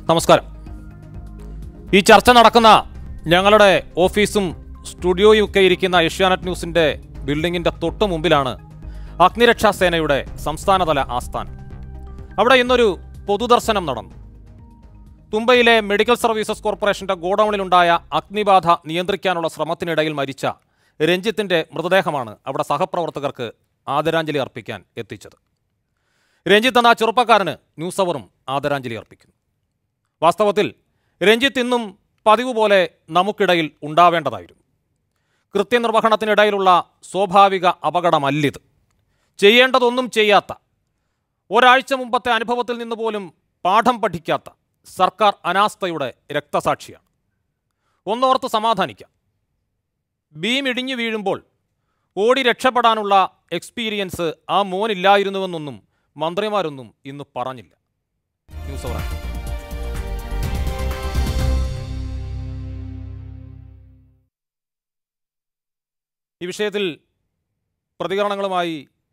നമസ്കാരം ഈ ചർച്ച നടക്കുന്ന ഞങ്ങളുടെ ഓഫീസും സ്റ്റുഡിയോയും ഒക്കെ ഇരിക്കുന്ന ഏഷ്യാനെറ്റ് ന്യൂസിന്റെ ബിൽഡിങ്ങിന്റെ തൊട്ടു മുമ്പിലാണ് അഗ്നിരക്ഷാ സേനയുടെ സംസ്ഥാനതല ആസ്ഥാനം അവിടെ ഇന്നൊരു പൊതുദർശനം നടന്നു തുമ്പയിലെ മെഡിക്കൽ സർവീസസ് കോർപ്പറേഷന്റെ ഗോഡൌണിലുണ്ടായ അഗ്നിബാധ നിയന്ത്രിക്കാനുള്ള ശ്രമത്തിനിടയിൽ മരിച്ച രഞ്ജിത്തിന്റെ മൃതദേഹമാണ് അവിടെ സഹപ്രവർത്തകർക്ക് ആദരാഞ്ജലി അർപ്പിക്കാൻ എത്തിച്ചത് രഞ്ജിത്ത് എന്ന ആ ചെറുപ്പക്കാരന് ന്യൂസ് അവറും ആദരാഞ്ജലി അർപ്പിക്കുന്നു വാസ്തവത്തിൽ രഞ്ജിത്ത് ഇന്നും പതിവ് പോലെ നമുക്കിടയിൽ ഉണ്ടാവേണ്ടതായിരുന്നു കൃത്യനിർവഹണത്തിനിടയിലുള്ള സ്വാഭാവിക അപകടമല്ലിത് ചെയ്യേണ്ടതൊന്നും ചെയ്യാത്ത ഒരാഴ്ച മുമ്പത്തെ അനുഭവത്തിൽ നിന്ന് പോലും പാഠം പഠിക്കാത്ത സർക്കാർ അനാസ്ഥയുടെ രക്തസാക്ഷിയാണ് ഒന്നോർത്ത് സമാധാനിക്കാം ബീം ഇടിഞ്ഞു വീഴുമ്പോൾ ഓടി രക്ഷപ്പെടാനുള്ള എക്സ്പീരിയൻസ് ആ മോനില്ലായിരുന്നുവെന്നൊന്നും മന്ത്രിമാരൊന്നും ഇന്ന് പറഞ്ഞില്ല ന്യൂസ് അവർ ഈ വിഷയത്തിൽ പ്രതികരണങ്ങളുമായി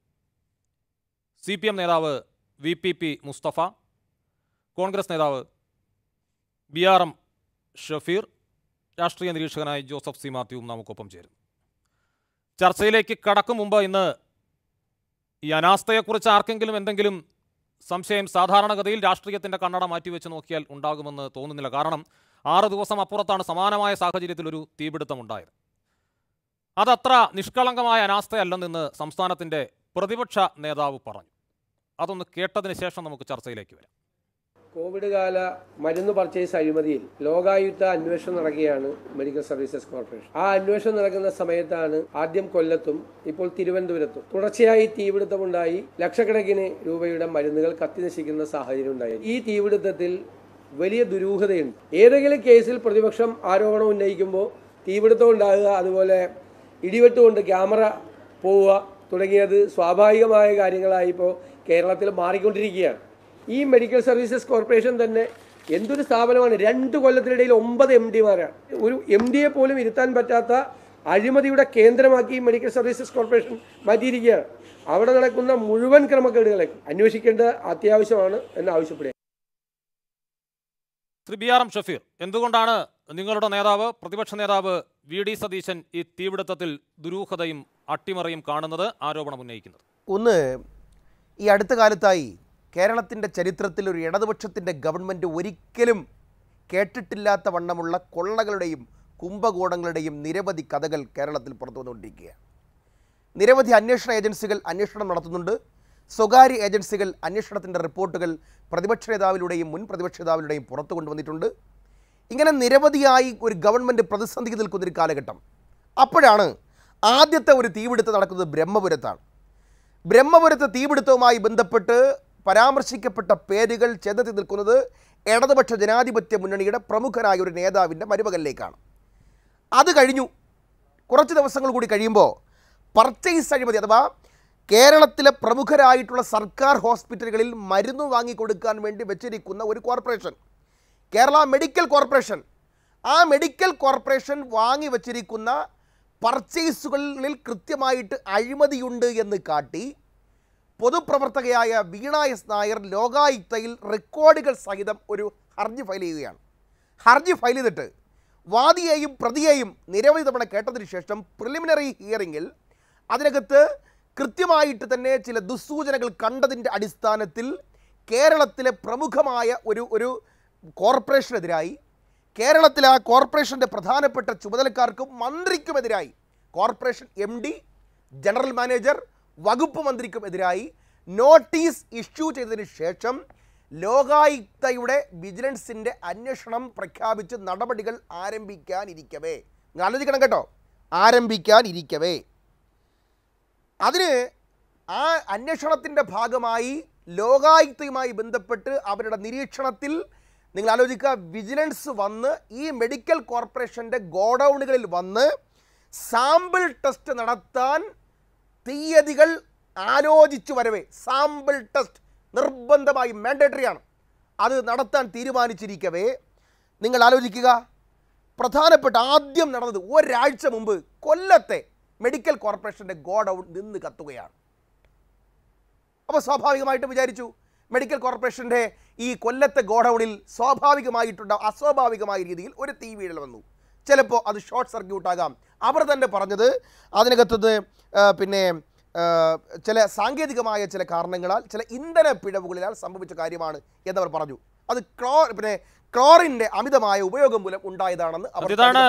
സി പി എം നേതാവ് V P P Mustafa Congress നേതാവ് ബി ആർ എം ഷഫീർ രാഷ്ട്രീയ നിരീക്ഷകനായി ജോസഫ് സി മാത്യുവും നമുക്കൊപ്പം ചേരുന്നു ചർച്ചയിലേക്ക് കടക്കും മുമ്പ് ഇന്ന് ഈ അനാസ്ഥയെക്കുറിച്ച് ആർക്കെങ്കിലും എന്തെങ്കിലും സംശയം സാധാരണഗതിയിൽ രാഷ്ട്രീയത്തിൻ്റെ കണ്ണട മാറ്റിവെച്ച് നോക്കിയാൽ ഉണ്ടാകുമെന്ന് തോന്നുന്നില്ല കാരണം ആറ് ദിവസം അപ്പുറത്താണ് സമാനമായ സാഹചര്യത്തിൽ ഒരു തീപിടുത്തം ഉണ്ടായത് അതത്ര നിഷ്കളങ്കമായ അനാസ്ഥയല്ലെന്ന് സംസ്ഥാനത്തിൻ്റെ പ്രതിപക്ഷ നേതാവ് പറഞ്ഞു അതൊന്ന് കേട്ടതിന് ശേഷം നമുക്ക് ചർച്ചയിലേക്ക് വരാം കോവിഡ് കാല മരുന്ന് പർച്ചേസ് അഴിമതിയിൽ ലോകായുക്ത അന്വേഷണം നടക്കുകയാണ് മെഡിക്കൽ സർവീസസ് കോർപ്പറേഷൻ ആ അന്വേഷണം നടക്കുന്ന സമയത്താണ് ആദ്യം കൊല്ലത്തും ഇപ്പോൾ തിരുവനന്തപുരത്തും തുടർച്ചയായി തീപിടുത്തമുണ്ടായി ലക്ഷക്കണക്കിന് രൂപയുടെ മരുന്നുകൾ കത്തിനശിക്കുന്ന സാഹചര്യം ഉണ്ടായി ഈ തീപിടുത്തത്തിൽ വലിയ ദുരൂഹതയുണ്ട് ഏതെങ്കിലും കേസിൽ പ്രതിപക്ഷം ആരോപണം ഉന്നയിക്കുമ്പോൾ തീപിടുത്തം ഉണ്ടാകുക അതുപോലെ ഇടിവെട്ടുകൊണ്ട് ക്യാമറ പോവുക തുടങ്ങിയത് സ്വാഭാവികമായ കാര്യങ്ങളായി ഇപ്പോൾ കേരളത്തിൽ മാറിക്കൊണ്ടിരിക്കുകയാണ് ഈ മെഡിക്കൽ സർവീസസ് കോർപ്പറേഷൻ തന്നെ എന്തൊരു സ്ഥാപനമാണ് രണ്ട് കൊല്ലത്തിനിടയിൽ ഒമ്പത് എം ഡിമാരാണ് ഒരു എം ഡിയെ പോലും ഇരുത്താൻ പറ്റാത്ത അഴിമതിയുടെ കേന്ദ്രമാക്കി മെഡിക്കൽ സർവീസസ് കോർപ്പറേഷൻ മാറ്റിയിരിക്കുകയാണ് അവിടെ നടക്കുന്ന മുഴുവൻ ക്രമക്കേടുകളെ അന്വേഷിക്കേണ്ടത് അത്യാവശ്യമാണ് എന്ന് ആവശ്യപ്പെടുക Shri B R M Shafeer എന്തുകൊണ്ടാണ് നിങ്ങളുടെ നേതാവ് പ്രതിപക്ഷ നേതാവ് വി ഡി സതീശൻ ഈ തീപിടുത്തത്തിൽ ദുരൂഹതയും അട്ടിമറിയും കാണുന്നത് ആരോപണം ഉന്നയിക്കുന്നത് ഒന്ന് ഈ അടുത്ത കാലത്തായി കേരളത്തിൻ്റെ ചരിത്രത്തിൽ ഒരു ഇടതുപക്ഷത്തിൻ്റെ ഗവൺമെൻറ് ഒരിക്കലും കേട്ടിട്ടില്ലാത്ത വണ്ണമുള്ള കൊള്ളകളുടെയും കുംഭകോണങ്ങളുടെയും നിരവധി കഥകൾ കേരളത്തിൽ പുറത്തു വന്നുകൊണ്ടിരിക്കുകയാണ് നിരവധി അന്വേഷണ ഏജൻസികൾ അന്വേഷണം നടത്തുന്നുണ്ട് സ്വകാര്യ ഏജൻസികൾ അന്വേഷണത്തിൻ്റെ റിപ്പോർട്ടുകൾ പ്രതിപക്ഷ നേതാവിലൂടെയും മുൻ പ്രതിപക്ഷ നേതാവിലൂടെയും പുറത്തു കൊണ്ടുവന്നിട്ടുണ്ട് ഇങ്ങനെ നിരവധിയായി ഒരു ഗവൺമെൻറ് പ്രതിസന്ധിക്ക് നിൽക്കുന്നൊരു കാലഘട്ടം അപ്പോഴാണ് ആദ്യത്തെ ഒരു തീപിടുത്തം നടക്കുന്നത് ബ്രഹ്മപുരത്താണ് ബ്രഹ്മപുരത്തെ തീപിടുത്തവുമായി ബന്ധപ്പെട്ട് പരാമർശിക്കപ്പെട്ട പേരുകൾ ചെന്നെത്തി നിൽക്കുന്നത് ഇടതുപക്ഷ ജനാധിപത്യ മുന്നണിയുടെ പ്രമുഖനായ ഒരു നേതാവിൻ്റെ മരുമകനിലേക്കാണ് അത് കഴിഞ്ഞു കുറച്ച് ദിവസങ്ങൾ കൂടി കഴിയുമ്പോൾ പർച്ചേസ് അഴിമതി അഥവാ കേരളത്തിലെ പ്രമുഖരായിട്ടുള്ള സർക്കാർ ഹോസ്പിറ്റലുകളിൽ മരുന്ന് വാങ്ങിക്കൊടുക്കാൻ വേണ്ടി വെച്ചിരിക്കുന്ന ഒരു കോർപ്പറേഷൻ കേരള മെഡിക്കൽ കോർപ്പറേഷൻ ആ മെഡിക്കൽ കോർപ്പറേഷൻ വാങ്ങി വച്ചിരിക്കുന്ന പർച്ചേസുകളിൽ കൃത്യമായിട്ട് അഴിമതിയുണ്ട് എന്ന് കാട്ടി പൊതുപ്രവർത്തകയായ വീണ എസ് നായർ ലോകായുക്തയിൽ റെക്കോർഡുകൾ സഹിതം ഒരു ഹർജി ഫയൽ ചെയ്യുകയാണ് ഹർജി ഫയൽ ചെയ്തിട്ട് വാദിയെയും പ്രതിയെയും നിരവധി തവണ കേട്ടതിന് ശേഷം പ്രിലിമിനറി ഹിയറിങ്ങിൽ അതിനകത്ത് കൃത്യമായിട്ട് തന്നെ ചില ദുസ്സൂചനകൾ കണ്ടതിൻ്റെ അടിസ്ഥാനത്തിൽ കേരളത്തിലെ പ്രമുഖമായ ഒരു ഒരു കോർപ്പറേഷനെതിരായി കേരളത്തിലെ ആ കോർപ്പറേഷൻ്റെ പ്രധാനപ്പെട്ട ചുമതലക്കാർക്കും മന്ത്രിക്കുമെതിരായി corporation M D general manager വകുപ്പ് മന്ത്രിക്കും എതിരായി നോട്ടീസ് ഇഷ്യൂ ചെയ്തതിന് ശേഷം ലോകായുക്തയുടെ വിജിലൻസിൻ്റെ അന്വേഷണം പ്രഖ്യാപിച്ച് നടപടികൾ ആരംഭിക്കാനിരിക്കവേ നിങ്ങൾ ആലോചിക്കണം കേട്ടോ ആരംഭിക്കാനിരിക്കവേ അതിന് ആ അന്വേഷണത്തിൻ്റെ ഭാഗമായി ലോകായുക്തയുമായി ബന്ധപ്പെട്ട് അവരുടെ നിരീക്ഷണത്തിൽ നിങ്ങൾ ആലോചിക്കുക വിജിലൻസ് വന്ന് ഈ മെഡിക്കൽ കോർപ്പറേഷൻ്റെ ഗോഡൗണുകളിൽ വന്ന് സാമ്പിൾ ടെസ്റ്റ് നടത്താൻ തീയതികൾ ആലോചിച്ചു വരവേ സാമ്പിൾ ടെസ്റ്റ് നിർബന്ധമായി മാൻഡേറ്ററി ആണ് അത് നടത്താൻ തീരുമാനിച്ചിരിക്കവേ നിങ്ങൾ ആലോചിക്കുക പ്രധാനപ്പെട്ട ആദ്യം നടന്നത് ഒരാഴ്ച മുമ്പ് കൊല്ലത്തെ മെഡിക്കൽ കോർപ്പറേഷൻ്റെ ഗോഡൗൺ നിന്ന് കത്തുകയാണ് അപ്പോൾ സ്വാഭാവികമായിട്ടും വിചാരിച്ചു മെഡിക്കൽ കോർപ്പറേഷൻ്റെ ഈ കൊല്ലത്തെ ഗോഡൗണിൽ സ്വാഭാവികമായിട്ടുള്ള അസ്വാഭാവികമായ രീതിയിൽ ഒരു തീ വീഴൽ വന്നു ചിലപ്പോൾ അത് ഷോർട്ട് സർക്യൂട്ട് ആകാം അവർ തന്നെ പറഞ്ഞത് അതിനകത്തത് ആ, പിന്നെ ആ, ചില സാങ്കേതികമായ ചില കാരണങ്ങളാൽ ചില ഇന്ധന പിഴവുകളിലാൽ സംഭവിച്ച കാര്യമാണ് എന്നവർ പറഞ്ഞു അത് ക്ലോ പിന്നെ ക്ലോറിൻ്റെ അമിതമായ ഉപയോഗം മൂലം ഉണ്ടായതാണെന്ന് അവർ ഇതാണ്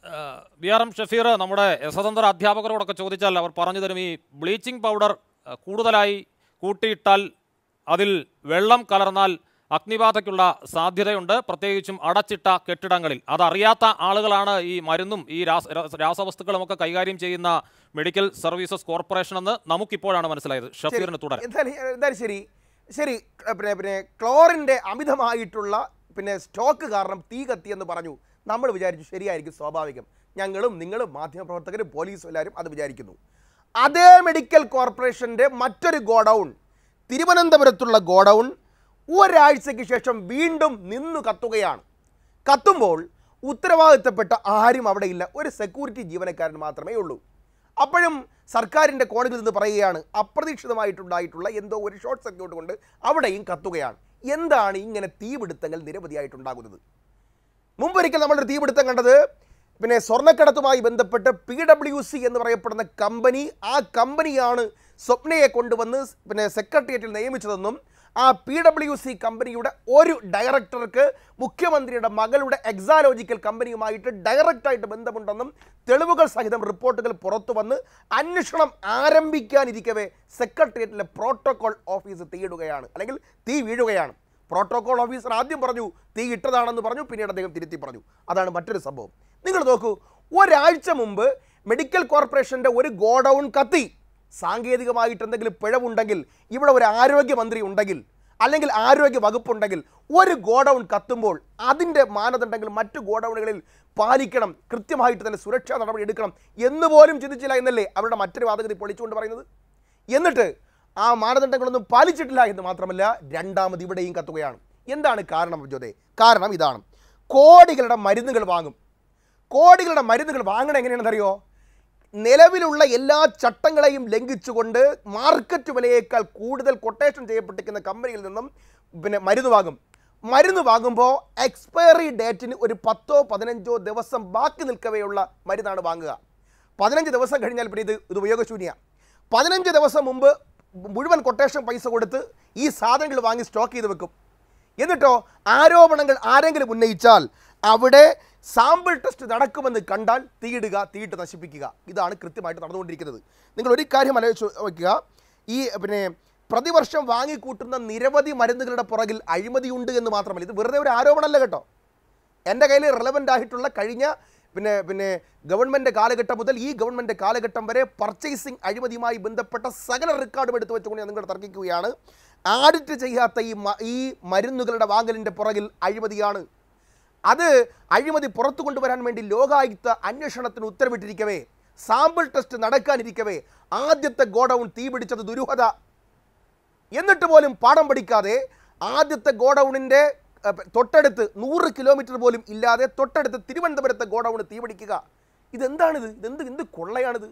ബി ആർ എം ഷഫീർ നമ്മുടെ സ്വതന്ത്ര അധ്യാപകരോടൊക്കെ ചോദിച്ചാൽ അവർ പറഞ്ഞു തരും ഈ ബ്ലീച്ചിങ് പൗഡർ ആ, കൂടുതലായി കൂട്ടിയിട്ടാൽ അതിൽ വെള്ളം കലർന്നാൽ അഗ്നിബാധയ്ക്കുള്ള സാധ്യതയുണ്ട് പ്രത്യേകിച്ചും അടച്ചിട്ട കെട്ടിടങ്ങളിൽ അതറിയാത്ത ആളുകളാണ് ഈ മരുന്നും ഈ രാസ രാസ- രാസവസ്തുക്കളുമൊക്കെ കൈകാര്യം ചെയ്യുന്ന മെഡിക്കൽ സർവീസസ് കോർപ്പറേഷൻ എന്ന് നമുക്കിപ്പോഴാണ് മനസ്സിലായത് ഷഫീറിന് തുടരാം എന്തായാലും എന്തായാലും ശരി ശരി ഏ, പിന്നെ പിന്നെ ക്ലോറിൻ്റെ അമിതമായിട്ടുള്ള പിന്നെ സ്റ്റോക്ക് കാരണം തീ കത്തിയെന്ന് പറഞ്ഞു നമ്മൾ വിചാരിച്ചു ശരിയായിരിക്കും സ്വാഭാവികം ഞങ്ങളും നിങ്ങളും മാധ്യമപ്രവർത്തകരും പോലീസും എല്ലാവരും അത് വിചാരിക്കുന്നു അതേ മെഡിക്കൽ കോർപ്പറേഷൻ്റെ മറ്റൊരു ഗോഡൗൺ തിരുവനന്തപുരത്തുള്ള ഗോഡൗൺ ഒരാഴ്ചയ്ക്ക് ശേഷം വീണ്ടും നിന്നു കത്തുകയാണ് കത്തുമ്പോൾ ഉത്തരവാദിത്തപ്പെട്ട ആരും അവിടെ ഇല്ല ഒരു സെക്യൂരിറ്റി ജീവനക്കാരൻ മാത്രമേ ഉള്ളൂ അപ്പോഴും സർക്കാരിൻ്റെ കോടതിയിൽ നിന്ന് പറയുകയാണ് അപ്രതീക്ഷിതമായിട്ടുണ്ടായിട്ടുള്ള എന്തോ ഒരു ഷോർട്ട് സർക്യൂട്ട് കൊണ്ട് അവിടെയും കത്തുകയാണ് എന്താണ് ഇങ്ങനെ തീപിടുത്തങ്ങൾ നിരവധിയായിട്ടുണ്ടാകുന്നത് മുമ്പൊരിക്കൽ നമ്മളൊരു തീപിടുത്തം കണ്ടത് പിന്നെ സ്വർണ്ണക്കടത്തുമായി ബന്ധപ്പെട്ട് പി ഡബ്ല്യു സി എന്ന് പറയപ്പെടുന്ന കമ്പനി ആ കമ്പനിയാണ് സ്വപ്നയെ കൊണ്ടുവന്ന് പിന്നെ സെക്രട്ടേറിയറ്റിൽ നിയമിച്ചതെന്നും ആ പി ഡബ്ല്യു സി കമ്പനിയുടെ ഒരു ഡയറക്ടർക്ക് മുഖ്യമന്ത്രിയുടെ മകളുടെ എക്സാലോജിക്കൽ കമ്പനിയുമായിട്ട് ഡയറക്റ്റായിട്ട് ബന്ധമുണ്ടെന്നും തെളിവുകൾ സഹിതം റിപ്പോർട്ടുകൾ പുറത്തു വന്ന് അന്വേഷണം ആരംഭിക്കാനിരിക്കവേ സെക്രട്ടേറിയറ്റിലെ പ്രോട്ടോകോൾ ഓഫീസ് തീയിടുകയാണ് അല്ലെങ്കിൽ തീ വീഴുകയാണ് പ്രോട്ടോകോൾ ഓഫീസർ ആദ്യം പറഞ്ഞു തീ ഇട്ടതാണെന്ന് പറഞ്ഞു പിന്നീട് അദ്ദേഹം തിരുത്തി പറഞ്ഞു അതാണ് മറ്റൊരു സംഭവം നിങ്ങൾ നോക്കൂ ഒരാഴ്ച മുമ്പ് മെഡിക്കൽ കോർപ്പറേഷൻ്റെ ഒരു ഗോഡൗൺ കത്തി സാങ്കേതികമായിട്ട് എന്തെങ്കിലും പിഴവുണ്ടെങ്കിൽ ഇവിടെ ഒരു ആരോഗ്യമന്ത്രി ഉണ്ടെങ്കിൽ അല്ലെങ്കിൽ ആരോഗ്യ വകുപ്പുണ്ടെങ്കിൽ ഒരു ഗോഡൗൺ കത്തുമ്പോൾ അതിൻ്റെ മാനദണ്ഡങ്ങൾ മറ്റു ഗോഡൗണുകളിൽ പാലിക്കണം കൃത്യമായിട്ട് തന്നെ സുരക്ഷാ നടപടി എടുക്കണം എന്ന് പോലും ചിന്തിച്ചില്ല എന്നല്ലേ അവരുടെ മറ്റൊരു വാദഗതി പൊളിച്ചുകൊണ്ട് പറയുന്നത് എന്നിട്ട് ആ മാനദണ്ഡങ്ങളൊന്നും പാലിച്ചിട്ടില്ല എന്ന് മാത്രമല്ല രണ്ടാമത് ഇവിടെയും കത്തുകയാണ് എന്താണ് കാരണം ജ്യോതെ കാരണം ഇതാണ് കോടികളുടെ മരുന്നുകൾ വാങ്ങും കോടികളുടെ മരുന്നുകൾ വാങ്ങണം എങ്ങനെയാണെന്നറിയോ നിലവിലുള്ള എല്ലാ ചട്ടങ്ങളെയും ലംഘിച്ചുകൊണ്ട് മാർക്കറ്റ് വിലയേക്കാൾ കൂടുതൽ കൊട്ടേഷൻ ചെയ്യപ്പെട്ടിരിക്കുന്ന കമ്പനിയിൽ നിന്നും പിന്നെ മരുന്ന് വാങ്ങും മരുന്ന് വാങ്ങുമ്പോൾ എക്സ്പയറി ഡേറ്റിന് ഒരു പത്തോ പതിനഞ്ചോ ദിവസം ബാക്കി നിൽക്കവെയുള്ള മരുന്നാണ് വാങ്ങുക പതിനഞ്ച് ദിവസം കഴിഞ്ഞാൽ പിന്നെ ഇത് ഇത് ഉപയോഗശൂന്യ പതിനഞ്ച് ദിവസം മുമ്പ് മുഴുവൻ കൊട്ടേഷൻ പൈസ കൊടുത്ത് ഈ സാധനങ്ങൾ വാങ്ങി സ്റ്റോക്ക് ചെയ്ത് വെക്കും എന്നിട്ടോ ആരോപണങ്ങൾ ആരെങ്കിലും ഉന്നയിച്ചാൽ അവിടെ സാമ്പിൾ ടെസ്റ്റ് നടക്കുമെന്ന് കണ്ടാൽ തീയിടുക തീയിട്ട് നശിപ്പിക്കുക ഇതാണ് കൃത്യമായിട്ട് നടന്നുകൊണ്ടിരിക്കുന്നത് നിങ്ങൾ ഒരു കാര്യം ആലോചിച്ച് വയ്ക്കുക ഈ പിന്നെ പ്രതിവർഷം വാങ്ങിക്കൂട്ടുന്ന നിരവധി മരുന്നുകളുടെ പുറകിൽ അഴിമതിയുണ്ട് എന്ന് മാത്രമല്ല ഇത് വെറുതെ ഒരു ആരോപണമല്ല കേട്ടോ എൻ്റെ കയ്യിൽ റിലവൻ്റ് ആയിട്ടുള്ള കഴിഞ്ഞ പിന്നെ പിന്നെ ഗവൺമെൻറ് കാലഘട്ടം മുതൽ ഈ ഗവൺമെൻറ് കാലഘട്ടം വരെ പർച്ചേസിംഗ് അഴിമതിയുമായി ബന്ധപ്പെട്ട സകല റെക്കോർഡും എടുത്തു വെച്ചുകൊണ്ട് ഞാൻ നിങ്ങളോട് തർക്കിക്കുകയാണ് ആഡിറ്റ് ചെയ്യാത്ത ഈ മ- ഈ മരുന്നുകളുടെ വാങ്ങലിൻ്റെ പുറകിൽ അഴിമതിയാണ് അത് അഴിമതി പുറത്തു കൊണ്ടുവരാൻ വേണ്ടി ലോകായുക്ത അന്വേഷണത്തിന് ഉത്തരവിട്ടിരിക്കവേ സാമ്പിൾ ടെസ്റ്റ് നടക്കാനിരിക്കവേ ആദ്യത്തെ ഗോഡൗൺ തീപിടിച്ചത് ദുരൂഹത എന്നിട്ട് പോലും പാഠം പഠിക്കാതെ ആദ്യത്തെ ഗോഡൗണിൻ്റെ അഹ്, തൊട്ടടുത്ത് നൂറ് കിലോമീറ്റർ പോലും ഇല്ലാതെ തൊട്ടടുത്ത് തിരുവനന്തപുരത്തെ ഗോഡൗൺ തീപിടിക്കുക ഇതെന്താണിത് ഇതെന്ത് എന്ത് കൊള്ളയാണിത്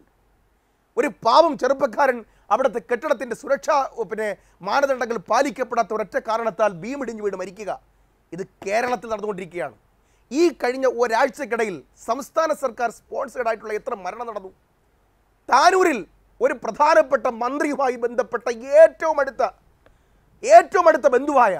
ഒരു പാവം ചെറുപ്പക്കാരൻ അവിടുത്തെ കെട്ടിടത്തിൻ്റെ സുരക്ഷാ ഉ, പിന്നെ മാനദണ്ഡങ്ങൾ പാലിക്കപ്പെടാത്ത ഒരൊറ്റ കാരണത്താൽ ഭീമിടിഞ്ഞ് വീട് മരിക്കുക ഇത് കേരളത്തിൽ നടന്നുകൊണ്ടിരിക്കുകയാണ് ഈ കഴിഞ്ഞ ഒരാഴ്ചക്കിടയിൽ സംസ്ഥാന സർക്കാർ സ്പോൺസേഡ് ആയിട്ടുള്ള എത്ര മരണം നടന്നു താനൂരിൽ ഒരു പ്രധാനപ്പെട്ട മന്ത്രിയുമായി ബന്ധപ്പെട്ട ഏറ്റവും അടുത്ത ഏറ്റവും അടുത്ത ബന്ധുവായ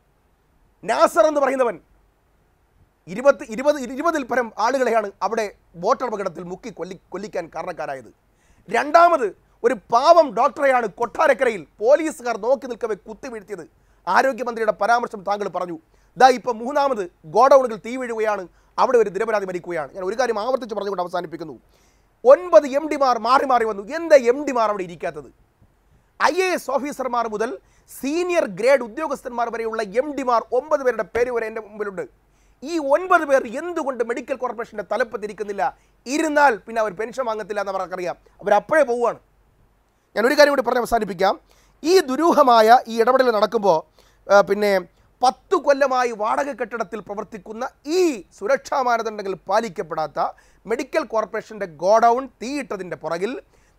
നാസർ എന്ന് പറയുന്നവൻ ഇരുപത്തി ഇരുപത് ഇരുപതിൽ പരം ആളുകളെയാണ് അവിടെ ബോട്ട് അപകടത്തിൽ മുക്കി കൊല്ലി കൊല്ലിക്കാൻ കാരണക്കാരായത് രണ്ടാമത് ഒരു പാവം ഡോക്ടറെയാണ് കൊട്ടാരക്കരയിൽ പോലീസുകാർ നോക്കി നിൽക്കവെ കുത്തി വീഴ്ത്തിയത് ആരോഗ്യമന്ത്രിയുടെ പരാമർശം താങ്കൾ പറഞ്ഞു ദാ ഇപ്പം മൂന്നാമത് ഗോഡൗണുകൾ തീ വീഴുകയാണ് അവിടെ ഒരു നിരപരാധി മരിക്കുകയാണ് ഞാൻ ഒരു കാര്യം ആവർത്തിച്ച് പറഞ്ഞുകൊണ്ട് അവസാനിപ്പിക്കുന്നു ഒൻപത് എം ഡിമാർ മാറി മാറി വന്നു എന്താ എം ഡിമാർ അവിടെ ഇരിക്കാത്തത് ഐ എ എസ് ഓഫീസർമാർ മുതൽ സീനിയർ ഗ്രേഡ് ഉദ്യോഗസ്ഥന്മാർ വരെയുള്ള എം ഡിമാർ ഒമ്പത് പേരുടെ പേര് വരെ എൻ്റെ മുമ്പിലുണ്ട് ഈ ഒൻപത് പേർ എന്തുകൊണ്ട് മെഡിക്കൽ കോർപ്പറേഷൻ്റെ തലപ്പത്തിരിക്കുന്നില്ല ഇരുന്നാൽ പിന്നെ അവർ പെൻഷൻ വാങ്ങത്തില്ല എന്ന് അവർക്കറിയാം അവരപ്പോഴേ പോവുകയാണ് ഞാൻ ഒരു കാര്യം കൂടി പറഞ്ഞ് അവസാനിപ്പിക്കാം ഈ ദുരൂഹമായ ഈ ഇടപെടൽ നടക്കുമ്പോൾ ആ, പിന്നെ പത്തു കൊല്ലമായി വാടക കെട്ടിടത്തിൽ പ്രവർത്തിക്കുന്ന ഈ സുരക്ഷാ മാനദണ്ഡങ്ങൾ പാലിക്കപ്പെടാത്ത മെഡിക്കൽ കോർപ്പറേഷൻ്റെ ഗോഡൗൺ തീയിട്ടതിൻ്റെ പുറകിൽ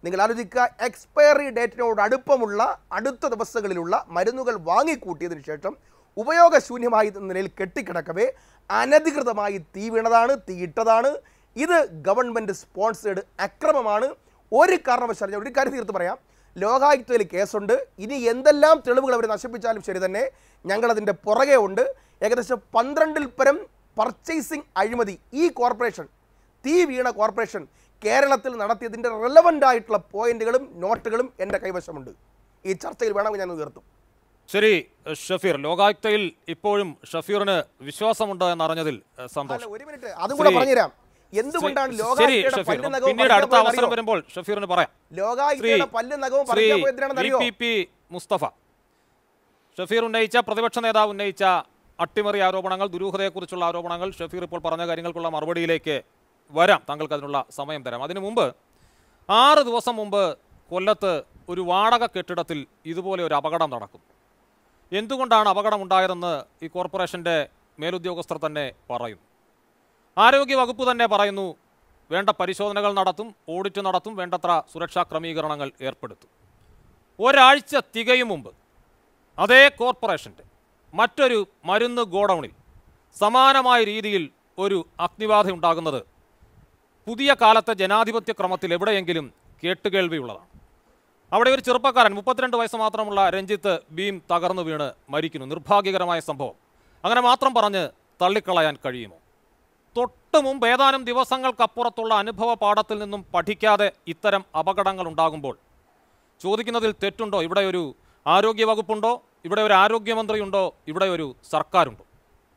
നിങ്ങൾ ആലോചിക്കുക എക്സ്പയറി ഡേറ്റിനോട് അടുപ്പമുള്ള അടുത്ത ദിവസങ്ങളിലുള്ള മരുന്നുകൾ വാങ്ങിക്കൂട്ടിയതിനു ശേഷം ഉപയോഗശൂന്യമായി എന്ന നിലയിൽ കെട്ടിക്കിടക്കവേ അനധികൃതമായി തീ വീണതാണ് തീയിട്ടതാണ് ഇത് ഗവൺമെൻറ് സ്പോൺസേഡ് അക്രമമാണ് ഒരു കാരണവശാലും ഞാൻ ഒരു കാര്യം തീർത്ത് പറയാം ലോകായുക്തയിൽ കേസുണ്ട് ഇനി എന്തെല്ലാം തെളിവുകൾ അവർ നശിപ്പിച്ചാലും ശരി തന്നെ ഞങ്ങളതിൻ്റെ പുറകെ ഉണ്ട് ഏകദേശം പന്ത്രണ്ടിൽ പരം പർച്ചേസിംഗ് അഴിമതി ഈ കോർപ്പറേഷൻ തീ വീണ കോർപ്പറേഷൻ കേരളത്തിൽ നടത്തിയതിൻ്റെ റെലവൻ്റ് ആയിട്ടുള്ള പോയിന്റുകളും നോട്ടുകളും എൻ്റെ കൈവശമുണ്ട് ഈ ചർച്ചയിൽ വേണമെങ്കിൽ ഞാൻ ഉയർത്തും ശരി ഷഫീർ ലോകായുക്തയിൽ ഇപ്പോഴും ഷഫീറിന് വിശ്വാസമുണ്ട് എന്നറിഞ്ഞതിൽ ഏഹ്, അല്ല സന്തോഷം ഒരു മിനിറ്റ് അതും കൂടെ ശ്രീ- പറഞ്ഞുതരാം എന്തുകൊണ്ടാണ് ശരി ലോകായുക്തയുടെ ഷഫീർ പല്ല് നഖവും പിന്നീട് അടുത്ത പറിക്കാൻ അവസരം പോയെന്നറിയോ? വരുമ്പോൾ ഷഫീറിന് പറയാം ലോകായുക്തയുടെ പല്ല് നഖവും ശ്രീ പറിക്കാൻ പോയതിനാണെന്ന് വി അറിയോ പി പി മുസ്തഫ ഷഫീർ ഉന്നയിച്ച പ്രതിപക്ഷ നേതാവ് ഉന്നയിച്ച അട്ടിമറി ആരോപണങ്ങൾ ദുരൂഹതയെക്കുറിച്ചുള്ള ആരോപണങ്ങൾ ഷഫീർ ഇപ്പോൾ പറഞ്ഞ കാര്യങ്ങൾക്കുള്ള മറുപടിയിലേക്ക് വരാം താങ്കൾക്ക് അതിനുള്ള സമയം തരാം അതിനു മുമ്പ് ആറ് ദിവസം മുമ്പ് കൊല്ലത്ത് ഒരു വാടക കെട്ടിടത്തിൽ ഇതുപോലെ ഒരു അപകടം നടക്കും എന്തുകൊണ്ടാണ് അപകടം ഉണ്ടായതെന്ന് ഈ കോർപ്പറേഷൻ്റെ മേലുദ്യോഗസ്ഥർ തന്നെ പറയുന്നു ആരോഗ്യ വകുപ്പ് തന്നെ പറയുന്നു വേണ്ട പരിശോധനകൾ നടത്തും ഓഡിറ്റ് നടത്തും വേണ്ടത്ര സുരക്ഷാ ക്രമീകരണങ്ങൾ ഏർപ്പെടുത്തും ഒരാഴ്ച തികയും മുമ്പ് അതേ കോർപ്പറേഷൻ്റെ മറ്റൊരു മരുന്ന് ഗോഡൗണിൽ സമാനമായ രീതിയിൽ ഒരു അഗ്നിബാധ ഉണ്ടാകുന്നത് പുതിയ കാലത്തെ ജനാധിപത്യ ക്രമത്തിൽ എവിടെയെങ്കിലും കേട്ടുകേൾവിയുള്ളതാണ് അവിടെ ഒരു ചെറുപ്പക്കാരൻ മുപ്പത്തിരണ്ട് വയസ്സ് മാത്രമുള്ള രഞ്ജിത്ത് ബീം തകർന്നു വീണ് മരിക്കുന്നു നിർഭാഗ്യകരമായ സംഭവം അങ്ങനെ മാത്രം പറഞ്ഞ് തള്ളിക്കളയാൻ കഴിയുമോ തൊട്ട് മുമ്പ് ഏതാനും ദിവസങ്ങൾക്കപ്പുറത്തുള്ള അനുഭവ പാഠത്തിൽ നിന്നും പഠിക്കാതെ ഇത്തരം അപകടങ്ങൾ ഉണ്ടാകുമ്പോൾ ചോദിക്കുന്നതിൽ തെറ്റുണ്ടോ ഇവിടെ ഒരു ആരോഗ്യ വകുപ്പുണ്ടോ ഇവിടെ ഒരു ആരോഗ്യമന്ത്രിയുണ്ടോ ഇവിടെ ഒരു സർക്കാരുണ്ടോ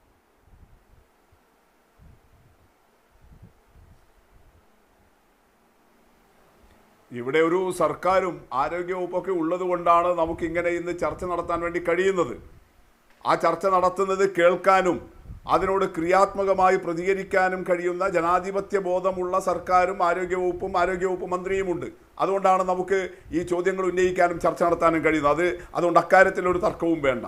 ഇവിടെ ഒരു സർക്കാരും ആരോഗ്യവകുപ്പൊക്കെ ഉള്ളത് കൊണ്ടാണ് നമുക്ക് ഇങ്ങനെ ഇന്ന് ചർച്ച നടത്താൻ വേണ്ടി കഴിയുന്നത് ആ ചർച്ച നടത്തുന്നത് കേൾക്കാനും അതിനോട് ക്രിയാത്മകമായി പ്രതികരിക്കാനും കഴിയുന്ന ജനാധിപത്യ ബോധമുള്ള സർക്കാരും ആരോഗ്യവകുപ്പും ആരോഗ്യവകുപ്പ് മന്ത്രിയുമുണ്ട് അതുകൊണ്ടാണ് നമുക്ക് ഈ ചോദ്യങ്ങൾ ഉന്നയിക്കാനും ചർച്ച നടത്താനും കഴിയുന്നത് അത് അതുകൊണ്ട് അക്കാര്യത്തിൽ ഒരു തർക്കവും വേണ്ട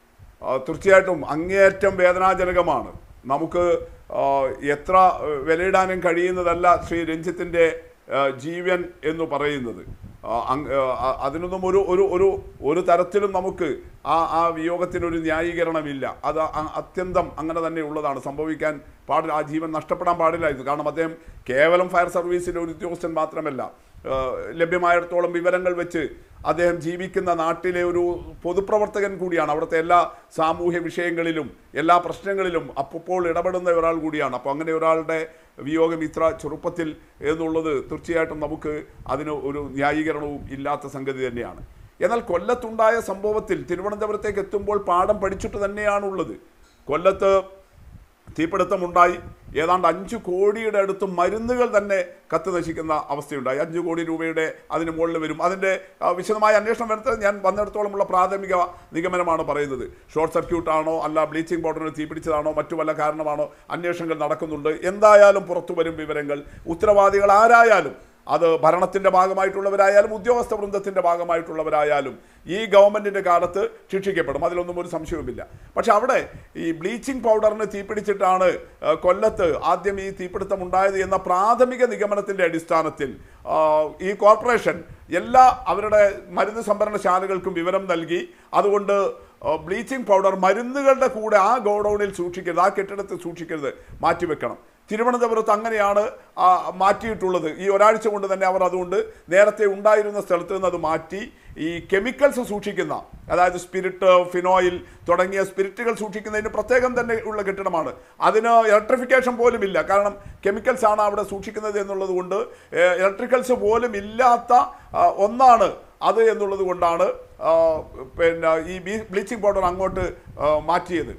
ആ, തീർച്ചയായിട്ടും അങ്ങേയറ്റം വേദനാജനകമാണ് നമുക്ക് ആ, എത്ര ആ, വിലയിടാനും കഴിയുന്നതല്ല ശ്രീ രഞ്ജിത്തിൻ്റെ ആ, ജീവൻ എന്ന് പറയുന്നത് ആ, അങ്- ആ, അതിനൊന്നും ഒരു ഒരു ഒരു ഒരു തരത്തിലും നമുക്ക് ആ ആ വിയോഗത്തിനൊരു ന്യായീകരണമില്ല അത് അ- അത്യന്തം അങ്ങനെ തന്നെ ഉള്ളതാണ് സംഭവിക്കാൻ പാടില്ല ആ ജീവൻ നഷ്ടപ്പെടാൻ പാടില്ലായിരുന്നു കാരണം അദ്ദേഹം കേവലം ഫയർ സർവീസിലെ ഒരു ഉദ്യോഗസ്ഥൻ മാത്രമല്ല ആ, ലഭ്യമായിടത്തോളം വിവരങ്ങൾ വെച്ച് അദ്ദേഹം ജീവിക്കുന്ന നാട്ടിലെ ഒരു പൊതുപ്രവർത്തകൻ കൂടിയാണ് അവിടുത്തെ എല്ലാ സാമൂഹ്യ വിഷയങ്ങളിലും എല്ലാ പ്രശ്നങ്ങളിലും അപ്പോൾ ഇടപെടുന്ന ഒരാൾ കൂടിയാണ് അപ്പോൾ അങ്ങനെ ഒരാളുടെ വിയോഗം ഇത്ര ചെറുപ്പത്തിൽ എന്നുള്ളത് തീർച്ചയായിട്ടും നമുക്ക് അതിന് ഒരു ന്യായീകരണവും ഇല്ലാത്ത സംഗതി തന്നെയാണ് എന്നാൽ കൊല്ലത്തുണ്ടായ സംഭവത്തിൽ തിരുവനന്തപുരത്തേക്ക് എത്തുമ്പോൾ പാഠം പഠിച്ചിട്ട് തന്നെയാണുള്ളത് കൊല്ലത്ത് തീപിടുത്തമുണ്ടായി ഏതാണ്ട് അഞ്ച് കോടിയുടെ അടുത്ത് മരുന്നുകൾ തന്നെ കത്ത് നശിക്കുന്ന അവസ്ഥയുണ്ടായി അഞ്ച് കോടി രൂപയുടെ അതിന് മുകളിൽ വരും അതിൻ്റെ ആ, വിശദമായ അന്വേഷണം വരുന്നത് ഞാൻ വന്നിടത്തോളമുള്ള പ്രാഥമിക നിഗമനമാണ് പറയുന്നത് ഷോർട്ട് സർക്യൂട്ട് ആണോ അല്ല ബ്ലീച്ചിങ് പൗഡറിന് തീപിടിച്ചതാണോ മറ്റു വല്ല കാരണമാണോ അന്വേഷണങ്ങൾ നടക്കുന്നുണ്ട് എന്തായാലും പുറത്തു വരും വിവരങ്ങൾ ഉത്തരവാദികൾ ആരായാലും അത് ഭരണത്തിന്റെ ഭാഗമായിട്ടുള്ളവരായാലും ഉദ്യോഗസ്ഥ വൃന്ദത്തിന്റെ ഭാഗമായിട്ടുള്ളവരായാലും ഈ ഗവൺമെന്റിന്റെ കാലത്ത് ശിക്ഷിക്കപ്പെടും അതിലൊന്നും ഒരു സംശയവുമില്ല പക്ഷെ അവിടെ ഈ ബ്ലീച്ചിങ് പൗഡറിന് തീപിടിച്ചിട്ടാണ് ആ, കൊല്ലത്ത് ആദ്യം ഈ തീപിടുത്തം ഉണ്ടായത് എന്ന പ്രാഥമിക നിഗമനത്തിന്റെ അടിസ്ഥാനത്തിൽ ആ, ഈ കോർപ്പറേഷൻ എല്ലാ അവരുടെ മരുന്ന് സംഭരണശാലകൾക്കും വിവരം നൽകി അതുകൊണ്ട് ബ്ലീച്ചിങ് പൗഡർ മരുന്നുകളുടെ കൂടെ ആ ഗോഡൌണിൽ സൂക്ഷിക്കരുത് ആ കെട്ടിടത്തിൽ സൂക്ഷിക്കരുത് മാറ്റിവെക്കണം തിരുവനന്തപുരത്ത് അങ്ങനെയാണ് ആ, മാറ്റിയിട്ടുള്ളത് ഈ ഒരാഴ്ച കൊണ്ട് തന്നെ അവർ അതുകൊണ്ട് നേരത്തെ ഉണ്ടായിരുന്ന സ്ഥലത്ത് നിന്ന് അത് മാറ്റി ഈ കെമിക്കൽസ് സൂക്ഷിക്കുന്ന അതായത് സ്പിരിറ്റ് ഫിനോയിൽ തുടങ്ങിയ സ്പിരിറ്റുകൾ സൂക്ഷിക്കുന്നതിന് പ്രത്യേകം തന്നെ ഉള്ള കെട്ടിടമാണ് അതിന് ഇലക്ട്രിഫിക്കേഷൻ പോലും ഇല്ല കാരണം കെമിക്കൽസ് ആണ് അവിടെ സൂക്ഷിക്കുന്നത് എന്നുള്ളത് കൊണ്ട് ഇലക്ട്രിക്കൽസ് പോലും ഇല്ലാത്ത ആ, ഒന്നാണ് അത് എന്നുള്ളത് കൊണ്ടാണ് ആ, പിന്നെ ഈ ബ്ലീച്ചിങ് പൗഡർ അങ്ങോട്ട് ആ, മാറ്റിയത്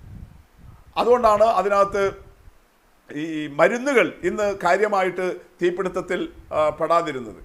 അതുകൊണ്ടാണ് അതിനകത്ത് ഈ മരുന്നുകൾ ഇന്ന് കാര്യമായിട്ട് തീപിടുത്തത്തിൽ ആ, പെടാതിരുന്നത്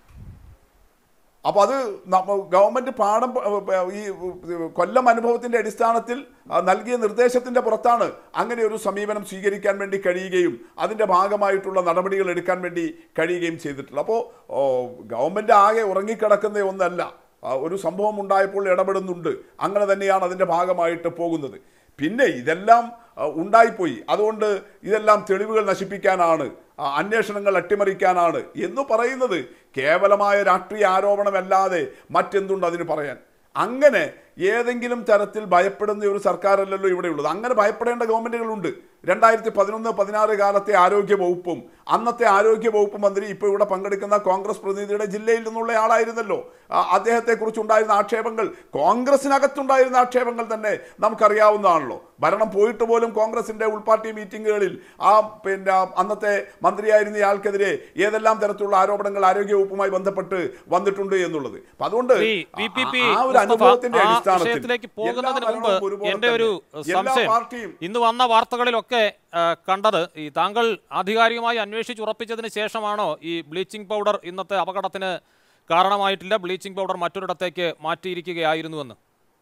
അപ്പോൾ അത് നമ്മ- ഗവൺമെന്റ് പാഠം പ- പ- ഈ കൊല്ലം അനുഭവത്തിന്റെ അടിസ്ഥാനത്തിൽ ആ, നൽകിയ നിർദ്ദേശത്തിന്റെ പുറത്താണ് അങ്ങനെ ഒരു സമീപനം സ്വീകരിക്കാൻ വേണ്ടി കഴിയുകയും അതിന്റെ ഭാഗമായിട്ടുള്ള നടപടികൾ എടുക്കാൻ വേണ്ടി കഴിയുകയും ചെയ്തിട്ടുള്ളത് അപ്പോൾ ഗവൺമെന്റ് ആകെ ഉറങ്ങിക്കിടക്കുന്ന ഒന്നല്ല ആ, ഒരു സംഭവം ഉണ്ടായപ്പോൾ ഇടപെടുന്നുണ്ട് അങ്ങനെ തന്നെയാണ് അതിന്റെ ഭാഗമായിട്ട് പോകുന്നത് പിന്നെ ഇതെല്ലാം ആ, ഉണ്ടായിപ്പോയി അതുകൊണ്ട് ഇതെല്ലാം തെളിവുകൾ നശിപ്പിക്കാനാണ് ആ, അന്വേഷണങ്ങൾ അട്ടിമറിക്കാനാണ് എന്ന് പറയുന്നത് കേവലമായ രാഷ്ട്രീയ ആരോപണമല്ലാതെ മറ്റെന്തുണ്ട് അതിന് പറയാൻ അങ്ങനെ ഏതെങ്കിലും തരത്തിൽ ഭയപ്പെടുന്ന ഒരു സർക്കാരല്ലല്ലോ ഇവിടെയുള്ളത് അങ്ങനെ ഭയപ്പെടേണ്ട ഗവൺമെന്റുകളുണ്ട് രണ്ടായിരത്തി പതിനൊന്ന് പതിനാറ് കാലത്തെ ആരോഗ്യ വകുപ്പും അന്നത്തെ ആരോഗ്യ വകുപ്പ് മന്ത്രി ഇപ്പോൾ ഇവിടെ പങ്കെടുക്കുന്ന കോൺഗ്രസ് പ്രതിനിധിയുടെ ജില്ലയിൽ നിന്നുള്ള ആളായിരുന്നല്ലോ ആ, അദ്ദേഹത്തെക്കുറിച്ചുണ്ടായിരുന്ന ആക്ഷേപങ്ങൾ കോൺഗ്രസിനകത്തുണ്ടായിരുന്ന ആക്ഷേപങ്ങൾ തന്നെ നമുക്കറിയാവുന്നതാണല്ലോ ഭരണം പോയിട്ട് പോലും കോൺഗ്രസിന്റെ ഉൾപാർട്ടി മീറ്റിങ്ങുകളിൽ ആ പിന്നെ അന്നത്തെ മന്ത്രിയായിരുന്ന ഇയാൾക്കെതിരെ ഏതെല്ലാം തരത്തിലുള്ള ആരോപണങ്ങൾ ആരോഗ്യ വകുപ്പുമായി ബന്ധപ്പെട്ട് വന്നിട്ടുണ്ട് എന്നുള്ളത് അപ്പൊ അതുകൊണ്ട് ശ്രീ വി പി പി ആ ഒരു മുസ്തഫ, അനുഭവത്തിന്റെ ആ അടിസ്ഥാനത്തിൽ വിഷയത്തിലേക്ക് എല്ലാ പോകുന്നതിന് മുമ്പ് ഭരണവും ഒരുപോലെ എന്റെ ഒരു തന്നെ. എല്ലാ സംശയം പാർട്ടിയും ഇന്ന് വന്ന വാർത്തകളിലൊക്കെ ആ, കണ്ടത് ഈ താങ്കൾ ആധികാരികമായി അന്വേഷിച്ചുറപ്പിച്ചതിന് ശേഷമാണോ ഈ ബ്ലീച്ചിങ് പൗഡർ ഇന്നത്തെ അപകടത്തിന് കാരണമായിട്ടില്ല ബ്ലീച്ചിങ് പൗഡർ മറ്റൊരിടത്തേക്ക് മാറ്റിയിരിക്കുകയായിരുന്നുവെന്ന്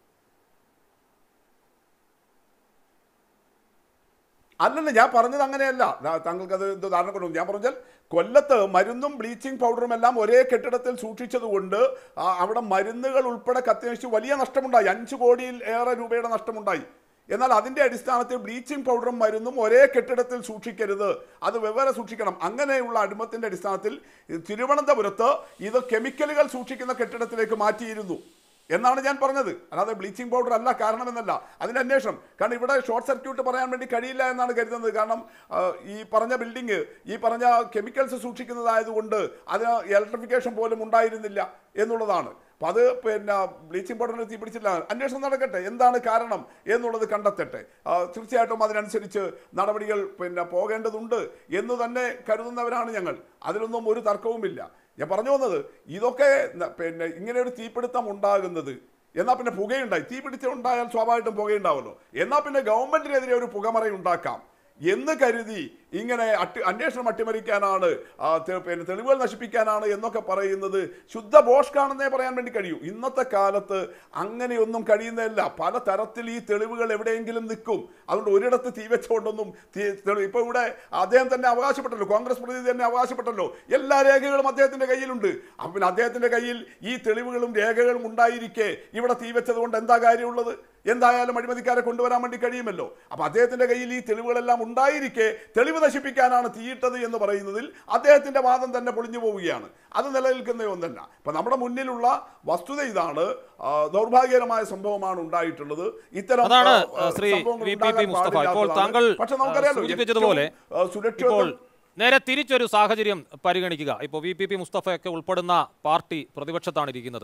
അല്ലല്ല ഞാൻ പറഞ്ഞത് അങ്ങനെയല്ല ദാ താങ്കൾക്ക് അത് എന്തോ ധാരണ കൊണ്ടു ഞാൻ പറഞ്ഞാൽ കൊല്ലത്ത് മരുന്നും ബ്ലീച്ചിങ് പൗഡറും എല്ലാം ഒരേ കെട്ടിടത്തിൽ സൂക്ഷിച്ചതുകൊണ്ട് ആ, അവിടെ മരുന്നുകൾ ഉൾപ്പെടെ കത്തിനശിച്ച് വലിയ നഷ്ടമുണ്ടായി അഞ്ച് കോടിയിൽ ഏറെ രൂപയുടെ നഷ്ടമുണ്ടായി എന്നാൽ അതിന്റെ അടിസ്ഥാനത്തിൽ ബ്ലീച്ചിങ് പൗഡറും മരുന്നും ഒരേ കെട്ടിടത്തിൽ സൂക്ഷിക്കരുത് അത് വെവ്വേറെ സൂക്ഷിക്കണം അങ്ങനെയുള്ള അടിമത്തിന്റെ അടിസ്ഥാനത്തിൽ തിരുവനന്തപുരത്ത് ഇത് കെമിക്കലുകൾ സൂക്ഷിക്കുന്ന കെട്ടിടത്തിലേക്ക് മാറ്റിയിരുന്നു എന്നാണ് ഞാൻ പറഞ്ഞത് അല്ലാതെ ബ്ലീച്ചിങ് പൗഡർ അല്ല കാരണമെന്നല്ല അതിന്റെ അന്വേഷണം കാരണം ഇവിടെ ഷോർട്ട് സർക്യൂട്ട് പറയാൻ വേണ്ടി കഴിയില്ല എന്നാണ് കരുതുന്നത് കാരണം ആ, ഈ പറഞ്ഞ ബിൽഡിംഗ് ഈ പറഞ്ഞ കെമിക്കൽസ് സൂക്ഷിക്കുന്നതായതുകൊണ്ട് അതിന് ഇലക്ട്രിഫിക്കേഷൻ പോലും ഉണ്ടായിരുന്നില്ല എന്നുള്ളതാണ് അപ്പം അത് പിന്നെ ബ്ലീച്ചിങ് പൗഡറിന് തീ പിടിച്ചില്ല അന്വേഷണം നടക്കട്ടെ എന്താണ് കാരണം എന്നുള്ളത് കണ്ടെത്തട്ടെ ആ, തീർച്ചയായിട്ടും അതിനനുസരിച്ച് നടപടികൾ പിന്നെ പോകേണ്ടതുണ്ട് എന്ന് തന്നെ കരുതുന്നവരാണ് ഞങ്ങൾ അതിലൊന്നും ഒരു തർക്കവുമില്ല ഞാൻ പറഞ്ഞു വന്നത് ഇതൊക്കെ ന- പിന്നെ ഇങ്ങനെ ഒരു തീപിടുത്തം ഉണ്ടാകുന്നത് എന്നാൽ പിന്നെ പുകയുണ്ടായി തീ പിടിച്ചുണ്ടായാൽ സ്വാഭാവികമായിട്ടും പുകയുണ്ടാവുമല്ലോ എന്നാൽ പിന്നെ ഗവൺമെന്റിനെതിരെ ഒരു പുകമറ ഉണ്ടാക്കാം എന്ന് കരുതി ഇങ്ങനെ അട്ടി അന്വേഷണം അട്ടിമറിക്കാനാണ് ആ, തെ- പിന്നെ തെളിവുകൾ നശിപ്പിക്കാനാണ് എന്നൊക്കെ പറയുന്നത് ശുദ്ധ ബോഷ്കാണെന്നേ പറയാൻ വേണ്ടി കഴിയൂ ഇന്നത്തെ കാലത്ത് അങ്ങനെയൊന്നും കഴിയുന്നതല്ല പല തരത്തിൽ ഈ തെളിവുകൾ എവിടെയെങ്കിലും നിൽക്കും അതുകൊണ്ട് ഒരിടത്ത് തീ വെച്ചുകൊണ്ടൊന്നും തീ തെളിവ് ഇപ്പോൾ ഇവിടെ അദ്ദേഹം തന്നെ അവകാശപ്പെട്ടല്ലോ കോൺഗ്രസ് പ്രതിനിധി തന്നെ അവകാശപ്പെട്ടല്ലോ എല്ലാ രേഖകളും അദ്ദേഹത്തിന്റെ കയ്യിലുണ്ട് അപ്പം പിന്നെ അദ്ദേഹത്തിന്റെ കയ്യിൽ ഈ തെളിവുകളും രേഖകളും ഉണ്ടായിരിക്കെ ഇവിടെ തീ വെച്ചത് കൊണ്ട് എന്താ കാര്യമുള്ളത് എന്തായാലും അഴിമതിക്കാരെ കൊണ്ടുവരാൻ വേണ്ടി കഴിയുമല്ലോ അപ്പൊ അദ്ദേഹത്തിന്റെ കയ്യിൽ ഈ തെളിവുകളെല്ലാം ഉണ്ടായിരിക്കെ തെളിവ് നശിപ്പിക്കാനാണ് തീയിട്ടത് എന്ന് പറയുന്നതിൽ അദ്ദേഹത്തിന്റെ വാദം തന്നെ പൊളിഞ്ഞു പോവുകയാണ് അത് നിലനിൽക്കുന്ന ഒന്നല്ല അപ്പൊ നമ്മുടെ മുന്നിലുള്ള വസ്തുത ഇതാണ് ആ, ദൗർഭാഗ്യകരമായ സംഭവമാണ് ഉണ്ടായിട്ടുള്ളത് ഇത്തരം അതാണ് ആ, ആ, ശ്രീ സംഭവങ്ങൾ വി പി പി ഉണ്ടാകാൻ മുസ്തഫ ഇപ്പോൾ പാടില്ലാത്തതാണ്. താങ്കൾ പക്ഷെ നമുക്കറിയാലോ സൂചിപ്പിച്ചതുപോലെ ഏറ്റവും, ആ, ഇപ്പോൾ സുരക്ഷിതത്വം നേരെ തിരിച്ചൊരു സാഹചര്യം പരിഗണിക്കുക ഇപ്പോൾ വി പി പി മുസ്തഫയൊക്കെ ഉൾപ്പെടുന്ന പാർട്ടി പ്രതിപക്ഷത്താണ് ഇരിക്കുന്നത്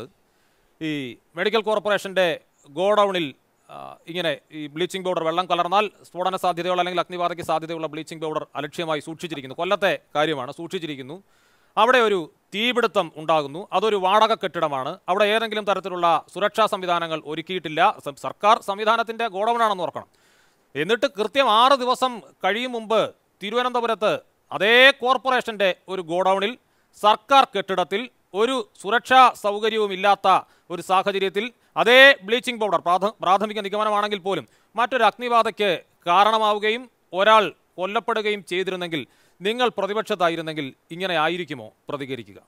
ഈ മെഡിക്കൽ കോർപ്പറേഷന്റെ ഗോഡൌണിൽ ആ, ഇങ്ങനെ ഈ ബ്ലീച്ചിങ് പൗഡർ വെള്ളം കലർന്നാൽ സ്ഫോടന സാധ്യതയുള്ള അല്ലെങ്കിൽ അഗ്നിബാധയ്ക്ക് സാധ്യതയുള്ള ബ്ലീച്ചിങ് പൗഡർ അലക്ഷ്യമായി സൂക്ഷിച്ചിരിക്കുന്നു കൊല്ലത്തെ കാര്യമാണ് സൂക്ഷിച്ചിരിക്കുന്നു അവിടെ ഒരു തീപിടുത്തം ഉണ്ടാകുന്നു അതൊരു വാടക കെട്ടിടമാണ് അവിടെ ഏതെങ്കിലും തരത്തിലുള്ള സുരക്ഷാ സംവിധാനങ്ങൾ ഒരുക്കിയിട്ടില്ല സ- സർക്കാർ സംവിധാനത്തിന്റെ ഗോഡൌണാണെന്ന് ഓർക്കണം എന്നിട്ട് കൃത്യം ആറ് ദിവസം കഴിയും മുമ്പ് തിരുവനന്തപുരത്ത് അതേ കോർപ്പറേഷന്റെ ഒരു ഗോഡൌണിൽ സർക്കാർ കെട്ടിടത്തിൽ ഒരു സുരക്ഷാ സൗകര്യവും ഇല്ലാത്ത ഒരു സാഹചര്യത്തിൽ അതേ ബ്ലീച്ചിങ് പൗഡർ പ്രാഥ- പ്രാഥമിക നിഗമനമാണെങ്കിൽ പോലും മറ്റൊരു അഗ്നിബാധയ്ക്ക് കാരണമാവുകയും ഒരാൾ കൊല്ലപ്പെടുകയും ചെയ്തിരുന്നെങ്കിൽ നിങ്ങൾ പ്രതിപക്ഷത്തായിരുന്നെങ്കിൽ ഇങ്ങനെ ആയിരിക്കുമോ പ്രതികരിക്കുക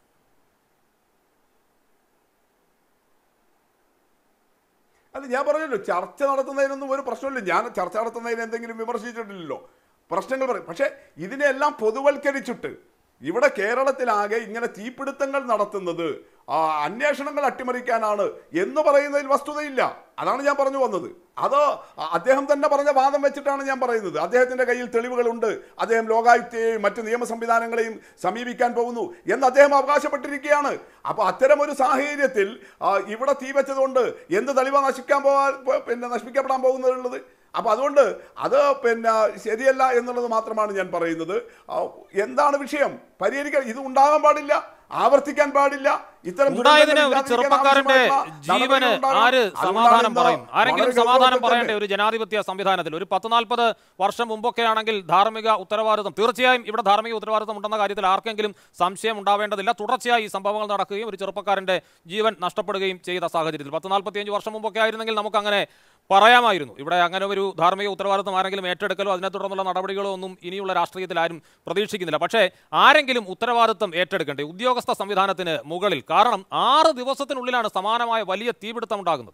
അല്ല ഞാൻ പറഞ്ഞല്ലോ ചർച്ച നടത്തുന്നതിനൊന്നും ഒരു പ്രശ്നമില്ല ഞാൻ ചർച്ച നടത്തുന്നതിന് എന്തെങ്കിലും വിമർശിച്ചിട്ടില്ലല്ലോ പ്രശ്നങ്ങൾ പറയും പക്ഷേ ഇതിനെല്ലാം പൊതുവൽക്കരിച്ചിട്ട് ഇവിടെ കേരളത്തിലാകെ ഇങ്ങനെ തീപിടുത്തങ്ങൾ നടത്തുന്നത് ആ, അന്വേഷണങ്ങൾ അട്ടിമറിക്കാനാണ് എന്ന് പറയുന്നതിൽ വസ്തുതയില്ല അതാണ് ഞാൻ പറഞ്ഞു വന്നത് അത് അദ്ദേഹം തന്നെ പറഞ്ഞ വാദം വെച്ചിട്ടാണ് ഞാൻ പറയുന്നത് അദ്ദേഹത്തിന്റെ കയ്യിൽ തെളിവുകളുണ്ട് അദ്ദേഹം ലോകായുക്തയെയും മറ്റ് നിയമ സംവിധാനങ്ങളെയും സമീപിക്കാൻ പോകുന്നു എന്ന് അദ്ദേഹം അവകാശപ്പെട്ടിരിക്കുകയാണ് അപ്പൊ അത്തരം ഒരു സാഹചര്യത്തിൽ ആ, ഇവിടെ തീ വെച്ചതുകൊണ്ട് എന്ത് തെളിവാ നശിക്കാൻ പോകാൻ പോ- പിന്നെ നശിപ്പിക്കപ്പെടാൻ പോകുന്നതുള്ളത് അപ്പൊ അതുകൊണ്ട് അത് പിന്നെ ശരിയല്ല എന്നുള്ളത് മാത്രമാണ് ഞാൻ പറയുന്നത് ആ, എന്താണ് വിഷയം പരിഹരിക്കാൻ ഇത് ഉണ്ടാകാൻ പാടില്ല ആവർത്തിക്കാൻ പാടില്ല ഇത്തരം ഉണ്ടായതിന് ദുരന്തങ്ങൾ ഒരു ഇല്ലാതിരിക്കാൻ ചെറുപ്പക്കാരന്റെ ആവശ്യമായിട്ടുള്ള ജീവന് നടപടികൾ ഉണ്ടാകണം. ആര് അതുകൊണ്ടാണ് സമാധാനം ഇന്ന് പറയും ആരെങ്കിലും വളരെ സമാധാനം ഗൗരവത്തിൽ പറയണ്ടേ തന്നെ ഒരു ജനാധിപത്യ സംവിധാനത്തിൽ ഒരു പത്ത് നാൽപ്പത് വർഷം മുമ്പൊക്കെ ആണെങ്കിൽ ധാർമ്മിക ഉത്തരവാദിത്വം തീർച്ചയായും ഇവിടെ ധാർമ്മിക ഉത്തരവാദിത്വം ഉണ്ടെന്ന കാര്യത്തിൽ ആർക്കെങ്കിലും സംശയം ഉണ്ടാവേണ്ടതില്ല തുടർച്ചയായി ഈ സംഭവങ്ങൾ നടക്കുകയും ഒരു ചെറുപ്പക്കാരന്റെ ജീവൻ നഷ്ടപ്പെടുകയും ചെയ്ത സാഹചര്യത്തിൽ പത്ത് നാൽപ്പത്തിയഞ്ച് വർഷം മുമ്പൊക്കെ ആയിരുന്നെങ്കിൽ നമുക്ക് അങ്ങനെ പറയാമായിരുന്നു ഇവിടെ അങ്ങനെ ഒരു ധാർമ്മിക ഉത്തരവാദിത്വം ആരെങ്കിലും ഏറ്റെടുക്കലോ അതിനെ തുടർന്നുള്ള നടപടികളോ ഒന്നും ഇനിയുള്ള രാഷ്ട്രീയത്തിൽ ആരും പ്രതീക്ഷിക്കുന്നില്ല പക്ഷേ ആരെങ്കിലും ഉത്തരവാദിത്വം ഏറ്റെടുക്കണ്ടേ ഉദ്യോഗസ്ഥ സംവിധാനത്തിന് മുകളിൽ കാരണം ആറ് ദിവസത്തിനുള്ളിലാണ് സമാനമായ വലിയ തീപിടുത്തം ഉണ്ടാകുന്നത്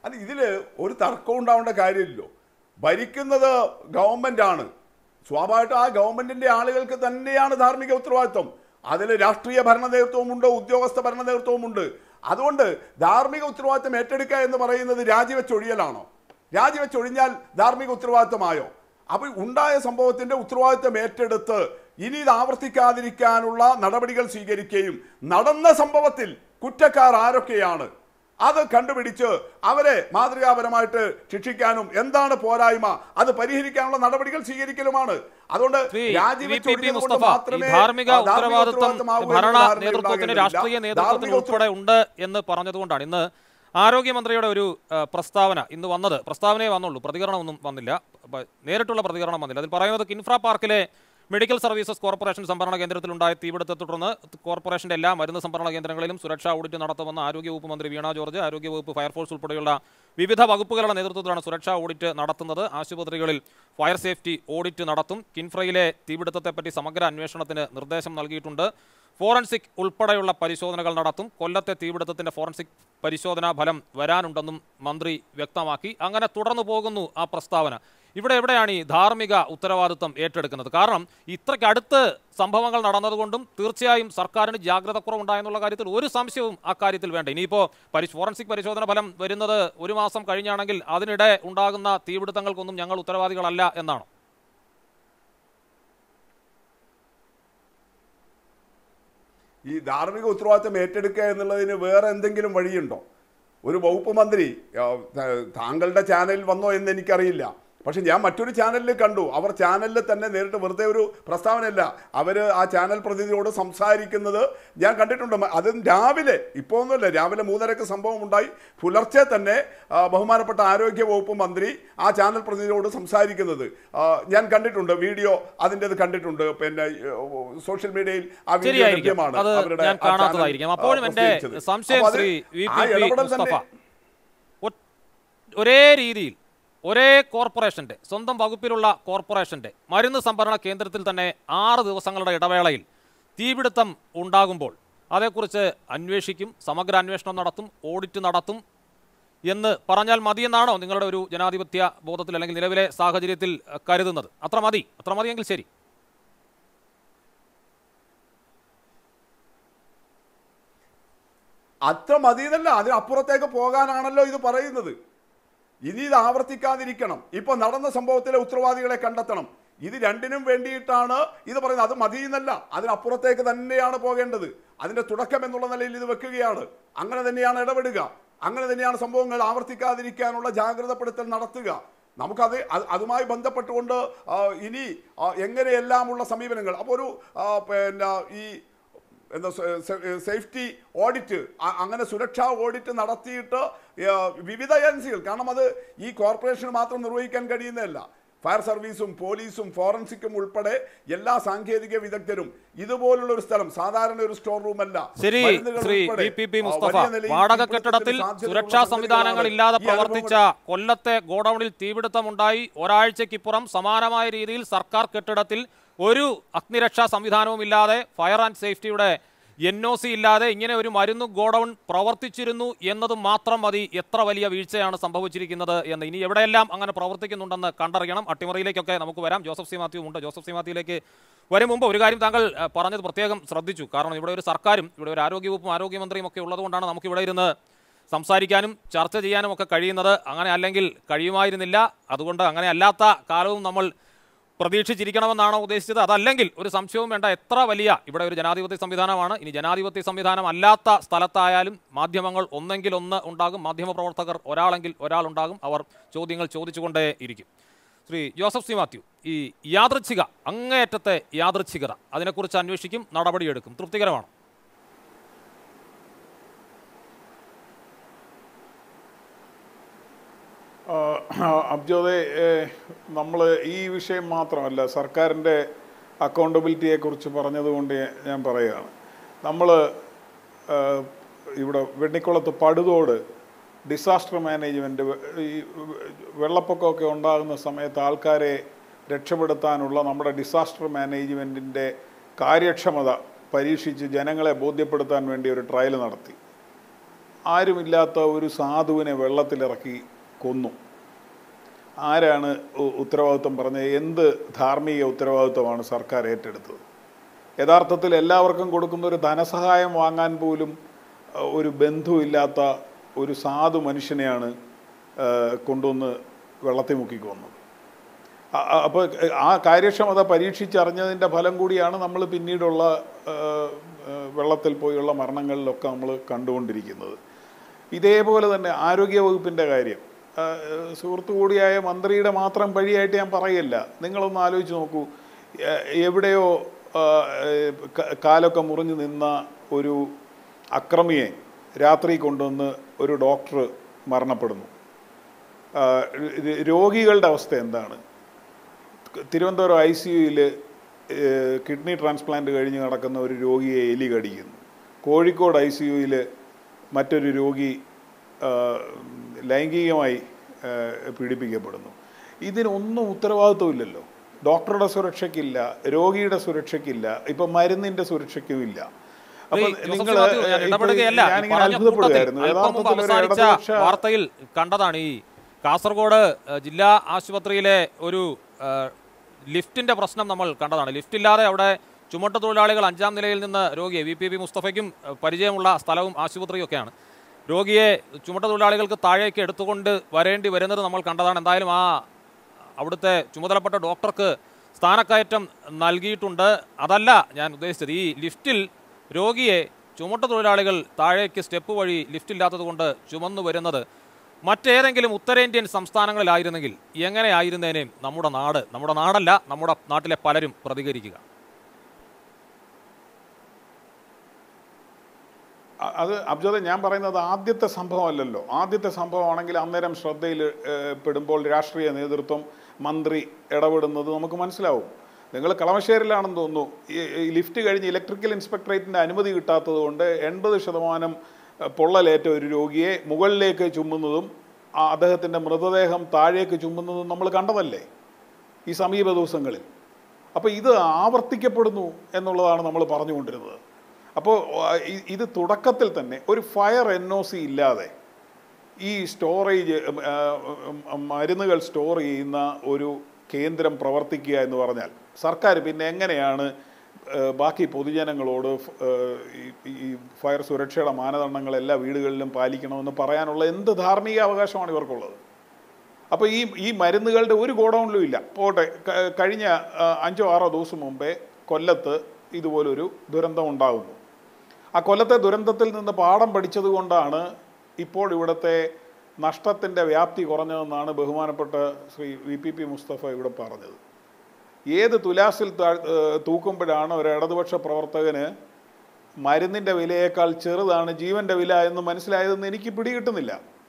അല്ല ഇതിൽ ഒരു തർക്കം ഉണ്ടാവേണ്ട കാര്യമില്ലല്ലോ ഭരിക്കുന്നത് ഗവൺമെന്റ് ആണ് സ്വാഭാവികമായിട്ടും ആ ഗവൺമെന്റിന്റെ ആളുകൾക്ക് തന്നെയാണ് ധാർമ്മിക ഉത്തരവാദിത്വം അതിൽ രാഷ്ട്രീയ ഭരണ നേതൃത്വമുണ്ട് ഉദ്യോഗസ്ഥ ഭരണ നേതൃത്വമുണ്ട് അതുകൊണ്ട് ധാർമ്മിക ഉത്തരവാദിത്വം ഏറ്റെടുക്കുക എന്ന് പറയുന്നത് രാജിവെച്ചൊഴിയലാണോ രാജിവെച്ചൊഴിഞ്ഞാൽ ധാർമ്മിക ഉത്തരവാദിത്വമായോ അപ്പൊ ഉണ്ടായ സംഭവത്തിന്റെ ഉത്തരവാദിത്വം ഏറ്റെടുത്ത് ഇനി ഇത് ആവർത്തിക്കാതിരിക്കാനുള്ള നടപടികൾ സ്വീകരിക്കുകയും നടന്ന സംഭവത്തിൽ കുറ്റക്കാർ ആരൊക്കെയാണ് അത് കണ്ടുപിടിച്ച് അവരെ മാതൃകാപരമായിട്ട് ശിക്ഷിക്കാനും എന്താണ് പോരായ്മ അത് പരിഹരിക്കാനുള്ള നടപടികൾ സ്വീകരിക്കലുമാണ് അതുകൊണ്ട് ശ്രീ രാജിവെച്ച് വി പി പി ഒഴിഞ്ഞത് കൊണ്ട് മുസ്തഫ ഈ മാത്രമേ ധാർമ്മിക ആ ഉത്തരവാദിത്വം ഉത്തരവാദിത്വമാകൂ ഭരണ എന്ന ധാരണ നേതൃത്വത്തിന് ഉണ്ടാകേണ്ടതില്ല. രാഷ്ട്രീയ നേതൃത്വത്തിന് ധാർമ്മിക ഉത്തര- ഉൾപ്പെടെ ഉണ്ട് എന്ന് പറഞ്ഞതുകൊണ്ടാണ് ഇന്ന് ആരോഗ്യമന്ത്രിയുടെ ഒരു ആ, പ്രസ്താവന ഇന്ന് വന്നത് പ്രസ്താവനയെ വന്നുള്ളൂ പ്രതികരണമൊന്നും വന്നില്ല അപ്പൊ നേരിട്ടുള്ള പ്രതികരണം വന്നില്ല അതിൽ പറയുന്നത് കിൻഫ്ര പാർക്കിലെ മെഡിക്കൽ സർവീസസ് കോർപ്പറേഷൻ സംഭരണ കേന്ദ്രത്തിലുണ്ടായ തീപിടുത്തത്തെ തുടർന്ന് കോർപ്പറേഷന്റെ എല്ലാ മരുന്ന് സംഭരണ കേന്ദ്രങ്ങളിലും സുരക്ഷാ ഓഡിറ്റ് നടത്തുമെന്ന് ആരോഗ്യവകുപ്പ് മന്ത്രി വീണ ജോർജ് ആരോഗ്യവകുപ്പ് ഫയർഫോഴ്സ് ഉൾപ്പെടെയുള്ള വിവിധ വകുപ്പുകളുടെ നേതൃത്വത്തിലാണ് സുരക്ഷാ ഓഡിറ്റ് നടത്തുന്നത് ആശുപത്രികളിൽ ഫയർ സേഫ്റ്റി ഓഡിറ്റ് നടത്തും കിൻഫ്രയിലെ തീപിടുത്തത്തെപ്പറ്റി സമഗ്ര അന്വേഷണത്തിന് നിർദ്ദേശം നൽകിയിട്ടുണ്ട് ഫോറൻസിക് ഉൾപ്പെടെയുള്ള പരിശോധനകൾ നടത്തും കൊല്ലത്തെ തീപിടുത്തത്തിന്റെ ഫോറൻസിക് പരിശോധനാ ഫലം വരാനുണ്ടെന്നും മന്ത്രി വ്യക്തമാക്കി അങ്ങനെ തുടർന്നു പോകുന്നു ആ പ്രസ്താവന ഇവിടെ എവിടെയാണ് ഈ ധാർമ്മിക ഉത്തരവാദിത്വം ഏറ്റെടുക്കുന്നത് കാരണം ഇത്രയ്ക്ക് അടുത്ത് സംഭവങ്ങൾ നടന്നതുകൊണ്ടും തീർച്ചയായും സർക്കാരിന് ജാഗ്രത കുറവുണ്ടായെന്നുള്ള കാര്യത്തിൽ ഒരു സംശയവും അക്കാര്യത്തിൽ വേണ്ട ഇനിയിപ്പോൾ പരി ഫോറൻസിക് പരിശോധന ഫലം വരുന്നത് ഒരു മാസം കഴിഞ്ഞാണെങ്കിൽ അതിനിടെ ഉണ്ടാകുന്ന തീപിടുത്തങ്ങൾക്കൊന്നും ഞങ്ങൾ ഉത്തരവാദികളല്ല എന്നാണ് ഈ ധാർമ്മിക ഉത്തരവാദിത്തം ഏറ്റെടുക്കുക എന്നുള്ളതിന് വേറെ എന്തെങ്കിലും വഴിയുണ്ടോ ഒരു വകുപ്പ് മന്ത്രി ആ, ത- താങ്കളുടെ ചാനലിൽ വന്നോ എന്ന് എനിക്കറിയില്ല പക്ഷെ ഞാൻ മറ്റൊരു ചാനലിൽ കണ്ടു അവർ ചാനലിൽ തന്നെ നേരിട്ട് വെറുതെ ഒരു പ്രസ്താവനയല്ല അവർ ആ ചാനൽ പ്രതിനിധിയോട് സംസാരിക്കുന്നത് ഞാൻ കണ്ടിട്ടുണ്ട് മ- അതും രാവിലെ ഇപ്പോൾ ഒന്നുമില്ല രാവിലെ മൂന്നരക്ക് സംഭവം ഉണ്ടായി പുലർച്ചെ തന്നെ ആ, ബഹുമാനപ്പെട്ട ആരോഗ്യ വകുപ്പ് മന്ത്രി ആ ചാനൽ പ്രതിനിധിയോട് സംസാരിക്കുന്നത് ആ, ഞാൻ കണ്ടിട്ടുണ്ട് വീഡിയോ അതിൻ്റെത് കണ്ടിട്ടുണ്ട് പിന്നെ സോഷ്യൽ മീഡിയയിൽ ആ വീഡിയോ ശരിയായിരിക്കും ലഭ്യമാണ് അത് അവരുടെ ഞാൻ ആ ചാനൽ, കാണാത്തതായിരിക്കും ആ, അപ്പോഴും എൻ്റെ പ്രസിദ്ധീകരിച്ചത്. സംശയം അപ്പോൾ അത് ശ്രീ വി ആ പി പി ഇടപെടൽ മുസ്തഫ തന്നെ ഒ- ഒരേ രീതിയിൽ ഒരേ കോർപ്പറേഷന്റെ സ്വന്തം വകുപ്പിലുള്ള കോർപ്പറേഷന്റെ മരുന്ന് സംഭരണ കേന്ദ്രത്തിൽ തന്നെ ആറ് ദിവസങ്ങളുടെ ഇടവേളയിൽ തീപിടുത്തം ഉണ്ടാകുമ്പോൾ അതേക്കുറിച്ച് അന്വേഷിക്കും സമഗ്ര അന്വേഷണം നടത്തും ഓഡിറ്റ് നടത്തും എന്ന് പറഞ്ഞാൽ മതിയെന്നാണോ നിങ്ങളുടെ ഒരു ജനാധിപത്യ ബോധത്തിൽ അല്ലെങ്കിൽ നിലവിലെ സാഹചര്യത്തിൽ അഹ്, കരുതുന്നത് അത്ര മതി അത്ര മതിയെങ്കിൽ ശരി അത്ര മതിയെന്നല്ല അതിനപ്പുറത്തേക്ക് പോകാനാണല്ലോ ഇത് പറയുന്നത് ഇനി ഇത് ആവർത്തിക്കാതിരിക്കണം ഇപ്പൊ നടന്ന സംഭവത്തിലെ ഉത്തരവാദികളെ കണ്ടെത്തണം ഇത് രണ്ടിനും വേണ്ടിയിട്ടാണ് ഇത് പറയുന്നത് അത് മതിയെന്നല്ല അതിനപ്പുറത്തേക്ക് തന്നെയാണ് പോകേണ്ടത് അതിന്റെ തുടക്കം എന്നുള്ള നിലയിൽ ഇത് വെക്കുകയാണ് അങ്ങനെ തന്നെയാണ് ഇടപെടുക അങ്ങനെ തന്നെയാണ് സംഭവങ്ങൾ ആവർത്തിക്കാതിരിക്കാനുള്ള ജാഗ്രതപ്പെടുത്തൽ നടത്തുക നമുക്കത് അത് അതുമായി ബന്ധപ്പെട്ടുകൊണ്ട് ആ, ഇനി ആ, എങ്ങനെയെല്ലാമുള്ള സമീപനങ്ങൾ അപ്പോൾ ഒരു ആ, പിന്നെ ഈ എന്താ സ- സ- സേഫ്റ്റി ഓഡിറ്റ് അ- അങ്ങനെ സുരക്ഷാ ഓഡിറ്റ് നടത്തിയിട്ട് ആ, വിവിധ ഏജൻസികൾ കാരണം അത് ഈ കോർപ്പറേഷന് മാത്രം നിർവഹിക്കാൻ കഴിയുന്നതല്ല ഫയർ സർവീസും പോലീസും ഫോറൻസിക്കും ഉൾപ്പെടെ എല്ലാ സാങ്കേതിക വിദഗ്ധരും ഇതുപോലുള്ള ഒരു സ്ഥലം സാധാരണ ഒരു സ്റ്റോർ റൂം അല്ല ശരി മരുന്നുകൾ ശ്രീ ഉൾപ്പെടെ, വി പി പി ആ, മുസ്തഫ വലിയ നിലയിൽ വാടക തീപിടുത്തത്തിന് കെട്ടിടത്തിൽ സാധ്യതയുള്ള സുരക്ഷാ സംവിധാനങ്ങൾ ഇല്ലാതെ ഈ അനുഭവങ്ങൾ- പ്രവർത്തിച്ച കൊല്ലത്തെ ഗോഡൌണിൽ തീപിടുത്തമുണ്ടായി ഒരാഴ്ചയ്ക്കിപ്പുറം സമാനമായ രീതിയിൽ സർക്കാർ കെട്ടിടത്തിൽ ഒരു അഗ്നിരക്ഷാ സംവിധാനവും ഇല്ലാതെ ഫയർ ആൻഡ് സേഫ്റ്റിയുടെ എൻ ഒ സി ഇല്ലാതെ ഇങ്ങനെ ഒരു മരുന്ന് ഗോഡൌൺ പ്രവർത്തിച്ചിരുന്നു എന്നത് മാത്രം മതി എത്ര വലിയ വീഴ്ചയാണ് സംഭവിച്ചിരിക്കുന്നത് എന്ന് ഇനി എവിടെയെല്ലാം അങ്ങനെ പ്രവർത്തിക്കുന്നുണ്ടെന്ന് കണ്ടറിയണം അട്ടിമറിയിലേക്കൊക്കെ നമുക്ക് വരാം ജോസഫ് സി മാത്യു ഉണ്ട് ജോസഫ് സി മാത്യുവിലേക്ക് വരും മുമ്പ് ഒരു കാര്യം താങ്കൾ അഹ്, പറഞ്ഞത് പ്രത്യേകം ശ്രദ്ധിച്ചു കാരണം ഇവിടെ ഒരു സർക്കാരും ഇവിടെ ഒരു ആരോഗ്യവകുപ്പും ആരോഗ്യമന്ത്രിയും ഒക്കെ ഉള്ളതുകൊണ്ടാണ് നമുക്ക് ഇവിടെ ഇരുന്ന് സംസാരിക്കാനും ചർച്ച ചെയ്യാനും ഒക്കെ കഴിയുന്നത് അങ്ങനെ അല്ലെങ്കിൽ കഴിയുമായിരുന്നില്ല അതുകൊണ്ട് അങ്ങനെ അല്ലാത്ത കാലവും നമ്മൾ പ്രതീക്ഷിച്ചിരിക്കണമെന്നാണോ ഉദ്ദേശിച്ചത് അതല്ലെങ്കിൽ ഒരു സംശയവും വേണ്ട എത്ര വലിയ ഇവിടെ ഒരു ജനാധിപത്യ സംവിധാനമാണ് ഇനി ജനാധിപത്യ സംവിധാനം അല്ലാത്ത സ്ഥലത്തായാലും മാധ്യമങ്ങൾ ഒന്നെങ്കിൽ ഒന്ന് ഉണ്ടാകും മാധ്യമപ്രവർത്തകർ ഒരാളെങ്കിൽ ഒരാളുണ്ടാകും അവർ ചോദ്യങ്ങൾ ചോദിച്ചുകൊണ്ടേ ഇരിക്കും ശ്രീ ജോസഫ് സി മാത്യു ഈ യാദൃച്ഛിക അങ്ങേയറ്റത്തെ യാദൃച്ഛികത അതിനെക്കുറിച്ച് അന്വേഷിക്കും നടപടിയെടുക്കും തൃപ്തികരമാണ് അബ്ജോദെ നമ്മൾ ഈ വിഷയം മാത്രമല്ല സർക്കാരിൻ്റെ അക്കൗണ്ടബിലിറ്റിയെക്കുറിച്ച് പറഞ്ഞതുകൊണ്ട് ഞാൻ പറയുകയാണ് നമ്മൾ ഇവിടെ വെണ്ണിക്കുളത്ത് പടുതോട് ഡിസാസ്റ്റർ മാനേജ്മെൻറ്റ് ഈ വെള്ളപ്പൊക്കമൊക്കെ ഉണ്ടാകുന്ന സമയത്ത് ആൾക്കാരെ രക്ഷപ്പെടുത്താനുള്ള നമ്മുടെ ഡിസാസ്റ്റർ മാനേജ്മെൻറ്റിൻ്റെ കാര്യക്ഷമത പരീക്ഷിച്ച് ജനങ്ങളെ ബോധ്യപ്പെടുത്താൻ വേണ്ടി ഒരു ട്രയൽ നടത്തി ആരുമില്ലാത്ത ഒരു സാധുവിനെ വെള്ളത്തിലിറക്കി കൊന്നു ആരാണ് ഉ- ഉത്തരവാദിത്വം പറഞ്ഞത് എന്ത് ധാർമ്മിക ഉത്തരവാദിത്വമാണ് സർക്കാർ ഏറ്റെടുത്തത് യഥാർത്ഥത്തിൽ എല്ലാവർക്കും കൊടുക്കുന്ന ഒരു ധനസഹായം വാങ്ങാൻ പോലും അഹ്, ഒരു ബന്ധുവില്ലാത്ത ഒരു സാധു മനുഷ്യനെയാണ് അഹ്, കൊണ്ടുവന്ന് വെള്ളത്തിൽ മുക്കി കൊന്നത് അ- അ- അപ്പോൾ ആ കാര്യക്ഷമത പരീക്ഷിച്ചറിഞ്ഞതിൻ്റെ ഫലം കൂടിയാണ് നമ്മൾ പിന്നീടുള്ള ഏഹ്, ഏഹ്, വെള്ളത്തിൽ പോയുള്ള മരണങ്ങളിലൊക്കെ നമ്മൾ കണ്ടുകൊണ്ടിരിക്കുന്നത് ഇതേപോലെ തന്നെ ആരോഗ്യ വകുപ്പിൻ്റെ കാര്യം ഏഹ്, സുഹൃത്തു കൂടിയായ മന്ത്രിയുടെ മാത്രം വഴിയായിട്ട് ഞാൻ പറയല്ല നിങ്ങളൊന്ന് ആലോചിച്ച് നോക്കൂ എ- എവിടെയോ ഏഹ്, ക- കാലൊക്കെ മുറിഞ്ഞു നിന്ന ഒരു അക്രമിയെ രാത്രി കൊണ്ടുവന്ന് ഒരു ഡോക്ടർ മരണപ്പെടുന്നു ആ, ര- രോഗികളുടെ അവസ്ഥ എന്താണ് തിരുവനന്തപുരം ഐ സി യുയിൽ കിഡ്നി ട്രാൻസ്പ്ലാന്റ് കഴിഞ്ഞ് നടക്കുന്ന ഒരു രോഗിയെ എലി കടിക്കുന്നു കോഴിക്കോട് ഐ സി യുയിൽ മറ്റൊരു രോഗി ആ, ലൈംഗികമായി ആ, പീഡിപ്പിക്കപ്പെടുന്നു ഇതിനൊന്നും ഉത്തരവാദിത്വമില്ലല്ലോ ഡോക്ടറുടെ സുരക്ഷയ്ക്കില്ല രോഗിയുടെ സുരക്ഷയ്ക്കില്ല ഇപ്പം മരുന്നിൻ്റെ സുരക്ഷയ്ക്കും ഇല്ല അപ്പോൾ ശ്രീ ജോസഫ് നിങ്ങൾ മാത്യു, ഞാൻ ഇടപെടുകയല്ല. ഈ ഞാനിങ്ങനെ പറഞ്ഞ അത്ഭുതപ്പെടുകയായിരുന്നു കൂട്ടത്തിൽ അല്പം മുമ്പ് യഥാർത്ഥത്തിൽ ഒരു അവസാനിച്ച ഇടതുപക്ഷ വാർത്തയിൽ കണ്ടതാണ് ഈ കാസർഗോഡ് ഏഹ്, ജില്ലാ ആശുപത്രിയിലെ ഒരു ഏഹ്, ലിഫ്റ്റിന്റെ പ്രശ്നം നമ്മൾ കണ്ടതാണ് ലിഫ്റ്റ് ഇല്ലാതെ അവിടെ ചുമട്ട് തൊഴിലാളികൾ അഞ്ചാം നിലയിൽ നിന്ന് രോഗിയെ വി പി പി മുസ്തഫയ്ക്കും ഏഹ്, പരിചയമുള്ള സ്ഥലവും ആശുപത്രിയും ഒക്കെയാണ് രോഗിയെ ചുമട്ട് തൊഴിലാളികൾക്ക് താഴേക്ക് എടുത്തുകൊണ്ട് വരേണ്ടി വരുന്നത് നമ്മൾ കണ്ടതാണ് എന്തായാലും ആ അവിടുത്തെ ചുമതലപ്പെട്ട ഡോക്ടർക്ക് സ്ഥാനക്കയറ്റം നൽകിയിട്ടുണ്ട് അതല്ല ഞാൻ ഉദ്ദേശിച്ചത് ഈ ലിഫ്റ്റിൽ രോഗിയെ ചുമട്ട് തൊഴിലാളികൾ താഴേക്ക് സ്റ്റെപ്പ് വഴി ലിഫ്റ്റ് ഇല്ലാത്തത് കൊണ്ട് ചുമന്നു വരുന്നത് മറ്റേതെങ്കിലും ഉത്തരേന്ത്യൻ സംസ്ഥാനങ്ങളിലായിരുന്നെങ്കിൽ എങ്ങനെയായിരുന്നേനേയും നമ്മുടെ നാട് നമ്മുടെ നാടല്ല നമ്മുടെ നാട്ടിലെ പലരും പ്രതികരിക്കുക അ- അത് അബ്ജദ് ഞാൻ പറയുന്നത് ആദ്യത്തെ സംഭവമല്ലല്ലോ ആദ്യത്തെ സംഭവമാണെങ്കിൽ അന്നേരം ശ്രദ്ധയിൽ ഏഹ്, പെടുമ്പോൾ രാഷ്ട്രീയ നേതൃത്വം മന്ത്രി ഇടപെടുന്നത് നമുക്ക് മനസ്സിലാവും നിങ്ങൾ കളമശ്ശേരിലാണെന്ന് തോന്നുന്നു ഈ ഈ ലിഫ്റ്റ് കഴിഞ്ഞ് ഇലക്ട്രിക്കൽ ഇൻസ്പെക്ടറേറ്റിൻ്റെ അനുമതി കിട്ടാത്തത് കൊണ്ട് എൺപത് ശതമാനം ഏഹ്, പൊള്ളലേറ്റ ഒരു രോഗിയെ മുകളിലേക്ക് ചുമ്മുന്നതും ആ അദ്ദേഹത്തിൻ്റെ മൃതദേഹം താഴേക്ക് ചുമ്മുന്നതും നമ്മൾ കണ്ടതല്ലേ ഈ സമീപ ദിവസങ്ങളിൽ അപ്പോൾ ഇത് ആവർത്തിക്കപ്പെടുന്നു എന്നുള്ളതാണ് നമ്മൾ പറഞ്ഞുകൊണ്ടിരുന്നത് അപ്പോൾ ഇത് തുടക്കത്തിൽ തന്നെ ഒരു ഫയർ എൻ ഒ സി ഇല്ലാതെ ഈ സ്റ്റോറേജ് ഉം, ആ, ഉം, ഉം, മരുന്നുകൾ സ്റ്റോർ ചെയ്യുന്ന ഒരു കേന്ദ്രം പ്രവർത്തിക്കുക എന്ന് പറഞ്ഞാൽ സർക്കാർ പിന്നെ എങ്ങനെയാണ് ആ, ബാക്കി പൊതുജനങ്ങളോട് ഫ്- ആ, ഈ- ഈ ഫയർ സുരക്ഷയുടെ മാനദണ്ഡങ്ങൾ എല്ലാ വീടുകളിലും പാലിക്കണമെന്ന് പറയാനുള്ള എന്ത് ധാർമ്മിക അവകാശമാണ് ഇവർക്കുള്ളത് അപ്പോൾ ഈ ഈ മരുന്നുകളുടെ ഒരു ഗോഡൗണിലും ഇല്ല പോട്ടെ ക- കഴിഞ്ഞ ആ, അഞ്ചോ ആറോ ദിവസം മുമ്പേ കൊല്ലത്ത് ഇതുപോലൊരു ദുരന്തം ഉണ്ടാകുന്നു ആ കൊല്ലത്തെ ദുരന്തത്തിൽ നിന്ന് പാഠം പഠിച്ചത് കൊണ്ടാണ് ഇപ്പോൾ ഇവിടുത്തെ നഷ്ടത്തിൻ്റെ വ്യാപ്തി കുറഞ്ഞതെന്നാണ് ബഹുമാനപ്പെട്ട Shri V P P Mustafa ഇവിടെ പറഞ്ഞത് ഏത് തുലാസിൽ താ- ഏഹ് തൂക്കുമ്പോഴാണ് ഒരു ഇടതുപക്ഷ പ്രവർത്തകന് മരുന്നിൻ്റെ വിലയേക്കാൾ ചെറുതാണ് ജീവൻ്റെ വില എന്ന് മനസ്സിലായതെന്ന് എനിക്ക് പിടികിട്ടുന്നില്ല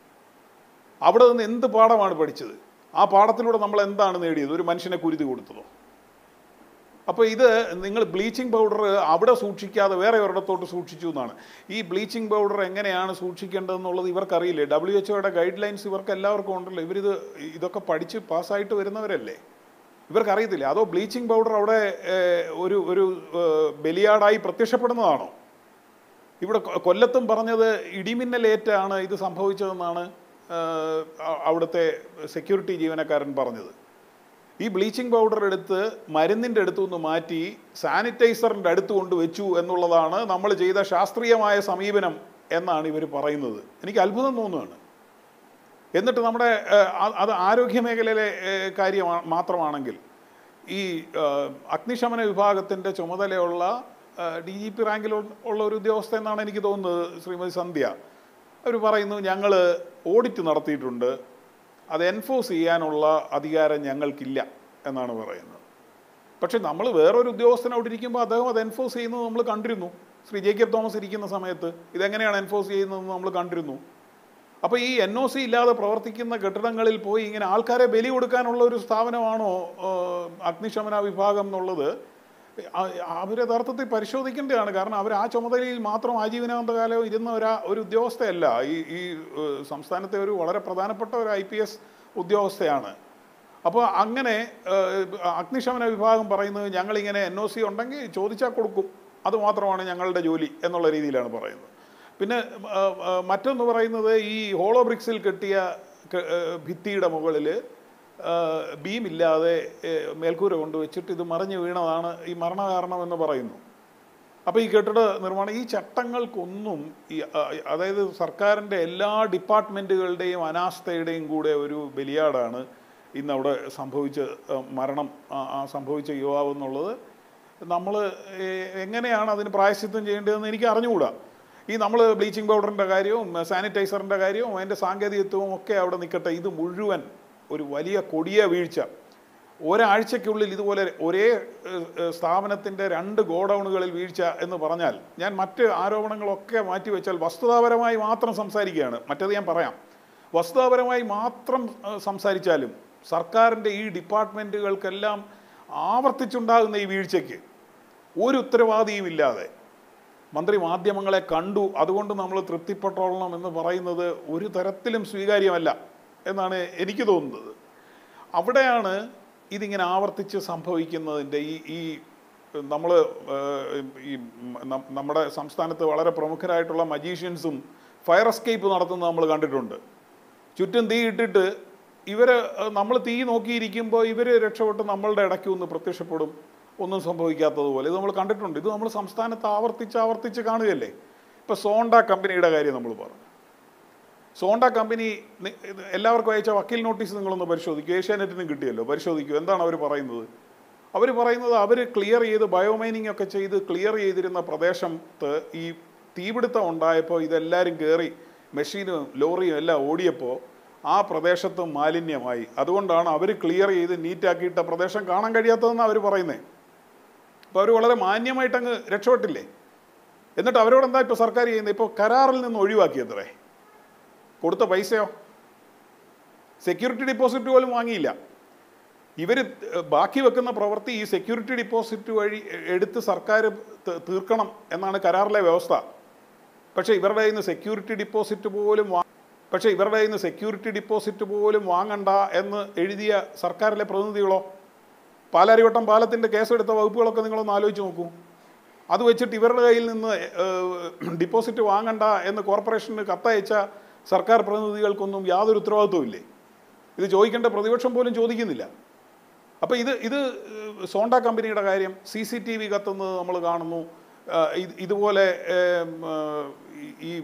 അവിടെ നിന്ന് എന്ത് പാഠമാണ് പഠിച്ചത് ആ പാഠത്തിലൂടെ നമ്മൾ എന്താണ് നേടിയത് ഒരു മനുഷ്യനെ കുരുതി കൊടുത്തതോ അപ്പോൾ ഇത് നിങ്ങൾ ബ്ലീച്ചിങ് പൗഡർ അവിടെ സൂക്ഷിക്കാതെ വേറെ ഒരിടത്തോട്ട് സൂക്ഷിച്ചു എന്നാണ് ഈ ബ്ലീച്ചിങ് പൗഡർ എങ്ങനെയാണ് സൂക്ഷിക്കേണ്ടതെന്നുള്ളത് ഇവർക്കറിയില്ലേ ഡബ്ല്യു എച്ച് ഒയുടെ ഗൈഡ് ലൈൻസ് ഇവർക്ക് എല്ലാവർക്കും ഉണ്ടല്ലോ ഇവരിത് ഇതൊക്കെ പഠിച്ച് പാസ്സായിട്ട് വരുന്നവരല്ലേ ഇവർക്കറിയത്തില്ല അതോ ബ്ലീച്ചിങ് പൗഡർ അവിടെ ഏഹ്, ഒരു ഒരു ഏഹ്, ബലിയാടായി പ്രത്യക്ഷപ്പെടുന്നതാണോ ഇവിടെ കൊ- കൊല്ലത്തും പറഞ്ഞത് ഇടിമിന്നലേറ്റാണ് ഇത് സംഭവിച്ചതെന്നാണ് ഏഹ്, അ- അവിടുത്തെ സെക്യൂരിറ്റി ജീവനക്കാരൻ പറഞ്ഞത് ഈ ബ്ലീച്ചിങ് പൗഡർ എടുത്ത് മരുന്നിൻ്റെ അടുത്തു നിന്ന് മാറ്റി സാനിറ്റൈസറിൻ്റെ അടുത്ത് കൊണ്ട് വെച്ചു എന്നുള്ളതാണ് നമ്മൾ ചെയ്ത ശാസ്ത്രീയമായ സമീപനം എന്നാണ് ഇവർ പറയുന്നത് എനിക്ക് അത്ഭുതം തോന്നുകയാണ് എന്നിട്ട് നമ്മുടെ ഏഹ്, അ- അത് ആരോഗ്യ മേഖലയിലെ ഏഹ്, കാര്യം മാത്രമാണെങ്കിൽ ഈ ഏഹ്, അഗ്നിശമന വിഭാഗത്തിൻ്റെ ചുമതലയുള്ള ഡി ജി പി റാങ്കിൽ ഉള്ള ഒരു ഉദ്യോഗസ്ഥ എന്നാണ് എനിക്ക് തോന്നുന്നത് ശ്രീമതി സന്ധ്യ അവർ പറയുന്നു ഞങ്ങൾ ഓഡിറ്റ് നടത്തിയിട്ടുണ്ട് അത് എൻഫോഴ്സ് ചെയ്യാനുള്ള അധികാരം ഞങ്ങൾക്കില്ല എന്നാണ് പറയുന്നത് പക്ഷെ നമ്മൾ വേറൊരു ഉദ്യോഗസ്ഥൻ അവിടെ ഇരിക്കുമ്പോൾ അദ്ദേഹം അത് എൻഫോഴ്സ് ചെയ്യുന്നത് നമ്മൾ കണ്ടിരുന്നു ശ്രീ ജേക്കബ് തോമസ് ഇരിക്കുന്ന സമയത്ത് ഇതെങ്ങനെയാണ് എൻഫോഴ്സ് ചെയ്യുന്നതെന്ന് നമ്മൾ കണ്ടിരുന്നു അപ്പോൾ ഈ എൻ ഒ സി ഇല്ലാതെ പ്രവർത്തിക്കുന്ന കെട്ടിടങ്ങളിൽ പോയി ഇങ്ങനെ ആൾക്കാരെ ബലി കൊടുക്കാനുള്ള ഒരു സ്ഥാപനമാണോ ഏഹ്, അഗ്നിശമന വിഭാഗം എന്നുള്ളത് ആ- അവർ യഥാർത്ഥത്തിൽ പരിശോധിക്കേണ്ടതാണ് കാരണം അവർ ആ ചുമതലയിൽ മാത്രം ആജീവനാന്തകാലം ഇരുന്ന ഒരു ഒരു ഉദ്യോഗസ്ഥയല്ല ഈ ഈ ഏഹ്, സംസ്ഥാനത്തെ ഒരു വളരെ പ്രധാനപ്പെട്ട ഒരു ഐ പി എസ് ഉദ്യോഗസ്ഥയാണ് അപ്പോൾ അങ്ങനെ ഏഹ്, അഗ്നിശമന വിഭാഗം പറയുന്നത് ഞങ്ങളിങ്ങനെ എൻ ഒ സി ഉണ്ടെങ്കിൽ ചോദിച്ചാൽ കൊടുക്കും അത് മാത്രമാണ് ഞങ്ങളുടെ ജോലി എന്നുള്ള രീതിയിലാണ് പറയുന്നത് പിന്നെ ആ, ആ, മറ്റൊന്ന് പറയുന്നത് ഈ ഹോളോ ബ്രിക്സിൽ കെട്ടിയ ക- ആ, ഭിത്തിയുടെ മുകളിൽ ബീമില്ലാതെ ഏ, മേൽക്കൂര കൊണ്ടുവച്ചിട്ട് ഇത് മറിഞ്ഞു വീണതാണ് ഈ മരണകാരണം എന്ന് പറയുന്നു അപ്പോൾ ഈ കെട്ടിട നിർമ്മാണം ഈ ചട്ടങ്ങൾക്കൊന്നും ഈ ആ, അതായത് സർക്കാരിൻ്റെ എല്ലാ ഡിപ്പാർട്ട്മെൻറ്റുകളുടെയും അനാസ്ഥയുടെയും കൂടെ ഒരു ബലിയാടാണ് ഇന്ന് അവിടെ സംഭവിച്ച ആ, മരണം ആ- ആ സംഭവിച്ച യുവാവ് എന്നുള്ളത് നമ്മൾ എങ്ങനെയാണ് അതിന് പ്രായശ്ചിത്തം ചെയ്യേണ്ടതെന്ന് എനിക്ക് അറിഞ്ഞുകൂടാ ഈ നമ്മൾ ബ്ലീച്ചിങ് പൗഡറിൻ്റെ കാര്യവും സാനിറ്റൈസറിൻ്റെ കാര്യവും അതിൻ്റെ സാങ്കേതികത്വവും ഒക്കെ അവിടെ നിൽക്കട്ടെ ഇത് മുഴുവൻ ഒരു വലിയ കൊടിയ വീഴ്ച ഒരാഴ്ചയ്ക്കുള്ളിൽ ഇതുപോലെ ഒരേ ഏഹ്, ഏഹ്, സ്ഥാപനത്തിൻ്റെ രണ്ട് ഗോഡൗണുകളിൽ വീഴ്ച എന്ന് പറഞ്ഞാൽ ഞാൻ മറ്റ് ആരോപണങ്ങളൊക്കെ മാറ്റിവെച്ചാൽ വസ്തുതാപരമായി മാത്രം സംസാരിക്കുകയാണ് മറ്റത് ഞാൻ പറയാം വസ്തുതാപരമായി മാത്രം ഏഹ്, സംസാരിച്ചാലും സർക്കാരിൻ്റെ ഈ ഡിപ്പാർട്ട്മെൻറ്റുകൾക്കെല്ലാം ആവർത്തിച്ചുണ്ടാകുന്ന ഈ വീഴ്ചയ്ക്ക് ഒരു ഉത്തരവാദിയും ഇല്ലാതെ മന്ത്രി മാധ്യമങ്ങളെ കണ്ടു അതുകൊണ്ട് നമ്മൾ തൃപ്തിപ്പെട്ടോളണം എന്ന് പറയുന്നത് ഒരു തരത്തിലും സ്വീകാര്യമല്ല എന്നാണ് എനിക്ക് തോന്നുന്നത് അവിടെയാണ് ഇതിങ്ങനെ ആവർത്തിച്ച് സംഭവിക്കുന്നതിൻ്റെ ഈ ഈ നമ്മൾ ഈ നം- നമ്മുടെ സംസ്ഥാനത്ത് വളരെ പ്രമുഖരായിട്ടുള്ള മജീഷ്യൻസും ഫയർ എസ്കേപ്പ് നടത്തുന്നത് നമ്മൾ കണ്ടിട്ടുണ്ട് ചുറ്റും തീ ഇട്ടിട്ട് ഇവർ നമ്മൾ തീ നോക്കിയിരിക്കുമ്പോൾ ഇവർ രക്ഷപ്പെട്ട് നമ്മളുടെ ഇടയ്ക്ക് ഒന്ന് പ്രത്യക്ഷപ്പെടും ഒന്നും സംഭവിക്കാത്തതുപോലെ ഇത് നമ്മൾ കണ്ടിട്ടുണ്ട് ഇത് നമ്മൾ സംസ്ഥാനത്ത് ആവർത്തിച്ച് ആവർത്തിച്ച് കാണുകയല്ലേ ഇപ്പോൾ സോണ്ട കമ്പനിയുടെ കാര്യം നമ്മൾ പറഞ്ഞു സോണ്ട കമ്പനി നി- ഇത് എല്ലാവർക്കും അയച്ച വക്കീൽ നോട്ടീസ് നിങ്ങളൊന്ന് പരിശോധിക്കൂ ഏഷ്യാനെറ്റിനും കിട്ടിയല്ലോ പരിശോധിക്കൂ എന്താണ് അവർ പറയുന്നത് അവർ പറയുന്നത് അവർ ക്ലിയർ ചെയ്ത് ബയോമൈനിങ് ഒക്കെ ചെയ്ത് ക്ലിയർ ചെയ്തിരുന്ന പ്രദേശത്ത് ഈ തീപിടുത്തം ഉണ്ടായപ്പോൾ ഇതെല്ലാവരും കയറി മെഷീനും ലോറിയും എല്ലാം ഓടിയപ്പോൾ ആ പ്രദേശത്ത് മാലിന്യമായി അതുകൊണ്ടാണ് അവർ ക്ലിയർ ചെയ്ത് നീറ്റാക്കിയിട്ട പ്രദേശം കാണാൻ കഴിയാത്തതെന്നാണ് അവർ പറയുന്നത് അപ്പോൾ അവർ വളരെ മാന്യമായിട്ട് അങ്ങ് രക്ഷപ്പെട്ടില്ലേ എന്നിട്ട് അവരോട് എന്താ ഇപ്പോൾ സർക്കാർ ചെയ്യുന്നത് ഇപ്പോൾ കരാറിൽ നിന്ന് ഒഴിവാക്കിയത്രേ കൊടുത്ത പൈസയോ സെക്യൂരിറ്റി ഡിപ്പോസിറ്റ് പോലും വാങ്ങിയില്ല ഇവർ ബാക്കി വെക്കുന്ന പ്രവൃത്തി ഈ സെക്യൂരിറ്റി ഡിപ്പോസിറ്റ് വഴി എടുത്ത് സർക്കാർ ത- തീർക്കണം എന്നാണ് കരാറിലെ വ്യവസ്ഥ പക്ഷേ ഇവരുടെ കയ്യിൽ നിന്ന് സെക്യൂരിറ്റി ഡിപ്പോസിറ്റ് പോലും വാ പക്ഷേ ഇവരുടെ കയ്യിൽ നിന്ന് സെക്യൂരിറ്റി ഡിപ്പോസിറ്റ് പോലും വാങ്ങണ്ട എന്ന് എഴുതിയ സർക്കാരിലെ പ്രതിനിധികളോ പാലാരിവട്ടം പാലത്തിൻ്റെ കേസെടുത്ത വകുപ്പുകളൊക്കെ നിങ്ങളൊന്ന് ആലോചിച്ച് നോക്കൂ അത് വെച്ചിട്ട് ഇവരുടെ കയ്യിൽ നിന്ന് ഡിപ്പോസിറ്റ് വാങ്ങണ്ട എന്ന് കോർപ്പറേഷന് കത്തയച്ച സർക്കാർ പ്രതിനിധികൾക്കൊന്നും യാതൊരു ഉത്തരവാദിത്വവും ഇല്ലേ ഇത് ചോദിക്കേണ്ട പ്രതിപക്ഷം പോലും ചോദിക്കുന്നില്ല അപ്പോൾ ഇത് ഇത് ഏഹ്, സോണ്ട കമ്പനിയുടെ കാര്യം സി സി ടി വി കത്തുന്നത് നമ്മൾ കാണുന്നു ആ, ഇത് ഇതുപോലെ ഏം, ആ, ഈ- ഈ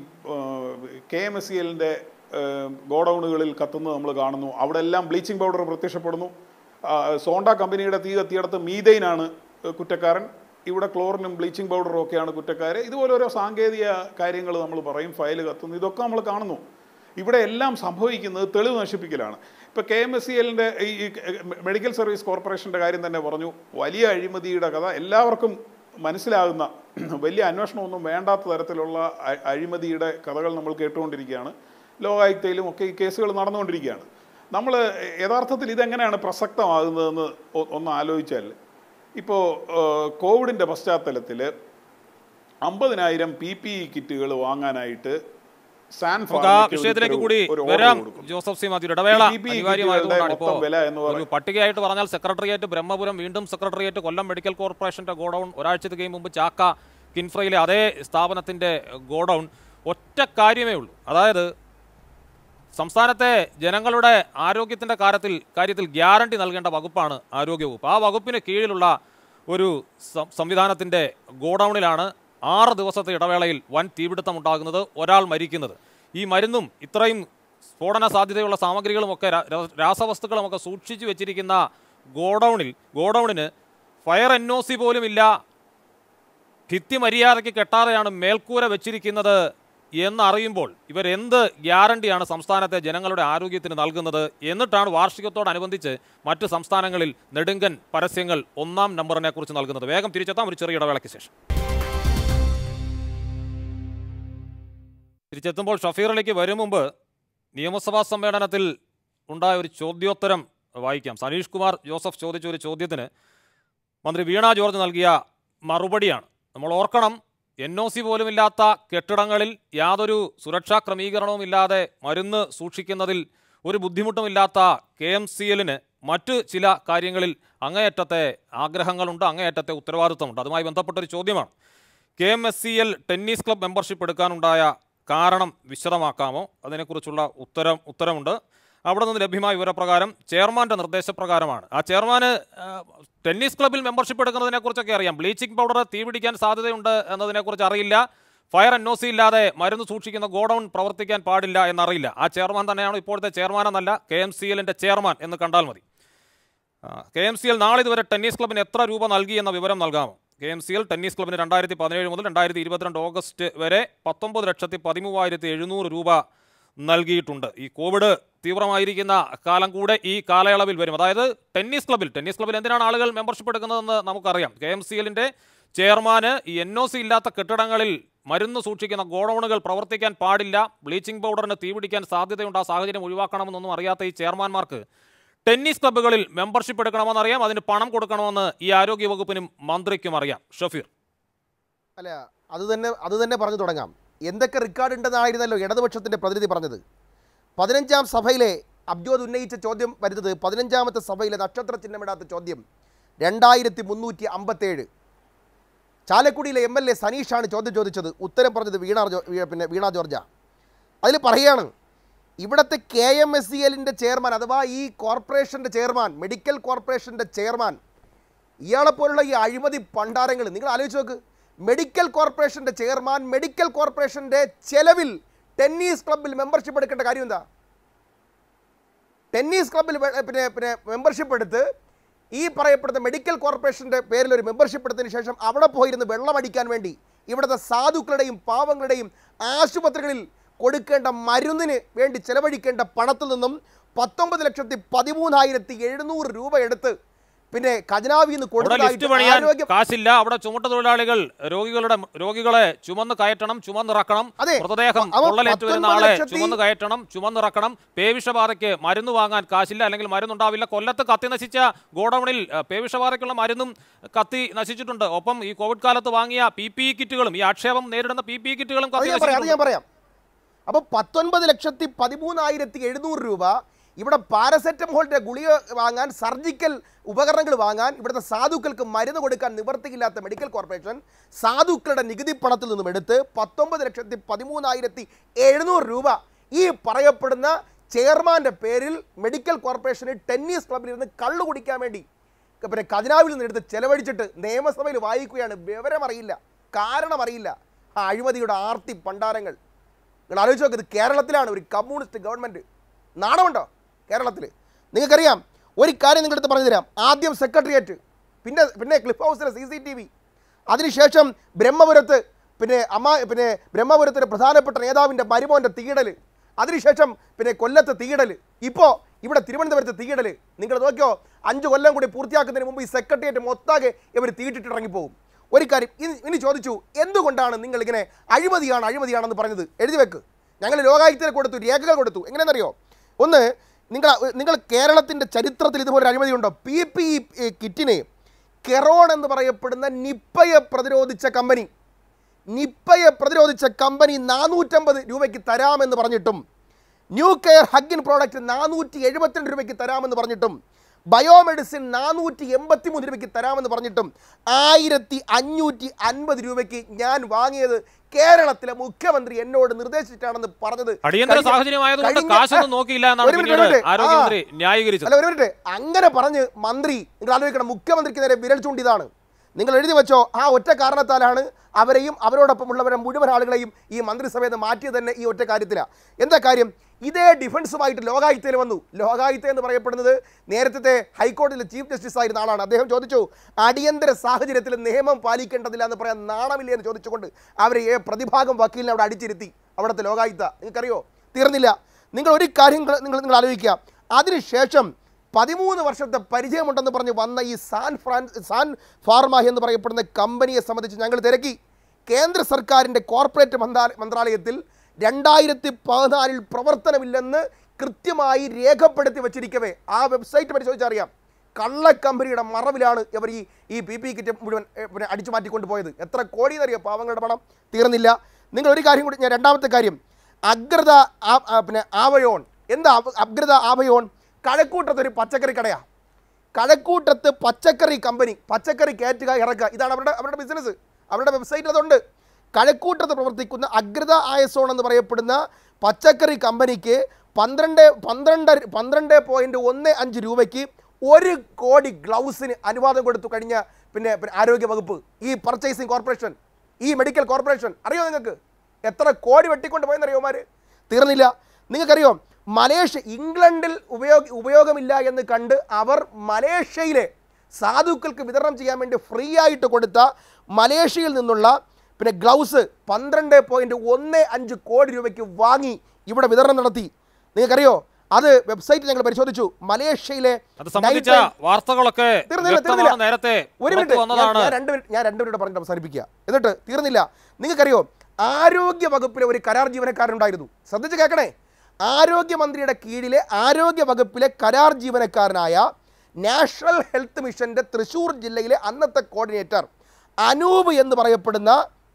കെ എം എസ് സി എല്ലിൻ്റെ ഗോഡൗണുകളിൽ കത്തുന്നത് നമ്മൾ കാണുന്നു അവിടെ എല്ലാം ബ്ലീച്ചിങ് പൗഡർ പ്രത്യക്ഷപ്പെടുന്നു ആ, സോണ്ട കമ്പനിയുടെ തീ കത്തിയിടത്ത് മീതൈനാണ് കുറ്റക്കാരൻ ഇവിടെ ക്ലോറിനും ബ്ലീച്ചിങ് പൗഡറും ഒക്കെയാണ് കുറ്റക്കാർ ഇതുപോലെ ഓരോ സാങ്കേതിക കാര്യങ്ങൾ നമ്മൾ പറയും ഫയൽ കത്തുന്നു ഇതൊക്കെ നമ്മൾ കാണുന്നു ഇവിടെ എല്ലാം സംഭവിക്കുന്നത് തെളിവ് നശിപ്പിക്കലാണ് ഇപ്പോൾ കെ എം എസ് സി എല്ലിൻ്റെ ഈ ഈ മെഡിക്കൽ സർവീസ് കോർപ്പറേഷൻ്റെ കാര്യം തന്നെ പറഞ്ഞു വലിയ അഴിമതിയുടെ കഥ എല്ലാവർക്കും മനസ്സിലാകുന്ന വലിയ അന്വേഷണമൊന്നും വേണ്ടാത്ത തരത്തിലുള്ള അ- അഴിമതിയുടെ കഥകൾ നമ്മൾ കേട്ടുകൊണ്ടിരിക്കുകയാണ് ലോകായുക്തയിലും ഒക്കെ ഈ കേസുകൾ നടന്നുകൊണ്ടിരിക്കുകയാണ് നമ്മൾ യഥാർത്ഥത്തിൽ ഇതെങ്ങനെയാണ് പ്രസക്തമാകുന്നതെന്ന് ഒ- ഒന്ന് ആലോചിച്ചാൽ ഇപ്പോൾ കോവിഡിൻ്റെ പശ്ചാത്തലത്തിൽ അമ്പതിനായിരം പി പി ഇ കിറ്റുകൾ വാങ്ങാനായിട്ട് സാൻ നമുക്ക് ആ ഫാർമയ്ക്ക് ഒരു വിഷയത്തിലേക്ക് ഉത്തരവ്- കൂടി ഒരു order വരാം കൊടുക്കുന്നു. ജോസഫ് സി മാത്യു ഇടവേള ഈ PPE അനിവാര്യമായതുകൊണ്ടാണ് കിറ്റുകളുടെ ഇപ്പോൾ മൊത്തം വില എന്ന് ഒരു പറയുന്നത് പട്ടികയായിട്ട് പറഞ്ഞാൽ സെക്രട്ടേറിയറ്റ് ബ്രഹ്മപുരം വീണ്ടും സെക്രട്ടേറിയറ്റ് കൊല്ലം മെഡിക്കൽ കോർപ്പറേഷന്റെ ഗോഡൌൺ ഒരാഴ്ചത്തേക്ക് മുമ്പ് ചാക്ക കിൻഫ്രയിലെ അതേ സ്ഥാപനത്തിന്റെ ഗോഡൌൺ ഒറ്റ കാര്യമേ ഉള്ളൂ അതായത് സംസ്ഥാനത്തെ ജനങ്ങളുടെ ആരോഗ്യത്തിന്റെ കാര്യത്തിൽ കാര്യത്തിൽ ഗ്യാരണ്ടി നൽകേണ്ട വകുപ്പാണ് ആരോഗ്യവകുപ്പ് ആ വകുപ്പിന് കീഴിലുള്ള ഒരു സം- സംവിധാനത്തിന്റെ ഗോഡൌണിലാണ് ആറ് ദിവസത്തെ ഇടവേളയിൽ വൻ തീപിടുത്തം ഉണ്ടാകുന്നത് ഒരാൾ മരിക്കുന്നത് ഈ മരുന്നും ഇത്രയും സ്ഫോടന സാധ്യതയുള്ള സാമഗ്രികളുമൊക്കെ രാ- രാ- രാസവസ്തുക്കളുമൊക്കെ സൂക്ഷിച്ചു വെച്ചിരിക്കുന്ന ഗോഡൌണിൽ ഗോഡൌണിന് ഫയർ എൻ ഒ സി പോലും ഇല്ല ഭിത്തി മര്യാദയ്ക്ക് കെട്ടാതെയാണ് മേൽക്കൂര വെച്ചിരിക്കുന്നത് എന്നറിയുമ്പോൾ ഇവരെന്ത് ഗ്യാരണ്ടിയാണ് സംസ്ഥാനത്തെ ജനങ്ങളുടെ ആരോഗ്യത്തിന് നൽകുന്നത് എന്നിട്ടാണ് വാർഷികത്തോടനുബന്ധിച്ച് മറ്റ് സംസ്ഥാനങ്ങളിൽ നെടുങ്കൻ പരസ്യങ്ങൾ ഒന്നാം നമ്പറിനെ കുറിച്ച് നൽകുന്നത് വേഗം തിരിച്ചെത്താം ഒരു ചെറിയ ഇടവേളയ്ക്ക് ശേഷം തിരിച്ചെത്തുമ്പോൾ ഷഫീറിലേക്ക് വരും മുമ്പ് നിയമസഭാ സമ്മേളനത്തിൽ ഉണ്ടായ ഒരു ചോദ്യോത്തരം വായിക്കാം സനീഷ് കുമാർ ജോസഫ് ചോദിച്ച ഒരു ചോദ്യത്തിന് മന്ത്രി വീണ ജോർജ് നൽകിയ മറുപടിയാണ് നമ്മൾ ഓർക്കണം എൻ ഒ സി പോലുമില്ലാത്ത കെട്ടിടങ്ങളിൽ യാതൊരു സുരക്ഷാ ക്രമീകരണവും ഇല്ലാതെ മരുന്ന് സൂക്ഷിക്കുന്നതിൽ ഒരു ബുദ്ധിമുട്ടുമില്ലാത്ത കെ എം സി എല്ലിന് മറ്റ് ചില കാര്യങ്ങളിൽ അങ്ങേയറ്റത്തെ ആഗ്രഹങ്ങളുണ്ട് അങ്ങേയറ്റത്തെ ഉത്തരവാദിത്തമുണ്ട് അതുമായി ബന്ധപ്പെട്ടൊരു ചോദ്യമാണ് K M S C L tennis club membership എടുക്കാനുണ്ടായ കാരണം വിശദമാക്കാമോ അതിനെക്കുറിച്ചുള്ള ഉത്തരം ഉത്തരമുണ്ട് അവിടെ നിന്ന് ലഭ്യമായ വിവരപ്രകാരം ചെയർമാൻ്റെ നിർദ്ദേശപ്രകാരമാണ് ആ ചെയർമാന് ആ, ടെന്നീസ് ക്ലബ്ബിൽ മെമ്പർഷിപ്പ് എടുക്കുന്നതിനെക്കുറിച്ചൊക്കെ അറിയാം ബ്ലീച്ചിങ് പൗഡർ തീപിടിക്കാൻ സാധ്യതയുണ്ട് എന്നതിനെക്കുറിച്ച് അറിയില്ല ഫയർ എൻ ഒ സി ഇല്ലാതെ മരുന്ന് സൂക്ഷിക്കുന്ന ഗോഡൌൺ പ്രവർത്തിക്കാൻ പാടില്ല എന്നറിയില്ല ആ ചെയർമാൻ തന്നെയാണ് ഇപ്പോഴത്തെ ചെയർമാൻ എന്നല്ല കെ എം സി എല്ലിൻ്റെ ചെയർമാൻ എന്ന് കണ്ടാൽ മതി കെ എം സി എൽ നാളെ ഇതുവരെ ടെന്നീസ് ക്ലബിന് എത്ര രൂപ നൽകി എന്ന വിവരം നൽകാമോ K M C L tennis ക്ലബിന് രണ്ടായിരത്തി പതിനേഴ് മുതൽ രണ്ടായിരത്തി ഇരുപത്തിരണ്ട് ഓഗസ്റ്റ് വരെ പത്തൊമ്പത് ലക്ഷത്തി പതിമൂവായിരത്തി എഴുന്നൂറ് രൂപ നൽകിയിട്ടുണ്ട് ഈ കോവിഡ് തീവ്രമായിരിക്കുന്ന കാലം കൂടെ ഈ കാലയളവിൽ വരും അതായത് ടെന്നീസ് ക്ലബിൽ ടെന്നീസ് ക്ലബിൽ എന്തിനാണ് ആളുകൾ മെമ്പർഷിപ്പ് എടുക്കുന്നതെന്ന് നമുക്കറിയാം കെ എം സി എല്ലിൻ്റെ ചെയർമാന് ഈ എൻ ഒ സി ഇല്ലാത്ത കെട്ടിടങ്ങളിൽ മരുന്ന് സൂക്ഷിക്കുന്ന ഗോഡൌണുകൾ പ്രവർത്തിക്കാൻ പാടില്ല ബ്ലീച്ചിങ് പൗഡറിന് തീപിടിക്കാൻ സാധ്യതയുണ്ട് ആ സാഹചര്യം ഒഴിവാക്കണമെന്നൊന്നും അറിയാത്ത ഈ ചെയർമാൻമാർക്ക് ടെന്നീസ് ക്ലബ്ബുകളിൽ മെമ്പർഷിപ്പ് എടുക്കണമെന്നറിയാം അതിന് പണം കൊടുക്കണമെന്ന് ഈ ആരോഗ്യ വകുപ്പിനും മന്ത്രിക്കും അറിയാം ഷഫീർ അല്ല അത് തന്നെ അത് തന്നെ പറഞ്ഞു തുടങ്ങാം എന്തൊക്കെ റെക്കോർഡ് ഉണ്ടെന്നായിരുന്നല്ലോ ഇടതുപക്ഷത്തിൻ്റെ പ്രതിനിധി പറഞ്ഞത് പതിനഞ്ചാം സഭയിലെ അബ്ജോദ് ഉന്നയിച്ച ചോദ്യം വരുന്നത് പതിനഞ്ചാമത്തെ സഭയിലെ നക്ഷത്ര ചിഹ്നമിടാത്ത ചോദ്യം രണ്ടായിരത്തി മുന്നൂറ്റി അമ്പത്തേഴ് ചാലക്കുടിയിലെ എം എൽ എ സനീഷാണ് ചോദ്യം ചോദിച്ചത് ഉത്തരം പറഞ്ഞത് വീണ ജോ- വീ- പിന്നെ വീണ ജോർജ അതിൽ പറയുകയാണ് ഇവിടുത്തെ കെ എം എസ് സി എല്ലിൻ്റെ ചെയർമാൻ അഥവാ ഈ കോർപ്പറേഷൻ്റെ ചെയർമാൻ മെഡിക്കൽ കോർപ്പറേഷൻ്റെ ചെയർമാൻ ഇയാളെപ്പോലുള്ള ഈ അഴിമതി പണ്ടാരങ്ങൾ നിങ്ങൾ ആലോചിച്ച് നോക്ക് മെഡിക്കൽ കോർപ്പറേഷൻ്റെ ചെയർമാൻ മെഡിക്കൽ കോർപ്പറേഷൻ്റെ ചെലവിൽ ടെന്നീസ് ക്ലബിൽ മെമ്പർഷിപ്പ് എടുക്കേണ്ട കാര്യം എന്താ ടെന്നീസ് ക്ലബിൽ വെ- പിന്നെ പിന്നെ മെമ്പർഷിപ്പ് എടുത്ത് ഈ പറയപ്പെടുന്ന മെഡിക്കൽ കോർപ്പറേഷൻ്റെ പേരിൽ ഒരു മെമ്പർഷിപ്പ് എടുത്തതിന് ശേഷം അവിടെ പോയിരുന്ന് വെള്ളം അടിക്കാൻ വേണ്ടി ഇവിടുത്തെ സാധുക്കളുടെയും പാവങ്ങളുടെയും ആശുപത്രികളിൽ കൊടുക്കേണ്ട മരുന്നിന് വേണ്ടി ചെലവഴിക്കേണ്ട പണത്തിൽ നിന്നും പത്തൊമ്പത് ലക്ഷത്തി പതിമൂന്നായിരത്തി എഴുന്നൂറ് രൂപ എടുത്ത് പിന്നെ ഖജനാവിൽ നിന്ന് അവിടെ ലിഫ്റ്റ് കൊടുത്തതായിട്ട് പണിയാൻ ആരോഗ്യ കാശില്ല അവിടെ ചുമട്ട് തൊഴിലാളികൾ രോഗികളുടെ രോഗികളെ ചുമന്ന് കയറ്റണം ചുമന്നിറക്കണം അതെ. മൃതദേഹം അവ പൊള്ളലേറ്റ് വരുന്ന പത്തൊൻപത് ആളെ ലക്ഷത്തി- ചുമന്ന് കയറ്റണം ചുമന്നിറക്കണം പേവിഷബാധയ്ക്ക് മരുന്ന് വാങ്ങാൻ കാശില്ല അല്ലെങ്കിൽ മരുന്നുണ്ടാവില്ല കൊല്ലത്ത് കത്തി നശിച്ച ഗോഡൌണിൽ അഹ്, പേവിഷബാധയ്ക്കുള്ള മരുന്നും കത്തി നശിച്ചിട്ടുണ്ട് ഒപ്പം ഈ കോവിഡ് കാലത്ത് വാങ്ങിയ പി പി ഇ കിറ്റുകളും ഈ ആക്ഷേപം നേരിടുന്ന പി പി ഇ കിറ്റുകളും അത് കത്തി ഞാൻ പറയാം അത് നശിച്ചിട്ടുണ്ട് ഞാൻ പറയാം അപ്പോൾ പത്തൊൻപത് ലക്ഷത്തി പതിമൂന്നായിരത്തി എഴുന്നൂറ് രൂപ ഇവിടെ പാരസെറ്റമോളിൻ്റെ ഗുളിക വാങ്ങാൻ സർജിക്കൽ ഉപകരണങ്ങൾ വാങ്ങാൻ ഇവിടുത്തെ സാധുക്കൾക്ക് മരുന്ന് കൊടുക്കാൻ നിവർത്തിയില്ലാത്ത മെഡിക്കൽ കോർപ്പറേഷൻ സാധുക്കളുടെ നികുതി പണത്തിൽ നിന്നും എടുത്ത് പത്തൊമ്പത് ലക്ഷത്തി പതിമൂന്നായിരത്തി എഴുന്നൂറ് രൂപ ഈ പറയപ്പെടുന്ന ചെയർമാൻ്റെ പേരിൽ മെഡിക്കൽ കോർപ്പറേഷന് ടെന്നീസ് ക്ലബിൽ ഇരുന്ന് കള്ളു കുടിക്കാൻ വേണ്ടി പിന്നെ ഖജനാവിൽ നിന്ന് എടുത്ത് ചെലവഴിച്ചിട്ട് നിയമസഭയിൽ വായിക്കുകയാണ് വിവരമറിയില്ല കാരണമറിയില്ല ആ അഴിമതിയുടെ ആർത്തി പണ്ടാരങ്ങൾ നിങ്ങൾ ആലോചിച്ച് നോക്ക് ഇത് കേരളത്തിലാണ് ഒരു കമ്മ്യൂണിസ്റ്റ് ഗവൺമെൻറ് നാണമുണ്ടോ കേരളത്തിൽ നിങ്ങൾക്കറിയാം ഒരു കാര്യം നിങ്ങളുടെ അടുത്ത് പറഞ്ഞു തരാം ആദ്യം സെക്രട്ടേറിയറ്റ് പിന്നെ പിന്നെ ക്ലിഫ് ഹൗസിലെ സി സി ടി വി അതിനുശേഷം ബ്രഹ്മപുരത്ത് പിന്നെ അമ്മ പിന്നെ ബ്രഹ്മപുരത്തിലെ പ്രധാനപ്പെട്ട നേതാവിൻ്റെ മരുമോൻ്റെ തീയിടൽ അതിനുശേഷം പിന്നെ കൊല്ലത്ത് തീയിടൽ ഇപ്പോൾ ഇവിടെ തിരുവനന്തപുരത്ത് തീയിടൽ നിങ്ങൾ നോക്കിയോ അഞ്ച് കൊല്ലം കൂടി പൂർത്തിയാക്കുന്നതിന് മുമ്പ് ഈ സെക്രട്ടേറിയറ്റ് മൊത്താകെ ഇവർ തീയിട്ടിട്ട് ഇറങ്ങിപ്പോകും ഒരു കാര്യം ഇനി ഇനി ചോദിച്ചു എന്തുകൊണ്ടാണ് നിങ്ങൾ ഇങ്ങനെ അഴിമതിയാണ് അഴിമതിയാണെന്ന് പറഞ്ഞത് എഴുതി വെക്ക് ഞങ്ങൾ ലോകായുക്തയിൽ കൊടുത്തു രേഖകൾ കൊടുത്തു എങ്ങനെയെന്നറിയോ ഒന്ന് നിങ്ങൾ നിങ്ങൾ കേരളത്തിൻ്റെ ചരിത്രത്തിൽ ഇതുപോലെ അഴിമതി ഉണ്ടോ പി പി ഇ കിറ്റിന് കെറോൺ എന്ന് പറയപ്പെടുന്ന നിപ്പയെ പ്രതിരോധിച്ച കമ്പനി നിപ്പയെ പ്രതിരോധിച്ച കമ്പനി നാനൂറ്റമ്പത് രൂപയ്ക്ക് തരാമെന്ന് പറഞ്ഞിട്ടും ന്യൂ കെയർ ഹഗിൻ പ്രോഡക്റ്റ് നാനൂറ്റി എഴുപത്തിരണ്ട് രൂപയ്ക്ക് തരാമെന്ന് പറഞ്ഞിട്ടും ബയോമെഡിസിൻ നാനൂറ്റി എൺപത്തി മൂന്ന് രൂപയ്ക്ക് തരാമെന്ന് പറഞ്ഞിട്ടും ആയിരത്തി അഞ്ഞൂറ്റി അൻപത് രൂപയ്ക്ക് ഞാൻ വാങ്ങിയത് കേരളത്തിലെ മുഖ്യമന്ത്രി എന്നോട് നിർദ്ദേശിച്ചിട്ടാണെന്ന് പറഞ്ഞത് അടിയന്തര കഴിഞ്ഞ- സാഹചര്യമായതുകൊണ്ട് കഴിഞ്ഞ- കാശൊന്നും നോക്കിയില്ല എന്നാണ് ഒരു മിനിറ്റ്, പിന്നീട് ഒരു മിനിറ്റ്. ആ. ആരോഗ്യമന്ത്രി ന്യായീകരിച്ചത് അല്ല ഒരു മിനിറ്റ് അങ്ങനെ പറഞ്ഞ് മന്ത്രി നിങ്ങൾ ആലോചിക്കണം മുഖ്യമന്ത്രിക്ക് നേരെ വിരൽ ചൂണ്ടിയതാണ് നിങ്ങൾ എഴുതി വെച്ചോ ആ ഒറ്റ കാരണത്താലാണ് അവരെയും അവരോടൊപ്പമുള്ളവരെ മുഴുവൻ ആളുകളെയും ഈ മന്ത്രിസഭയിൽ നിന്ന് മാറ്റിയത് തന്നെ ഈ ഒറ്റ കാര്യത്തിലാണ് എന്താ കാര്യം ഇതേ ഡിഫൻസുമായിട്ട് ലോകായുക്തയിൽ വന്നു ലോകായുക്ത എന്ന് പറയപ്പെടുന്നത് നേരത്തെ ഹൈക്കോടതിയിലെ ചീഫ് ജസ്റ്റിസ് ആയിരുന്ന ആളാണ് അദ്ദേഹം ചോദിച്ചു അടിയന്തര സാഹചര്യത്തിൽ നിയമം പാലിക്കേണ്ടതില്ല എന്ന് പറയാൻ നാണമില്ലേ എന്ന് ചോദിച്ചുകൊണ്ട് അവരെ ഏ പ്രതിഭാഗം വക്കീലിനെ അവിടെ അടിച്ചിരുത്തി അവിടുത്തെ ലോകായുക്ത നിങ്ങൾക്കറിയോ തീർന്നില്ല നിങ്ങൾ ഒരു കാര്യം നിങ്ങൾ നിങ്ങൾ നിങ്ങൾ ആലോചിക്കുക അതിനുശേഷം പതിമൂന്ന് വർഷത്തെ പരിചയമുണ്ടെന്ന് പറഞ്ഞ് വന്ന ഈ സാൻ ഫ്രാൻ സാൻ ഫാർമ എന്ന് പറയപ്പെടുന്ന കമ്പനിയെ സംബന്ധിച്ച് ഞങ്ങൾ തിരക്കി കേന്ദ്ര സർക്കാരിൻ്റെ കോർപ്പറേറ്റ് മന്ത്രാ- മന്ത്രാലയത്തിൽ രണ്ടായിരത്തി പതിനാലിൽ പ്രവർത്തനമില്ലെന്ന് കൃത്യമായി രേഖപ്പെടുത്തി വച്ചിരിക്കവേ ആ വെബ്സൈറ്റ് പരിശോധിച്ചറിയാം കള്ള കമ്പനിയുടെ മറവിലാണ് ഇവർ ഈ ഈ പി പി കിറ്റ് മുഴുവൻ ഏ, പിന്നെ അടിച്ചു മാറ്റിക്കൊണ്ട് പോയത് എത്ര കോടി എന്നറിയോ പാവങ്ങളുടെ പണം തീർന്നില്ല നിങ്ങൾ ഒരു കാര്യം കൂടി ഞാൻ രണ്ടാമത്തെ കാര്യം അഗ്രത ആ- ആ, പിന്നെ ആവയോൺ എന്താ അപ- അഗ്രത ആവയോൺ കഴക്കൂട്ടത്ത് ഒരു പച്ചക്കറി കടയാണ് കഴക്കൂട്ടത്ത് പച്ചക്കറി കമ്പനി പച്ചക്കറി കയറ്റുക ഇറക്കുക ഇതാണ് അവരുടെ അവരുടെ ബിസിനസ് അവരുടെ വെബ്സൈറ്റിൽ അതുണ്ട് കഴക്കൂട്ടത്ത് പ്രവർത്തിക്കുന്ന അഗ്രത ആയസോൺ എന്ന് പറയപ്പെടുന്ന പച്ചക്കറി കമ്പനിക്ക് പന്ത്രണ്ട് പന്ത്രണ്ട് പന്ത്രണ്ട് പോയിൻറ്റ് ഒന്ന് അഞ്ച് രൂപയ്ക്ക് ഒരു കോടി ഗ്ലൗസിന് അനുവാദം കൊടുത്തു കഴിഞ്ഞ പിന്നെ പിന്നെ ആരോഗ്യ വകുപ്പ് ഈ പർച്ചേസിംഗ് കോർപ്പറേഷൻ ഈ മെഡിക്കൽ കോർപ്പറേഷൻ അറിയോ നിങ്ങൾക്ക് എത്ര കോടി വെട്ടിക്കൊണ്ട് പോയെന്നറിയോമാർ തീർന്നില്ല നിങ്ങൾക്കറിയോ മലേഷ്യ ഇംഗ്ലണ്ടിൽ ഉപയോഗ ഉപയോഗമില്ല എന്ന് കണ്ട് അവർ മലേഷ്യയിലെ സാധുക്കൾക്ക് വിതരണം ചെയ്യാൻ വേണ്ടി ഫ്രീ ആയിട്ട് കൊടുത്ത മലേഷ്യയിൽ നിന്നുള്ള പിന്നെ ഗ്ലൗസ് പന്ത്രണ്ട് പോയിൻറ്റ് ഒന്ന് അഞ്ച് കോടി രൂപയ്ക്ക് വാങ്ങി ഇവിടെ വിതരണം നടത്തി നിങ്ങൾക്കറിയോ അത് വെബ്സൈറ്റിൽ ഞങ്ങൾ പരിശോധിച്ചു മലേഷ്യയിലെ അത് സംബന്ധിച്ച night time- വാർത്തകളൊക്കെ തീർന്നില്ല, വ്യക്തമാണ് തീർന്നില്ല. നേരത്തെ ഒരു പുറത്തു മിനിറ്റ് ഞാൻ- വന്നതാണ് ഞാൻ രണ്ട് മിനിറ്റ് ഞാൻ രണ്ട് മിനിറ്റ് പറഞ്ഞിട്ട് അവസാനിപ്പിക്കുക എന്നിട്ട് തീർന്നില്ല നിങ്ങൾക്കറിയോ ആരോഗ്യ വകുപ്പിലെ ഒരു കരാർ ജീവനക്കാരനുണ്ടായിരുന്നു ശ്രദ്ധിച്ച് കേൾക്കണേ ആരോഗ്യമന്ത്രിയുടെ കീഴിലെ ആരോഗ്യ വകുപ്പിലെ കരാർ ജീവനക്കാരനായ നാഷണൽ ഹെൽത്ത് മിഷന്റെ തൃശൂർ ജില്ലയിലെ അന്നത്തെ കോർഡിനേറ്റർ അനൂപ് എന്ന് പറയപ്പെടുന്ന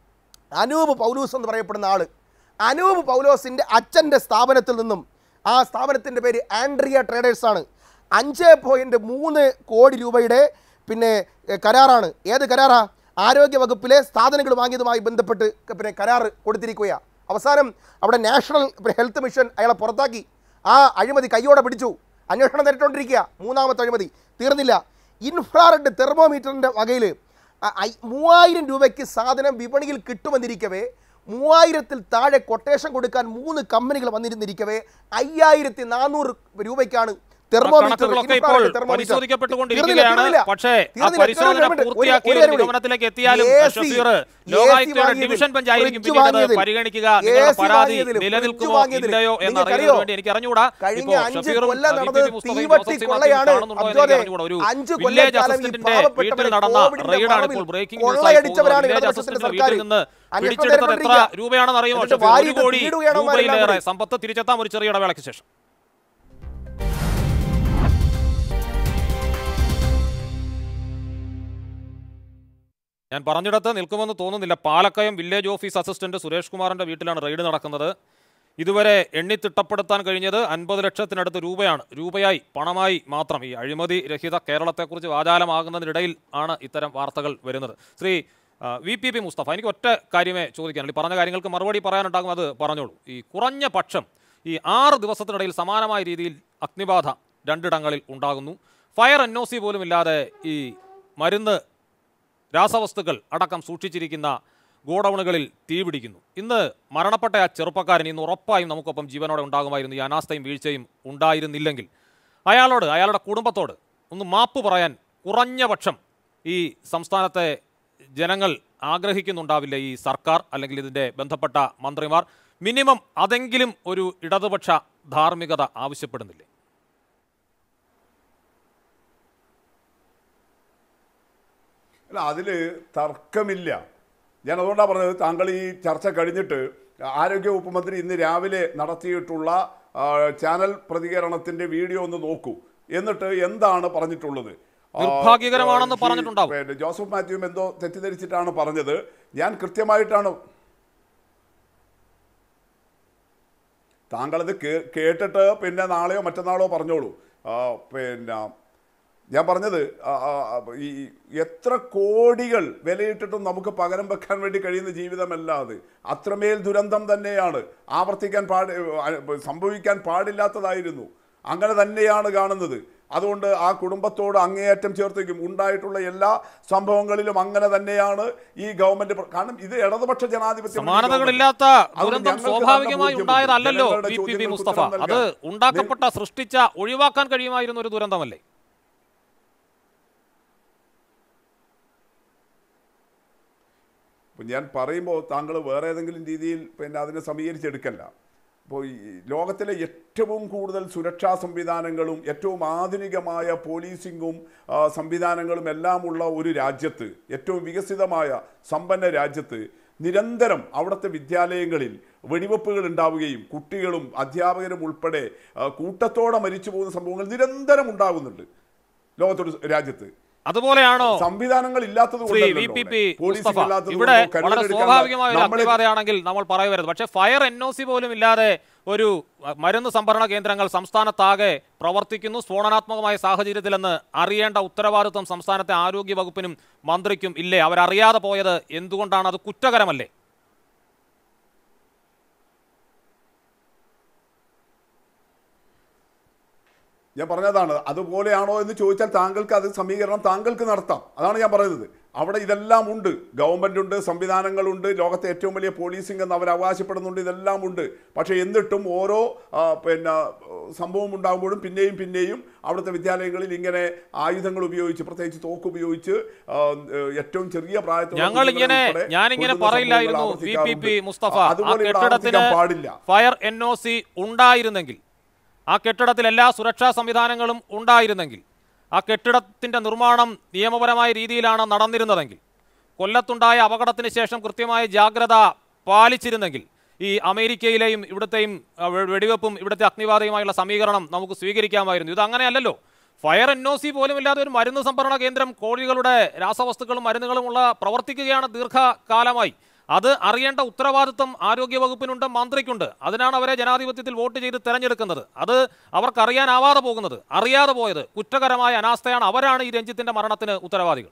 അനൂപ് പൗലൂസ് എന്ന് പറയപ്പെടുന്ന ആള് അനൂപ് പൗലോസിൻ്റെ അച്ഛൻ്റെ സ്ഥാപനത്തിൽ നിന്നും ആ സ്ഥാപനത്തിൻ്റെ പേര് ആൻഡ്രിയ ട്രേഡേഴ്സ് ആണ് അഞ്ച് പോയിൻറ്റ് മൂന്ന് കോടി രൂപയുടെ പിന്നെ എഹ്, കരാറാണ് ഏത് കരാറാ ആരോഗ്യ വകുപ്പിലെ സാധനങ്ങൾ വാങ്ങിയതുമായി ബന്ധപ്പെട്ട് ക- പിന്നെ കരാർ കൊടുത്തിരിക്കുകയാണ് അവസാനം അവിടെ നാഷണൽ പിന്നെ ഹെൽത്ത് മിഷൻ അയാളെ പുറത്താക്കി ആ അഴിമതി കയ്യോടെ പിടിച്ചു അന്വേഷണം നേരിട്ടുകൊണ്ടിരിക്കുക മൂന്നാമത്തെ അഴിമതി തീർന്നില്ല ഇൻഫ്രാറെഡ് തെർമോമീറ്ററിൻ്റെ വകയിൽ അ- ഐ- മൂവായിരം രൂപയ്ക്ക് സാധനം വിപണിയിൽ കിട്ടുമെന്നിരിക്കവേ മൂവായിരത്തിൽ താഴെ കൊട്ടേഷൻ കൊടുക്കാൻ മൂന്ന് കമ്പനികൾ വന്നിരുന്നിരിക്കവേ അയ്യായിരത്തി നാനൂറ് രൂപയ്ക്കാണ് തെർമോമീറ്റർ കണക്കുകളൊക്കെ ഇപ്പോൾ infrared thermometer. പരിശോധിക്കപ്പെട്ടുകൊണ്ടിരിക്കുകയാണ് തീർന്നില്ല, പക്ഷേ ആ തീർന്നില്ല, പരിശോധന തീർന്നില്ല, ഒരു- പൂർത്തിയാക്കിയ ഒരു ഒരു കാര്യം കൂടി. നിഗമനത്തിലേക്ക് എത്തിയാലും AC ഷഫീർ AC ലോകായുക്തയുടെ വാങ്ങിയതിൽ, ഡിവിഷൻ ബെഞ്ചായിരിക്കും fridge പിന്നീട് അത് വാങ്ങിയതിൽ, പരിഗണിക്കുക AC നിങ്ങളുടെ പരാതി വാങ്ങിയതിൽ, നിലനിൽക്കുമോ fridge വാങ്ങിയതിൽ ഇല്ലയോ നിങ്ങൾക്കറിയോ? എന്നറിയുന്നതിന് വേണ്ടി എനിക്ക് അറിഞ്ഞുകൂടാ കഴിഞ്ഞ ഇപ്പോൾ അഞ്ച് ഷഫീറും കൊല്ലം വി. പി. നടന്നത് മുസ്തഫയും തീവട്ടി ജോസഫ് സി. കൊള്ളയാണ്. മാത്യുവും കാണുന്നുണ്ടോ എന്ന് അബ്ദുള്ളേ, അറിഞ്ഞുകൂടാ ഒരു അഞ്ച് വില്ലേജ് കൊല്ലക്കാലം ഈ അസിസ്റ്റന്റിന്റെ പാവപ്പെട്ടവരെ വീട്ടിൽ നടന്ന കോവിഡിന്റെ റെയ്ഡാണ് മറവിൽ ഇപ്പോൾ ബ്രേക്കിംഗ് ന്യൂസ് ആയി പോകുന്നത് കൊള്ളയടിച്ചവരാണ് വില്ലേജ് ഇടതുപക്ഷത്തിന്റെ അസിസ്റ്റന്റിന്റെ സർക്കാർ. വീട്ടിൽ നിന്ന് അന്വേഷണം പിടിച്ചെടുത്തത് എത്ര നടന്നുകൊണ്ടിരിക്കുക. രൂപയാണെന്ന് അറിയുമോ എന്നിട്ട് ഷഫീർ ഒരു വാരിയിട്ട് കോടി വീടുകയാണോ അവന്മാരെല്ലാം രൂപയിലേറെ കൂടി? സമ്പത്ത് തിരിച്ചെത്താം ഒരു ചെറിയ ഇടവേളയ്ക്ക് ശേഷം ഞാൻ പറഞ്ഞിടത്ത് നിൽക്കുമെന്ന് തോന്നുന്നില്ല Palakkayam village office assistant Suresh കുമാറിന്റെ വീട്ടിലാണ് റെയ്ഡ് നടക്കുന്നത് ഇതുവരെ എണ്ണിത്തിട്ടപ്പെടുത്താൻ കഴിഞ്ഞത് അൻപത് ലക്ഷത്തിനടുത്ത് രൂപയാണ് രൂപയായി പണമായി മാത്രം ഈ അഴിമതി രഹിത കേരളത്തെക്കുറിച്ച് വാചാലമാകുന്നതിനിടയിൽ ആണ് ഇത്തരം വാർത്തകൾ വരുന്നത് ശ്രീ ആ, വി പി പി മുസ്തഫ എനിക്ക് ഒറ്റ കാര്യമേ ചോദിക്കാനുള്ളൂ ഈ പറഞ്ഞ കാര്യങ്ങൾക്ക് മറുപടി പറയാനുണ്ടാകും അത് പറഞ്ഞോളൂ ഈ കുറഞ്ഞ പക്ഷം ഈ ആറ് ദിവസത്തിനിടയിൽ സമാനമായ രീതിയിൽ അഗ്നിബാധ രണ്ടിടങ്ങളിൽ ഉണ്ടാകുന്നു ഫയർ എൻ ഒ സി പോലും ഇല്ലാതെ ഈ മരുന്ന് രാസവസ്തുക്കൾ അടക്കം സൂക്ഷിച്ചിരിക്കുന്ന ഗോഡൗണുകളിൽ തീപിടിക്കുന്നു ഇന്ന് മരണപ്പെട്ട ആ ചെറുപ്പക്കാരൻ ഇന്ന് ഉറപ്പായും നമുക്കൊപ്പം ജീവനോടെ ഉണ്ടാകുമായിരുന്നു ഈ അനാസ്ഥയും വീഴ്ചയും ഉണ്ടായിരുന്നില്ലെങ്കിൽ അയാളോട് അയാളുടെ കുടുംബത്തോട് ഒന്ന് മാപ്പ് പറയാൻ കുറഞ്ഞ പക്ഷം ഈ സംസ്ഥാനത്തെ ജനങ്ങൾ ആഗ്രഹിക്കുന്നുണ്ടാവില്ല ഈ സർക്കാർ അല്ലെങ്കിൽ ഇതിൻ്റെ ബന്ധപ്പെട്ട മന്ത്രിമാർ മിനിമം അതെങ്കിലും ഒരു ഇടതുപക്ഷ ധാർമ്മികത ആവശ്യപ്പെടുന്നില്ലേ അല്ല അതിൽ തർക്കമില്ല ഞാൻ അതുകൊണ്ടാണ് പറഞ്ഞത് താങ്കൾ ഈ ചർച്ച കഴിഞ്ഞിട്ട് ആരോഗ്യ വകുപ്പ് മന്ത്രി ഇന്ന് രാവിലെ നടത്തിയിട്ടുള്ള ആ, ചാനൽ പ്രതികരണത്തിന്റെ വീഡിയോ ഒന്ന് നോക്കൂ എന്നിട്ട് എന്താണ് പറഞ്ഞിട്ടുള്ളത് ആ, നിർഭാഗ്യകരമാണെന്ന് ഈ, പറഞ്ഞിട്ടുണ്ടാവും. പിന്നെ ജോസഫ് മാത്യുവും എന്തോ തെറ്റിദ്ധരിച്ചിട്ടാണ് പറഞ്ഞത് ഞാൻ കൃത്യമായിട്ടാണ് താങ്കളത് കേ- കേട്ടിട്ട് പിന്നെ നാളെയോ മറ്റന്നാളോ പറഞ്ഞോളൂ ആ, പിന്നെ ഞാൻ പറഞ്ഞത് ആ, ആ, ആ, ഈ എത്ര കോടികൾ വിലയിട്ടിട്ടും നമുക്ക് പകരം വെക്കാൻ വേണ്ടി കഴിയുന്ന ജീവിതമല്ല അത് അത്രമേൽ ദുരന്തം തന്നെയാണ് ആവർത്തിക്കാൻ പാടി സംഭവിക്കാൻ പാടില്ലാത്തതായിരുന്നു അങ്ങനെ തന്നെയാണ് കാണുന്നത് അതുകൊണ്ട് ആ കുടുംബത്തോട് അങ്ങേയറ്റം ചേർത്ത് വയ്ക്കും ഉണ്ടായിട്ടുള്ള എല്ലാ സംഭവങ്ങളിലും അങ്ങനെ തന്നെയാണ് ഈ ഗവൺമെന്റ് പ്ര- കാരണം ഇത് ഇടതുപക്ഷ ജനാധിപത്യം സമാനതകളില്ലാത്ത അതുകൊണ്ട് ദുരന്തം ഞങ്ങൾക്ക് സ്വാഭാവികമായി നല്ല ഉണ്ടായതല്ലല്ലോ ബോധ്യമുണ്ട്. വി പി പി ജനങ്ങളുടെ മുസ്തഫ ചോദ്യങ്ങൾക്ക് അത് ഉത്തരം നൽകാൻ. ഉണ്ടാക്കപ്പെട്ട സൃഷ്ടിച്ച ഒഴിവാക്കാൻ കഴിയുമായിരുന്ന ഒരു ദുരന്തമല്ലേ അപ്പോൾ ഞാൻ പറയുമ്പോൾ താങ്കൾ വേറെ ഏതെങ്കിലും രീതിയിൽ പിന്നെ അതിനെ സമീകരിച്ചെടുക്കല്ല അപ്പോൾ ഈ ലോകത്തിലെ ഏറ്റവും കൂടുതൽ സുരക്ഷാ സംവിധാനങ്ങളും ഏറ്റവും ആധുനികമായ പോലീസിങ്ങും ആ, സംവിധാനങ്ങളും എല്ലാം ഉള്ള ഒരു രാജ്യത്ത് ഏറ്റവും വികസിതമായ സമ്പന്ന രാജ്യത്ത് നിരന്തരം അവിടുത്തെ വിദ്യാലയങ്ങളിൽ വെടിവെപ്പുകൾ ഉണ്ടാവുകയും കുട്ടികളും അധ്യാപകരും ഉൾപ്പെടെ ആ, കൂട്ടത്തോടെ മരിച്ചു പോകുന്ന സംഭവങ്ങൾ നിരന്തരം ഉണ്ടാകുന്നുണ്ട് ലോകത്തൊരു രാജ്യത്ത് അതുപോലെയാണോ സംവിധാനങ്ങൾ ഇല്ലാത്തത് ശ്രീ വി കൊണ്ടല്ലല്ലോ പി ഇവിടെ. പി പോലീസിംഗ് മുസ്തഫ ഇല്ലാത്തത് ഇവിടെ കൊണ്ടോ, വളരെ കരുതലെടുക്കാൻ സ്വാഭാവികമായ ഒരു നമ്മള് അഗ്നിബാധയാണെങ്കിൽ നമ്മൾ പറയുവരുത് പക്ഷേ ഫയർ എൻ ഒ സി പോലും ഇല്ലാതെ ഒരു അഹ്, മരുന്ന് സംഭരണ കേന്ദ്രങ്ങൾ സംസ്ഥാനത്താകെ പ്രവർത്തിക്കുന്നു സ്ഫോടനാത്മകമായ സാഹചര്യത്തിലെന്ന് അറിയേണ്ട ഉത്തരവാദിത്വം സംസ്ഥാനത്തെ ആരോഗ്യ വകുപ്പിനും മന്ത്രിക്കും ഇല്ലേ അവരറിയാതെ പോയത് എന്തുകൊണ്ടാണ് അത് കുറ്റകരമല്ലേ ഞാൻ പറഞ്ഞതാണ് അതുപോലെയാണോ എന്ന് ചോദിച്ചാൽ താങ്കൾക്ക് അത് സമീകരണം താങ്കൾക്ക് നടത്താം അതാണ് ഞാൻ പറയുന്നത് അവിടെ ഇതെല്ലാം ഉണ്ട് ഗവൺമെന്റ് ഉണ്ട് സംവിധാനങ്ങളുണ്ട് ലോകത്തെ ഏറ്റവും വലിയ പോലീസിംഗ് എന്ന് അവർ അവകാശപ്പെടുന്നുണ്ട് ഇതെല്ലാം ഉണ്ട് പക്ഷേ എന്നിട്ടും ഓരോ ആ, പിന്നെ സംഭവം ഉണ്ടാകുമ്പോഴും പിന്നെയും പിന്നെയും അവിടുത്തെ വിദ്യാലയങ്ങളിൽ ഇങ്ങനെ ആയുധങ്ങൾ ഉപയോഗിച്ച് പ്രത്യേകിച്ച് തോക്ക് ഉപയോഗിച്ച് ആ, ഏറ്റവും ചെറിയ പ്രായത്തിൽ ഞങ്ങൾ ഇങ്ങനെ ഞാനിങ്ങനെ പറയില്ലായിരുന്നു വി പി പി മുസ്തഫ ആ കെട്ടിടത്തിന് പാടില്ല ഫയർ എൻ ഒ സി ഉണ്ടായിരുന്നെങ്കിൽ ആ കെട്ടിടത്തിൽ എല്ലാ സുരക്ഷാ സംവിധാനങ്ങളും ഉണ്ടായിരുന്നെങ്കിൽ ആ കെട്ടിടത്തിന്റെ നിർമ്മാണം നിയമപരമായ രീതിയിലാണ് നടന്നിരുന്നതെങ്കിൽ കൊല്ലത്തുണ്ടായ അപകടത്തിന് ശേഷം കൃത്യമായ ജാഗ്രത പാലിച്ചിരുന്നെങ്കിൽ ഈ അമേരിക്കയിലെയും ഇവിടുത്തെയും അഹ്, വെ- വെടിവെപ്പും ഇവിടുത്തെ അഗ്നിബാധയുമായുള്ള സമീകരണം നമുക്ക് സ്വീകരിക്കാമായിരുന്നു ഇത് അങ്ങനെയല്ലല്ലോ ഫയർ എൻ ഒ സി പോലും ഇല്ലാതെ ഒരു മരുന്ന് സംഭരണ കേന്ദ്രം കോഴികളുടെ രാസവസ്തുക്കളും മരുന്നുകളുമുള്ള പ്രവർത്തിക്കുകയാണ് ദീർഘകാലമായി അത് അറിയേണ്ട ഉത്തരവാദിത്വം ആരോഗ്യ വകുപ്പിനുണ്ട് മന്ത്രിക്കുണ്ട് അതിനാണ് അവരെ ജനാധിപത്യത്തിൽ വോട്ട് ചെയ്ത് തെരഞ്ഞെടുക്കുന്നത് അത് അവർക്ക് അറിയാനാവാതെ പോകുന്നത് അറിയാതെ പോയത് കുറ്റകരമായ അനാസ്ഥയാണ് അവരാണ് ഈ രഞ്ജിത്തിന്റെ മരണത്തിന് ഉത്തരവാദികൾ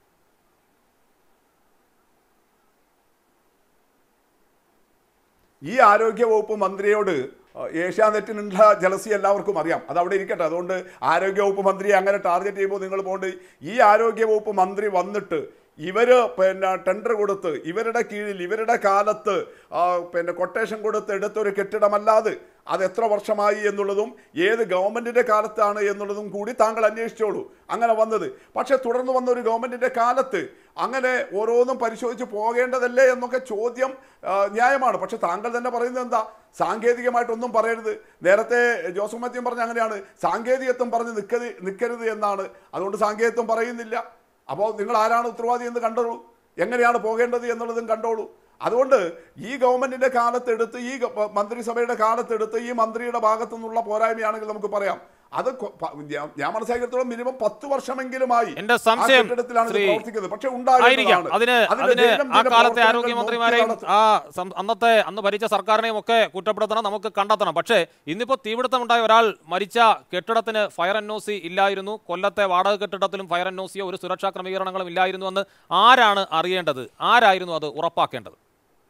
ഈ ആരോഗ്യ വകുപ്പ് മന്ത്രിയോട് അഹ്, ഏഷ്യാനെറ്റിനുള്ള ജലസി എല്ലാവർക്കും അറിയാം അത് അവിടെ ഇരിക്കട്ടെ അതുകൊണ്ട് ആരോഗ്യ വകുപ്പ് മന്ത്രിയെ അങ്ങനെ ടാർഗറ്റ് ചെയ്യുമ്പോൾ നിങ്ങൾ പോകേണ്ട ഈ ആരോഗ്യ വകുപ്പ് മന്ത്രി വന്നിട്ട് ഇവര് പിന്നെ ടെൻഡർ കൊടുത്ത് ഇവരുടെ കീഴിൽ ഇവരുടെ കാലത്ത് ആ, പിന്നെ കൊട്ടേഷൻ കൊടുത്ത് എടുത്തൊരു കെട്ടിടമല്ലാതെ അത് എത്ര വർഷമായി എന്നുള്ളതും ഏത് ഗവൺമെന്റിന്റെ കാലത്താണ് എന്നുള്ളതും കൂടി താങ്കൾ അന്വേഷിച്ചോളൂ അങ്ങനെ വന്നത് പക്ഷെ തുടർന്ന് വന്ന ഒരു ഗവൺമെന്റിന്റെ കാലത്ത് അങ്ങനെ ഓരോന്നും പരിശോധിച്ച് പോകേണ്ടതല്ലേ എന്നൊക്കെ ചോദ്യം ആ, ന്യായമാണ് പക്ഷെ താങ്കൾ തന്നെ പറയുന്നത് എന്താ സാങ്കേതികമായിട്ടൊന്നും പറയരുത് നേരത്തെ ജോസഫ് മത്യം പറഞ്ഞ അങ്ങനെയാണ് സാങ്കേതികത്വം പറഞ്ഞ് നിൽക്കരുത് നിൽക്കരുത് എന്നാണ് അതുകൊണ്ട് സാങ്കേതികത്വം പറയുന്നില്ല അപ്പോൾ നിങ്ങൾ ആരാണ് ഉത്തരവാദി എന്ന് കണ്ടോളൂ എങ്ങനെയാണ് പോകേണ്ടത് എന്നുള്ളതും കണ്ടോളൂ അതുകൊണ്ട് ഈ ഗവൺമെന്റിന്റെ കാലത്തെടുത്ത് ഈ ഗ- മന്ത്രിസഭയുടെ കാലത്തെടുത്ത് ഈ മന്ത്രിയുടെ ഭാഗത്തു നിന്നുള്ള പോരായ്മയാണെങ്കിൽ നമുക്ക് പറയാം അത് കൊ- പ- ഞാൻ- ഞാൻ മനസ്സിലാക്കിയത്തോളം മിനിമം പത്ത് വർഷമെങ്കിലുമായി എന്റെ ആ സംശയം കെട്ടിടത്തിലാണ് ഇത് ശ്രീ പ്രവർത്തിക്കുന്നത് പക്ഷെ ആയിരിക്കാം ഉണ്ടായിരുന്നതാണ് അതിന് അതിന്റെ അതിന് ദൈനംദിന ആ കാലത്തെ പ്രവർത്തനങ്ങൾ ആരോഗ്യമന്ത്രിമാരെയും നോക്കി ആ സം- അന്നത്തെ അന്ന് ഭരിച്ച സർക്കാരിനെയും ഒക്കെ കുറ്റപ്പെടുത്തണം നമുക്ക് കണ്ടെത്തണം പക്ഷേ ഇന്നിപ്പോൾ തീപിടുത്തമുണ്ടായ ഒരാൾ മരിച്ച കെട്ടിടത്തിന് ഫയർ എൻ ഒ സി ഇല്ലായിരുന്നു കൊല്ലത്തെ വാടക കെട്ടിടത്തിലും ഫയർ എൻ ഒ സിയോ ഒരു സുരക്ഷാ ക്രമീകരണങ്ങളും ഇല്ലായിരുന്നു എന്ന് ആരാണ് അറിയേണ്ടത് ആരായിരുന്നു അത് ഉറപ്പാക്കേണ്ടത്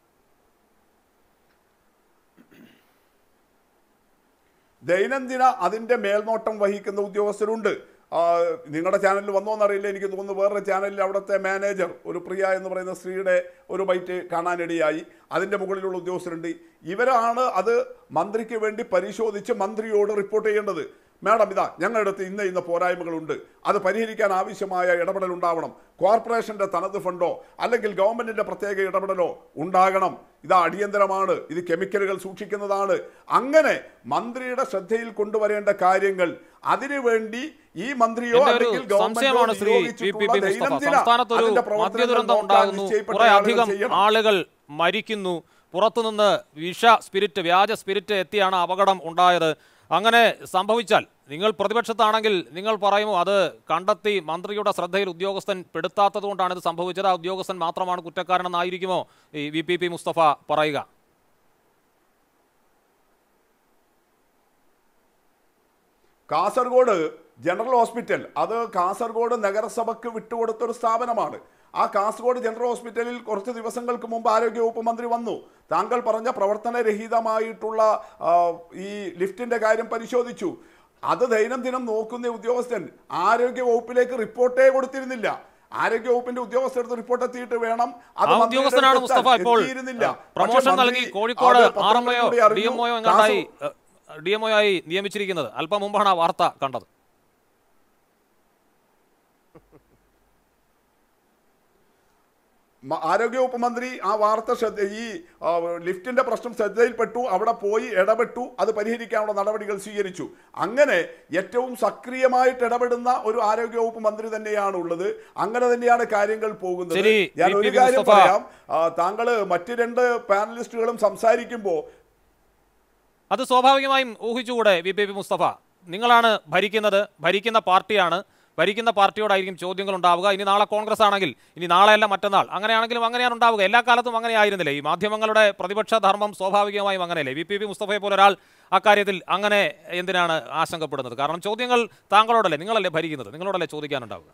ദൈനംദിന അതിന്റെ മേൽനോട്ടം വഹിക്കുന്ന ഉദ്യോഗസ്ഥരുണ്ട് ആ, നിങ്ങളുടെ ചാനലിൽ വന്നോന്നറിയില്ല എനിക്ക് തോന്നുന്നു വേറൊരു ചാനലിൽ അവിടുത്തെ മാനേജർ ഒരു പ്രിയ എന്ന് പറയുന്ന സ്ത്രീയുടെ ഒരു ബൈറ്റ് കാണാനിടയായി അതിൻ്റെ മുകളിലുള്ള ഉദ്യോഗസ്ഥരുണ്ട് ഇവരാണ് അത് മന്ത്രിക്ക് വേണ്ടി പരിശോധിച്ച് മന്ത്രിയോട് റിപ്പോർട്ട് ചെയ്യേണ്ടത് മാഡം ഇതാ ഞങ്ങളുടെ അടുത്ത് ഇന്ന ഇന്ന പോരായ്മകളുണ്ട് അത് പരിഹരിക്കാൻ ആവശ്യമായ ഇടപെടൽ ഉണ്ടാവണം കോർപ്പറേഷന്റെ തനത് ഫണ്ടോ അല്ലെങ്കിൽ ഗവൺമെന്റിന്റെ പ്രത്യേക ഇടപെടലോ ഉണ്ടാകണം ഇതാ അടിയന്തരമാണ് ഇത് കെമിക്കലുകൾ സൂക്ഷിക്കുന്നതാണ് അങ്ങനെ മന്ത്രിയുടെ ശ്രദ്ധയിൽ കൊണ്ടുവരേണ്ട കാര്യങ്ങൾ അതിനുവേണ്ടി ഈ മന്ത്രിയോ എന്റെ ഒരു അല്ലെങ്കിൽ ഗവൺമെന്റോ സംശയമാണ് ശ്രീ വി പി നിയോഗിച്ചിട്ടുള്ള പി മുസ്തഫ ദൈനംദിന സംസ്ഥാനത്തൊരു അതിന്റെ പ്രവർത്തനങ്ങൾ മദ്യദുരന്തം നോക്കാൻ ഉണ്ടാകുന്നു നിശ്ചയിപ്പെട്ട കുറെ ആളുകൾ അധികം ചെയ്യണം. ആളുകൾ മരിക്കുന്നു പുറത്തുനിന്ന് വിഷ സ്പിരിറ്റ് വ്യാജ സ്പിരിറ്റ് എത്തിയാണ് അപകടം ഉണ്ടായത് അങ്ങനെ സംഭവിച്ചാൽ നിങ്ങൾ പ്രതിപക്ഷത്താണെങ്കിൽ നിങ്ങൾ പറയുമോ അത് കണ്ടെത്തി മന്ത്രിയുടെ ശ്രദ്ധയിൽ ഉദ്യോഗസ്ഥൻ പെടുത്താത്തത് കൊണ്ടാണ് ഇത് സംഭവിച്ചത് ആ ഉദ്യോഗസ്ഥൻ മാത്രമാണ് കുറ്റക്കാരനെന്നായിരിക്കുമോ ഈ വി പി പി മുസ്തഫ പറയുക കാസർഗോഡ് ജനറൽ ഹോസ്പിറ്റൽ അത് കാസർഗോഡ് നഗരസഭയ്ക്ക് വിട്ടുകൊടുത്ത ഒരു സ്ഥാപനമാണ് ആ കാസർഗോഡ് ജനറൽ ഹോസ്പിറ്റലിൽ കുറച്ച് ദിവസങ്ങൾക്ക് മുമ്പ് ആരോഗ്യവകുപ്പ് മന്ത്രി വന്നു താങ്കൾ പറഞ്ഞ പ്രവർത്തനരഹിതമായിട്ടുള്ള ആ, ഈ ലിഫ്റ്റിന്റെ കാര്യം പരിശോധിച്ചു അത് ദൈനംദിനം നോക്കുന്ന ഉദ്യോഗസ്ഥൻ ആരോഗ്യ വകുപ്പിലേക്ക് റിപ്പോർട്ടേ കൊടുത്തിരുന്നില്ല ആരോഗ്യ വകുപ്പിന്റെ ഉദ്യോഗസ്ഥർക്ക് റിപ്പോർട്ട് എത്തിയിട്ട് വേണം അത് ആ മന്ത്രിയുടെ ഉദ്യോഗസ്ഥനാണ് അടുത്ത് മുസ്തഫ ഇപ്പോൾ എത്തിയിരുന്നില്ല. പ്രൊമോഷൻ പക്ഷേ നൽകി മന്ത്രി കോഴിക്കോട് അത് ആർ എം ഒയോ പത്രങ്ങളിലൂടെ ഡി അറിഞ്ഞു. എം ഒയോ എങ്ങാണ്ടായി കാസർഗോഡ് ഡി എം ഒ ആയി നിയമിച്ചിരിക്കുന്നത് അല്പം മുമ്പാണ് ആ വാർത്ത കണ്ടത് മ- ആരോഗ്യവകുപ്പ് മന്ത്രി ആ വാർത്ത ശ്രദ്ധ ഈ ആ, ലിഫ്റ്റിന്റെ പ്രശ്നം ശ്രദ്ധയിൽപ്പെട്ടു അവിടെ പോയി ഇടപെട്ടു അത് പരിഹരിക്കാനുള്ള നടപടികൾ സ്വീകരിച്ചു അങ്ങനെ ഏറ്റവും സക്രിയമായിട്ട് ഇടപെടുന്ന ഒരു ആരോഗ്യവകുപ്പ് മന്ത്രി തന്നെയാണ് ഉള്ളത് അങ്ങനെ തന്നെയാണ് കാര്യങ്ങൾ പോകുന്നത് ശരി, ഞാൻ വി. പി. ഒരു കാര്യം മുസ്തഫ. പറയാം ആ, താങ്കള് മറ്റു രണ്ട് പാനലിസ്റ്റുകളും സംസാരിക്കുമ്പോൾ അത് സ്വാഭാവികമായും ഊഹിച്ചുകൂടെ വി പി പി മുസ്തഫ നിങ്ങളാണ് ഭരിക്കുന്നത് ഭരിക്കുന്ന പാർട്ടിയാണ് ഭരിക്കുന്ന പാർട്ടിയോടായിരിക്കും ചോദ്യങ്ങൾ ഉണ്ടാവുക ഇനി നാളെ കോൺഗ്രസ് ആണെങ്കിൽ ഇനി നാളെയല്ല മറ്റന്നാൾ അങ്ങനെയാണെങ്കിലും അങ്ങനെയാണ് ഉണ്ടാവുക എല്ലാ കാലത്തും അങ്ങനെ ആയിരുന്നില്ലേ ഈ മാധ്യമങ്ങളുടെ പ്രതിപക്ഷ ധർമ്മം സ്വാഭാവികമായും അങ്ങനെയല്ലേ വി പി പി മുസ്തഫയെ പോലെ ഒരാൾ അക്കാര്യത്തിൽ അങ്ങനെ എന്തിനാണ് ആശങ്കപ്പെടുന്നത് കാരണം ചോദ്യങ്ങൾ താങ്കളോടല്ലേ നിങ്ങളല്ലേ ഭരിക്കുന്നത് നിങ്ങളോടല്ലേ ചോദിക്കാനുണ്ടാവുക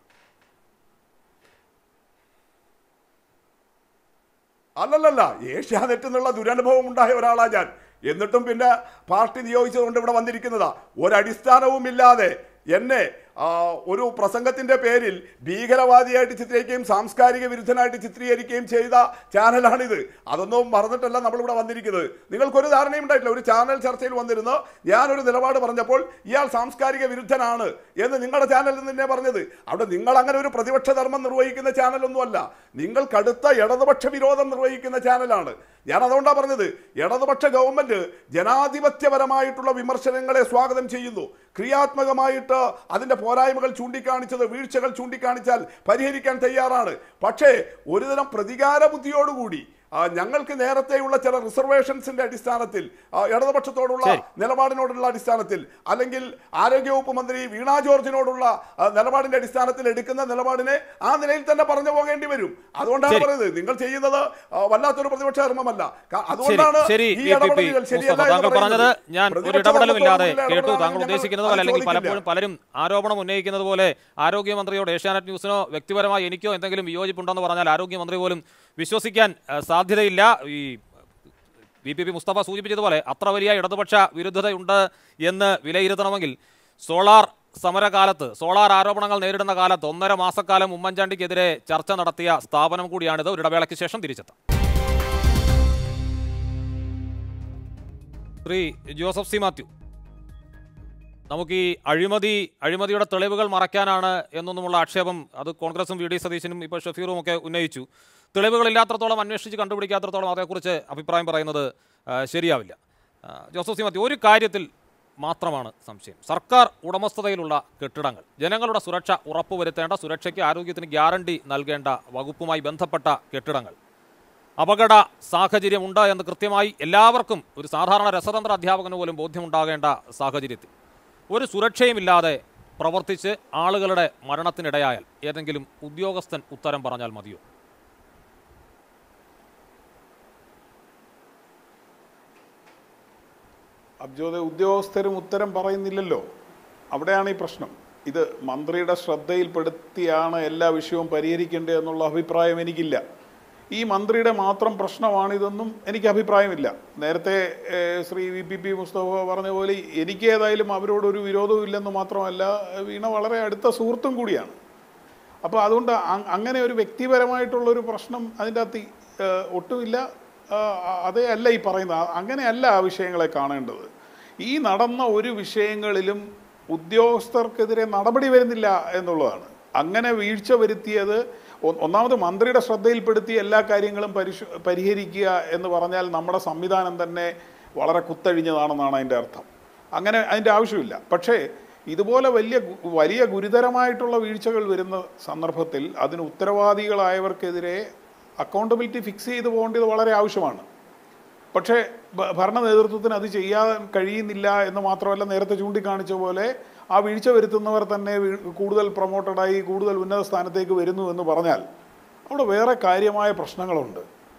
അല്ലല്ലല്ല ഏഷ്യാനെറ്റ് എന്നുള്ള ദുരനുഭവം ഉണ്ടായ ഒരാളാ ഞാൻ എന്നിട്ടും പിന്നെ പാർട്ടി നിയോഗിച്ചതുകൊണ്ട് ഇവിടെ വന്നിരിക്കുന്നതാ ഒരടിസ്ഥാനവും ഇല്ലാതെ എന്നെ ആ, ഒരു പ്രസംഗത്തിന്റെ പേരിൽ ഭീകരവാദിയായിട്ട് ചിത്രീകരിക്കുകയും സാംസ്കാരിക വിരുദ്ധനായിട്ട് ചിത്രീകരിക്കുകയും ചെയ്ത ചാനലാണിത് അതൊന്നും മറന്നിട്ടല്ല നമ്മളിവിടെ വന്നിരിക്കുന്നത് നിങ്ങൾക്കൊരു ധാരണയും ഉണ്ടായിട്ടില്ല ഒരു ചാനൽ ചർച്ചയിൽ വന്നിരുന്ന് ഞാനൊരു നിലപാട് പറഞ്ഞപ്പോൾ ഇയാൾ സാംസ്കാരിക വിരുദ്ധനാണ് എന്ന് നിങ്ങളുടെ ചാനലിൽ നിന്ന് തന്നെ പറഞ്ഞത് അവിടെ നിങ്ങൾ അങ്ങനെ ഒരു പ്രതിപക്ഷ ധർമ്മം നിർവഹിക്കുന്ന ചാനലൊന്നുമല്ല നിങ്ങൾ കടുത്ത ഇടതുപക്ഷ വിരോധം നിർവഹിക്കുന്ന ചാനലാണ് ഞാൻ അതുകൊണ്ടാണ് പറഞ്ഞത് ഇടതുപക്ഷ ഗവൺമെന്റ് ജനാധിപത്യപരമായിട്ടുള്ള വിമർശനങ്ങളെ സ്വാഗതം ചെയ്യുന്നു ക്രിയാത്മകമായിട്ട് അതിന്റെ പോരായ്മകൾ ചൂണ്ടിക്കാണിച്ചത് വീഴ്ചകൾ ചൂണ്ടിക്കാണിച്ചാൽ പരിഹരിക്കാൻ തയ്യാറാണ് പക്ഷേ ഒരുതരം പ്രതികാര ബുദ്ധിയോടുകൂടി ആ, ഞങ്ങൾക്ക് നേരത്തെയുള്ള ചില റിസർവേഷൻസിന്റെ അടിസ്ഥാനത്തിൽ ആ, ഇടതുപക്ഷത്തോടുള്ള ശരി. നിലപാടിനോടുള്ള അടിസ്ഥാനത്തിൽ അല്ലെങ്കിൽ ആരോഗ്യവകുപ്പ് മന്ത്രി വീണ ജോർജിനോടുള്ള ആ, നിലപാടിന്റെ അടിസ്ഥാനത്തിൽ എടുക്കുന്ന നിലപാടിനെ ആ നിലയിൽ തന്നെ പറഞ്ഞു പോകേണ്ടി വരും അതുകൊണ്ടാണ് ശരി. പറയുന്നത് നിങ്ങൾ ചെയ്യുന്നത് ആ, വല്ലാത്തൊരു പ്രതിപക്ഷ ധർമ്മമല്ല ക- അതുകൊണ്ടാണ് ശരി ഈ വി പി പി ഇടപെടലുകൾ ശരിയല്ല മുസ്തഫ എന്ന് താങ്കൾ പറഞ്ഞത് പറയുന്നത്. ഞാൻ ഒരു പ്രതിപക്ഷ ഇടപെടലും ഇല്ലാതെ ധർമ്മത്തോടുള്ള കേട്ടു ഇടപെടലാണ് താങ്കൾ ഞങ്ങൾ ഉദ്ദേശിക്കുന്നത് അത് പോലെ അല്ലെങ്കിൽ ചോദിക്കില്ല. പലപ്പോഴും പലരും ആരോപണം ഉന്നയിക്കുന്നത് പോലെ ആരോഗ്യമന്ത്രിയോട് ഏഷ്യാനെറ്റ് ന്യൂസിനോ വ്യക്തിപരമായി എനിക്കോ എന്തെങ്കിലും വിയോജിപ്പുണ്ടെന്ന് പറഞ്ഞാൽ ആരോഗ്യമന്ത്രി പോലും വിശ്വസിക്കാൻ ആ, സാധ്യതയില്ല ഈ വി പി പി മുസ്തഫ സൂചിപ്പിച്ചതുപോലെ അത്ര വലിയ ഇടതുപക്ഷ വിരുദ്ധതയുണ്ട് എന്ന് വിലയിരുത്തണമെങ്കിൽ സോളാർ സമരകാലത്ത് സോളാർ ആരോപണങ്ങൾ നേരിടുന്ന കാലത്ത് ഒന്നര മാസക്കാലം ഉമ്മൻചാണ്ടിക്കെതിരെ ചർച്ച നടത്തിയ സ്ഥാപനം കൂടിയാണിത് ഒരു ഇടവേളയ്ക്ക് ശേഷം തിരിച്ചെത്താം ശ്രീ ജോസഫ് സി മാത്യു നമുക്ക് ഈ അഴിമതി അഴിമതിയുടെ തെളിവുകൾ മറയ്ക്കാനാണ് എന്നൊന്നുമുള്ള ആക്ഷേപം അത് കോൺഗ്രസും വി ഡി സതീശനും ഇപ്പോൾ ഷഫീറും ഒക്കെ ഉന്നയിച്ചു തെളിവുകളില്ലാത്രത്തോളം അന്വേഷിച്ച് കണ്ടുപിടിക്കാത്രത്തോളം അതേക്കുറിച്ച് അഭിപ്രായം പറയുന്നത് ആ, ശരിയാവില്ല ആ, ജോസഫ് സി മാത്യു ഒരു കാര്യത്തിൽ മാത്രമാണ് സംശയം സർക്കാർ ഉടമസ്ഥതയിലുള്ള കെട്ടിടങ്ങൾ ജനങ്ങളുടെ സുരക്ഷ ഉറപ്പുവരുത്തേണ്ട സുരക്ഷയ്ക്ക് ആരോഗ്യത്തിന് ഗ്യാരണ്ടി നൽകേണ്ട വകുപ്പുമായി ബന്ധപ്പെട്ട കെട്ടിടങ്ങൾ അപകട സാഹചര്യമുണ്ട് എന്ന് കൃത്യമായി എല്ലാവർക്കും ഒരു സാധാരണ രസതന്ത്ര അധ്യാപകന് പോലും ബോധ്യമുണ്ടാകേണ്ട സാഹചര്യത്തിൽ ഒരു സുരക്ഷയുമില്ലാതെ പ്രവർത്തിച്ച് ആളുകളുടെ മരണത്തിനിടയായാൽ ഏതെങ്കിലും ഉദ്യോഗസ്ഥൻ ഉത്തരം പറഞ്ഞാൽ മതിയോ അബ്ജോദ് ഉദ്യോഗസ്ഥരും ഉത്തരം പറയുന്നില്ലല്ലോ അവിടെയാണ് ഈ പ്രശ്നം ഇത് മന്ത്രിയുടെ ശ്രദ്ധയിൽപ്പെടുത്തിയാണ് എല്ലാ വിഷയവും പരിഹരിക്കേണ്ടത് എന്നുള്ള അഭിപ്രായം എനിക്കില്ല ഈ മന്ത്രിയുടെ മാത്രം പ്രശ്നമാണിതെന്നും എനിക്ക് അഭിപ്രായമില്ല നേരത്തെ ഏഹ്, Shri V P P Mustafa പറഞ്ഞ പോലെ എനിക്ക് ഏതായാലും അവരോടൊരു വിരോധവും ഇല്ലെന്ന് മാത്രമല്ല വീണ വളരെ അടുത്ത സുഹൃത്തും കൂടിയാണ് അപ്പോൾ അതുകൊണ്ട് അ- അങ്ങനെ ഒരു വ്യക്തിപരമായിട്ടുള്ളൊരു പ്രശ്നം അതിൻ്റെ അകത്ത് ഈ, ഏഹ്, ഒട്ടുമില്ല ആ, അതേ അല്ല ഈ പറയുന്നത് ആ- അങ്ങനെയല്ല ആ വിഷയങ്ങളെ കാണേണ്ടത് ഈ നടന്ന ഒരു വിഷയങ്ങളിലും ഉദ്യോഗസ്ഥർക്കെതിരെ നടപടി വരുന്നില്ല എന്നുള്ളതാണ് അങ്ങനെ വീഴ്ച വരുത്തിയത് ഒ- ഒന്നാമത് മന്ത്രിയുടെ ശ്രദ്ധയിൽപ്പെടുത്തി എല്ലാ കാര്യങ്ങളും പരിശു പരിഹരിക്കുക എന്ന് പറഞ്ഞാൽ നമ്മുടെ സംവിധാനം തന്നെ വളരെ കുത്തഴിഞ്ഞതാണെന്നാണ് അതിൻ്റെ അർത്ഥം അങ്ങനെ അതിൻ്റെ ആവശ്യമില്ല പക്ഷേ ഇതുപോലെ വലിയ ഗു- വലിയ ഗുരുതരമായിട്ടുള്ള വീഴ്ചകൾ വരുന്ന സന്ദർഭത്തിൽ അതിന് ഉത്തരവാദികളായവർക്കെതിരെ അക്കൗണ്ടബിലിറ്റി ഫിക്സ് ചെയ്തു പോകേണ്ടത് വളരെ ആവശ്യമാണ് പക്ഷേ ഭ- ഭരണ നേതൃത്വത്തിന് അത് ചെയ്യാൻ കഴിയുന്നില്ല എന്ന് മാത്രമല്ല നേരത്തെ ചൂണ്ടിക്കാണിച്ച പോലെ ആ വീഴ്ച വരുത്തുന്നവർ തന്നെ വീ- കൂടുതൽ പ്രൊമോട്ടഡായി കൂടുതൽ ഉന്നത സ്ഥാനത്തേക്ക് വരുന്നു എന്ന് പറഞ്ഞാൽ അവിടെ വേറെ കാര്യമായ പ്രശ്നങ്ങളുണ്ട്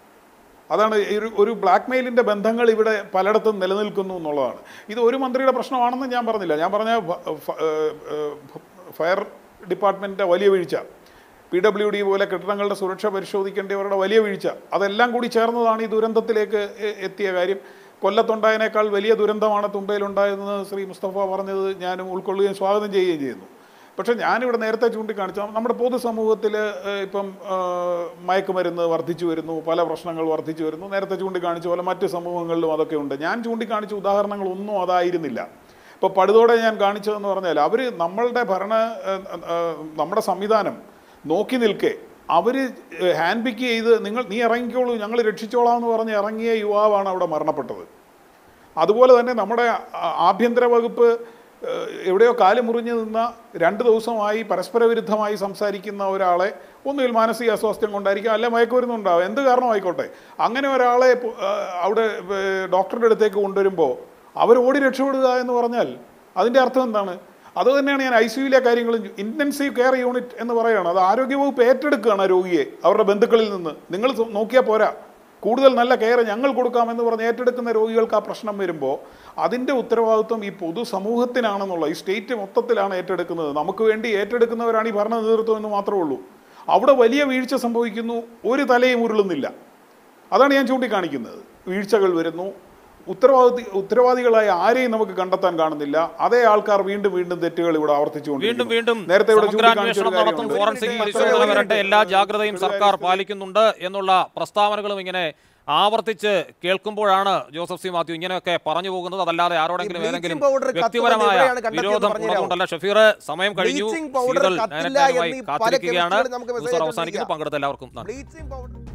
അതാണ് ഈ ഒരു ഒരു ബ്ലാക്ക് മെയിലിൻ്റെ ബന്ധങ്ങൾ ഇവിടെ പലയിടത്തും നിലനിൽക്കുന്നു എന്നുള്ളതാണ് ഇത് ഒരു മന്ത്രിയുടെ പ്രശ്നമാണെന്ന് ഞാൻ പറഞ്ഞില്ല ഞാൻ പറഞ്ഞ ഫ- ഫ- ഏഹ് ഏഹ് ഫയർ ഡിപ്പാർട്ട്മെൻറ്റിൻ്റെ വലിയ വീഴ്ച പി ഡബ്ല്യു ഡി പോലെ കെട്ടിടങ്ങളുടെ സുരക്ഷ പരിശോധിക്കേണ്ടവരുടെ വലിയ വീഴ്ച അതെല്ലാം കൂടി ചേർന്നതാണ് ഈ ദുരന്തത്തിലേക്ക് എ- എത്തിയ കാര്യം കൊല്ലത്തുണ്ടായതിനേക്കാൾ വലിയ ദുരന്തമാണ് തുമ്പയിലുണ്ടായതെന്ന് ശ്രീ മുസ്തഫ പറഞ്ഞത് ഞാനും ഉൾക്കൊള്ളുകയും സ്വാഗതം ചെയ്യുകയും ചെയ്യുന്നു പക്ഷേ ഞാനിവിടെ നേരത്തെ ചൂണ്ടിക്കാണിച്ച നമ്മുടെ പൊതുസമൂഹത്തിൽ ഇപ്പം ആ, മയക്കുമരുന്ന് വർദ്ധിച്ചു വരുന്നു പല പ്രശ്നങ്ങൾ വർദ്ധിച്ചു വരുന്നു നേരത്തെ ചൂണ്ടിക്കാണിച്ച പോലെ മറ്റ് സമൂഹങ്ങളിലും അതൊക്കെ ഉണ്ട് ഞാൻ ചൂണ്ടിക്കാണിച്ച ഉദാഹരണങ്ങളൊന്നും അതായിരുന്നില്ല ഇപ്പോൾ പടുതോടെ ഞാൻ കാണിച്ചതെന്ന് പറഞ്ഞാൽ അവർ നമ്മളുടെ ഭരണ ആ, ആ, നമ്മുടെ സംവിധാനം നോക്കി നിൽക്കെ അവർ ഹാൻഡ് പിക്ക് ചെയ്ത് നിങ്ങൾ നീ ഇറങ്ങിക്കോളൂ ഞങ്ങൾ രക്ഷിച്ചോളാം എന്ന് പറഞ്ഞ് ഇറങ്ങിയ യുവാവാണ് അവിടെ മരണപ്പെട്ടത് അതുപോലെ തന്നെ നമ്മുടെ ആ- ആഭ്യന്തര വകുപ്പ് ഏഹ്, എവിടെയോ കാല് മുറിഞ്ഞു നിന്ന രണ്ട് ദിവസമായി പരസ്പര വിരുദ്ധമായി സംസാരിക്കുന്ന ഒരാളെ ഒന്നുകിൽ മാനസിക അസ്വാസ്ഥ്യം കൊണ്ടായിരിക്കും അല്ലെ മയക്കുമരുന്നുണ്ടാവും എന്ത് കാരണമായിക്കോട്ടെ അങ്ങനെ ഒരാളെ പു- ആ, അവിടെ ഏഹ്, ഡോക്ടറുടെ അടുത്തേക്ക് കൊണ്ടുവരുമ്പോൾ അവർ ഓടി രക്ഷപ്പെടുക എന്ന് പറഞ്ഞാൽ അതിൻ്റെ അർത്ഥം എന്താണ് അതുതന്നെയാണ് ഞാൻ ഐ സിയുലെ കാര്യങ്ങളും ഇൻറ്റൻസീവ് കെയർ യൂണിറ്റ് എന്ന് പറയുകയാണ് അത് ആരോഗ്യവകുപ്പ് ഏറ്റെടുക്കുകയാണ് ആ രോഗിയെ അവരുടെ ബന്ധുക്കളിൽ നിന്ന് നിങ്ങൾ സു- നോക്കിയാൽ പോരാ കൂടുതൽ നല്ല കെയർ ഞങ്ങൾ കൊടുക്കാമെന്ന് പറഞ്ഞ് ഏറ്റെടുക്കുന്ന രോഗികൾക്ക് ആ പ്രശ്നം വരുമ്പോൾ അതിൻ്റെ ഉത്തരവാദിത്വം ഈ പൊതുസമൂഹത്തിനാണെന്നുള്ള ഈ സ്റ്റേറ്റ് മൊത്തത്തിലാണ് ഏറ്റെടുക്കുന്നത് നമുക്ക് വേണ്ടി ഏറ്റെടുക്കുന്നവരാണ് ഈ ഭരണ നേതൃത്വം എന്ന് മാത്രമേ ഉള്ളൂ അവിടെ വലിയ വീഴ്ച സംഭവിക്കുന്നു ഒരു തലയും ഉരുളുന്നില്ല അതാണ് ഞാൻ ചൂണ്ടിക്കാണിക്കുന്നത് വീഴ്ചകൾ വരുന്നു ഉത്തരവാദി ഉത്തരവാദികളായ ആരെയും നമുക്ക് കണ്ടെത്താൻ കാണുന്നില്ല അതേ ആൾക്കാർ വീണ്ടും വീണ്ടും തെറ്റുകൾ ഇവിടെ ആവർത്തിച്ചു വീണ്ടും വീണ്ടും നേരത്തെ ഇവിടെ സമഗ്രാന്വേഷണം ചൂണ്ടിക്കാണിച്ച ഒരു നടത്തും കാര്യമുണ്ട്. ഫോറൻസിക് ഒരു പരിശോധന മിനിറ്റ്, വരട്ടെ ഒരു എല്ലാ മിനിറ്റ്. ജാഗ്രതയും സർക്കാർ പാലിക്കുന്നുണ്ട് എന്നുള്ള പ്രസ്താവനകളും ഇങ്ങനെ ആവർത്തിച്ച് കേൾക്കുമ്പോഴാണ് ജോസഫ് സി മാത്യു ഇങ്ങനെയൊക്കെ പറഞ്ഞു പോകുന്നത് അതല്ലാതെ ആരോടെങ്കിലും ഈ ഏതെങ്കിലും bleaching powder കത്തുന്നത് വ്യക്തിപരമായ എവിടെയാണ് കണ്ടെത്തിയെന്ന് വിരോധം പറഞ്ഞുതരാമോ? ഉള്ളതുകൊണ്ടല്ല ഷഫീർ സമയം കഴിഞ്ഞു Bleaching powder ശീതൾ കത്തില്ല നയനറ്റാനുമായി എന്നീ പല കാത്തിരിക്കുകയാണ് chemistry കളും നമുക്ക് ന്യൂസ് message അവസാനിക്കുന്നു അയച്ചിരിക്കുക. പങ്കെടുത്ത എല്ലാവർക്കും നന്ദി ബ്ലീച്ചിങ് പൗഡർ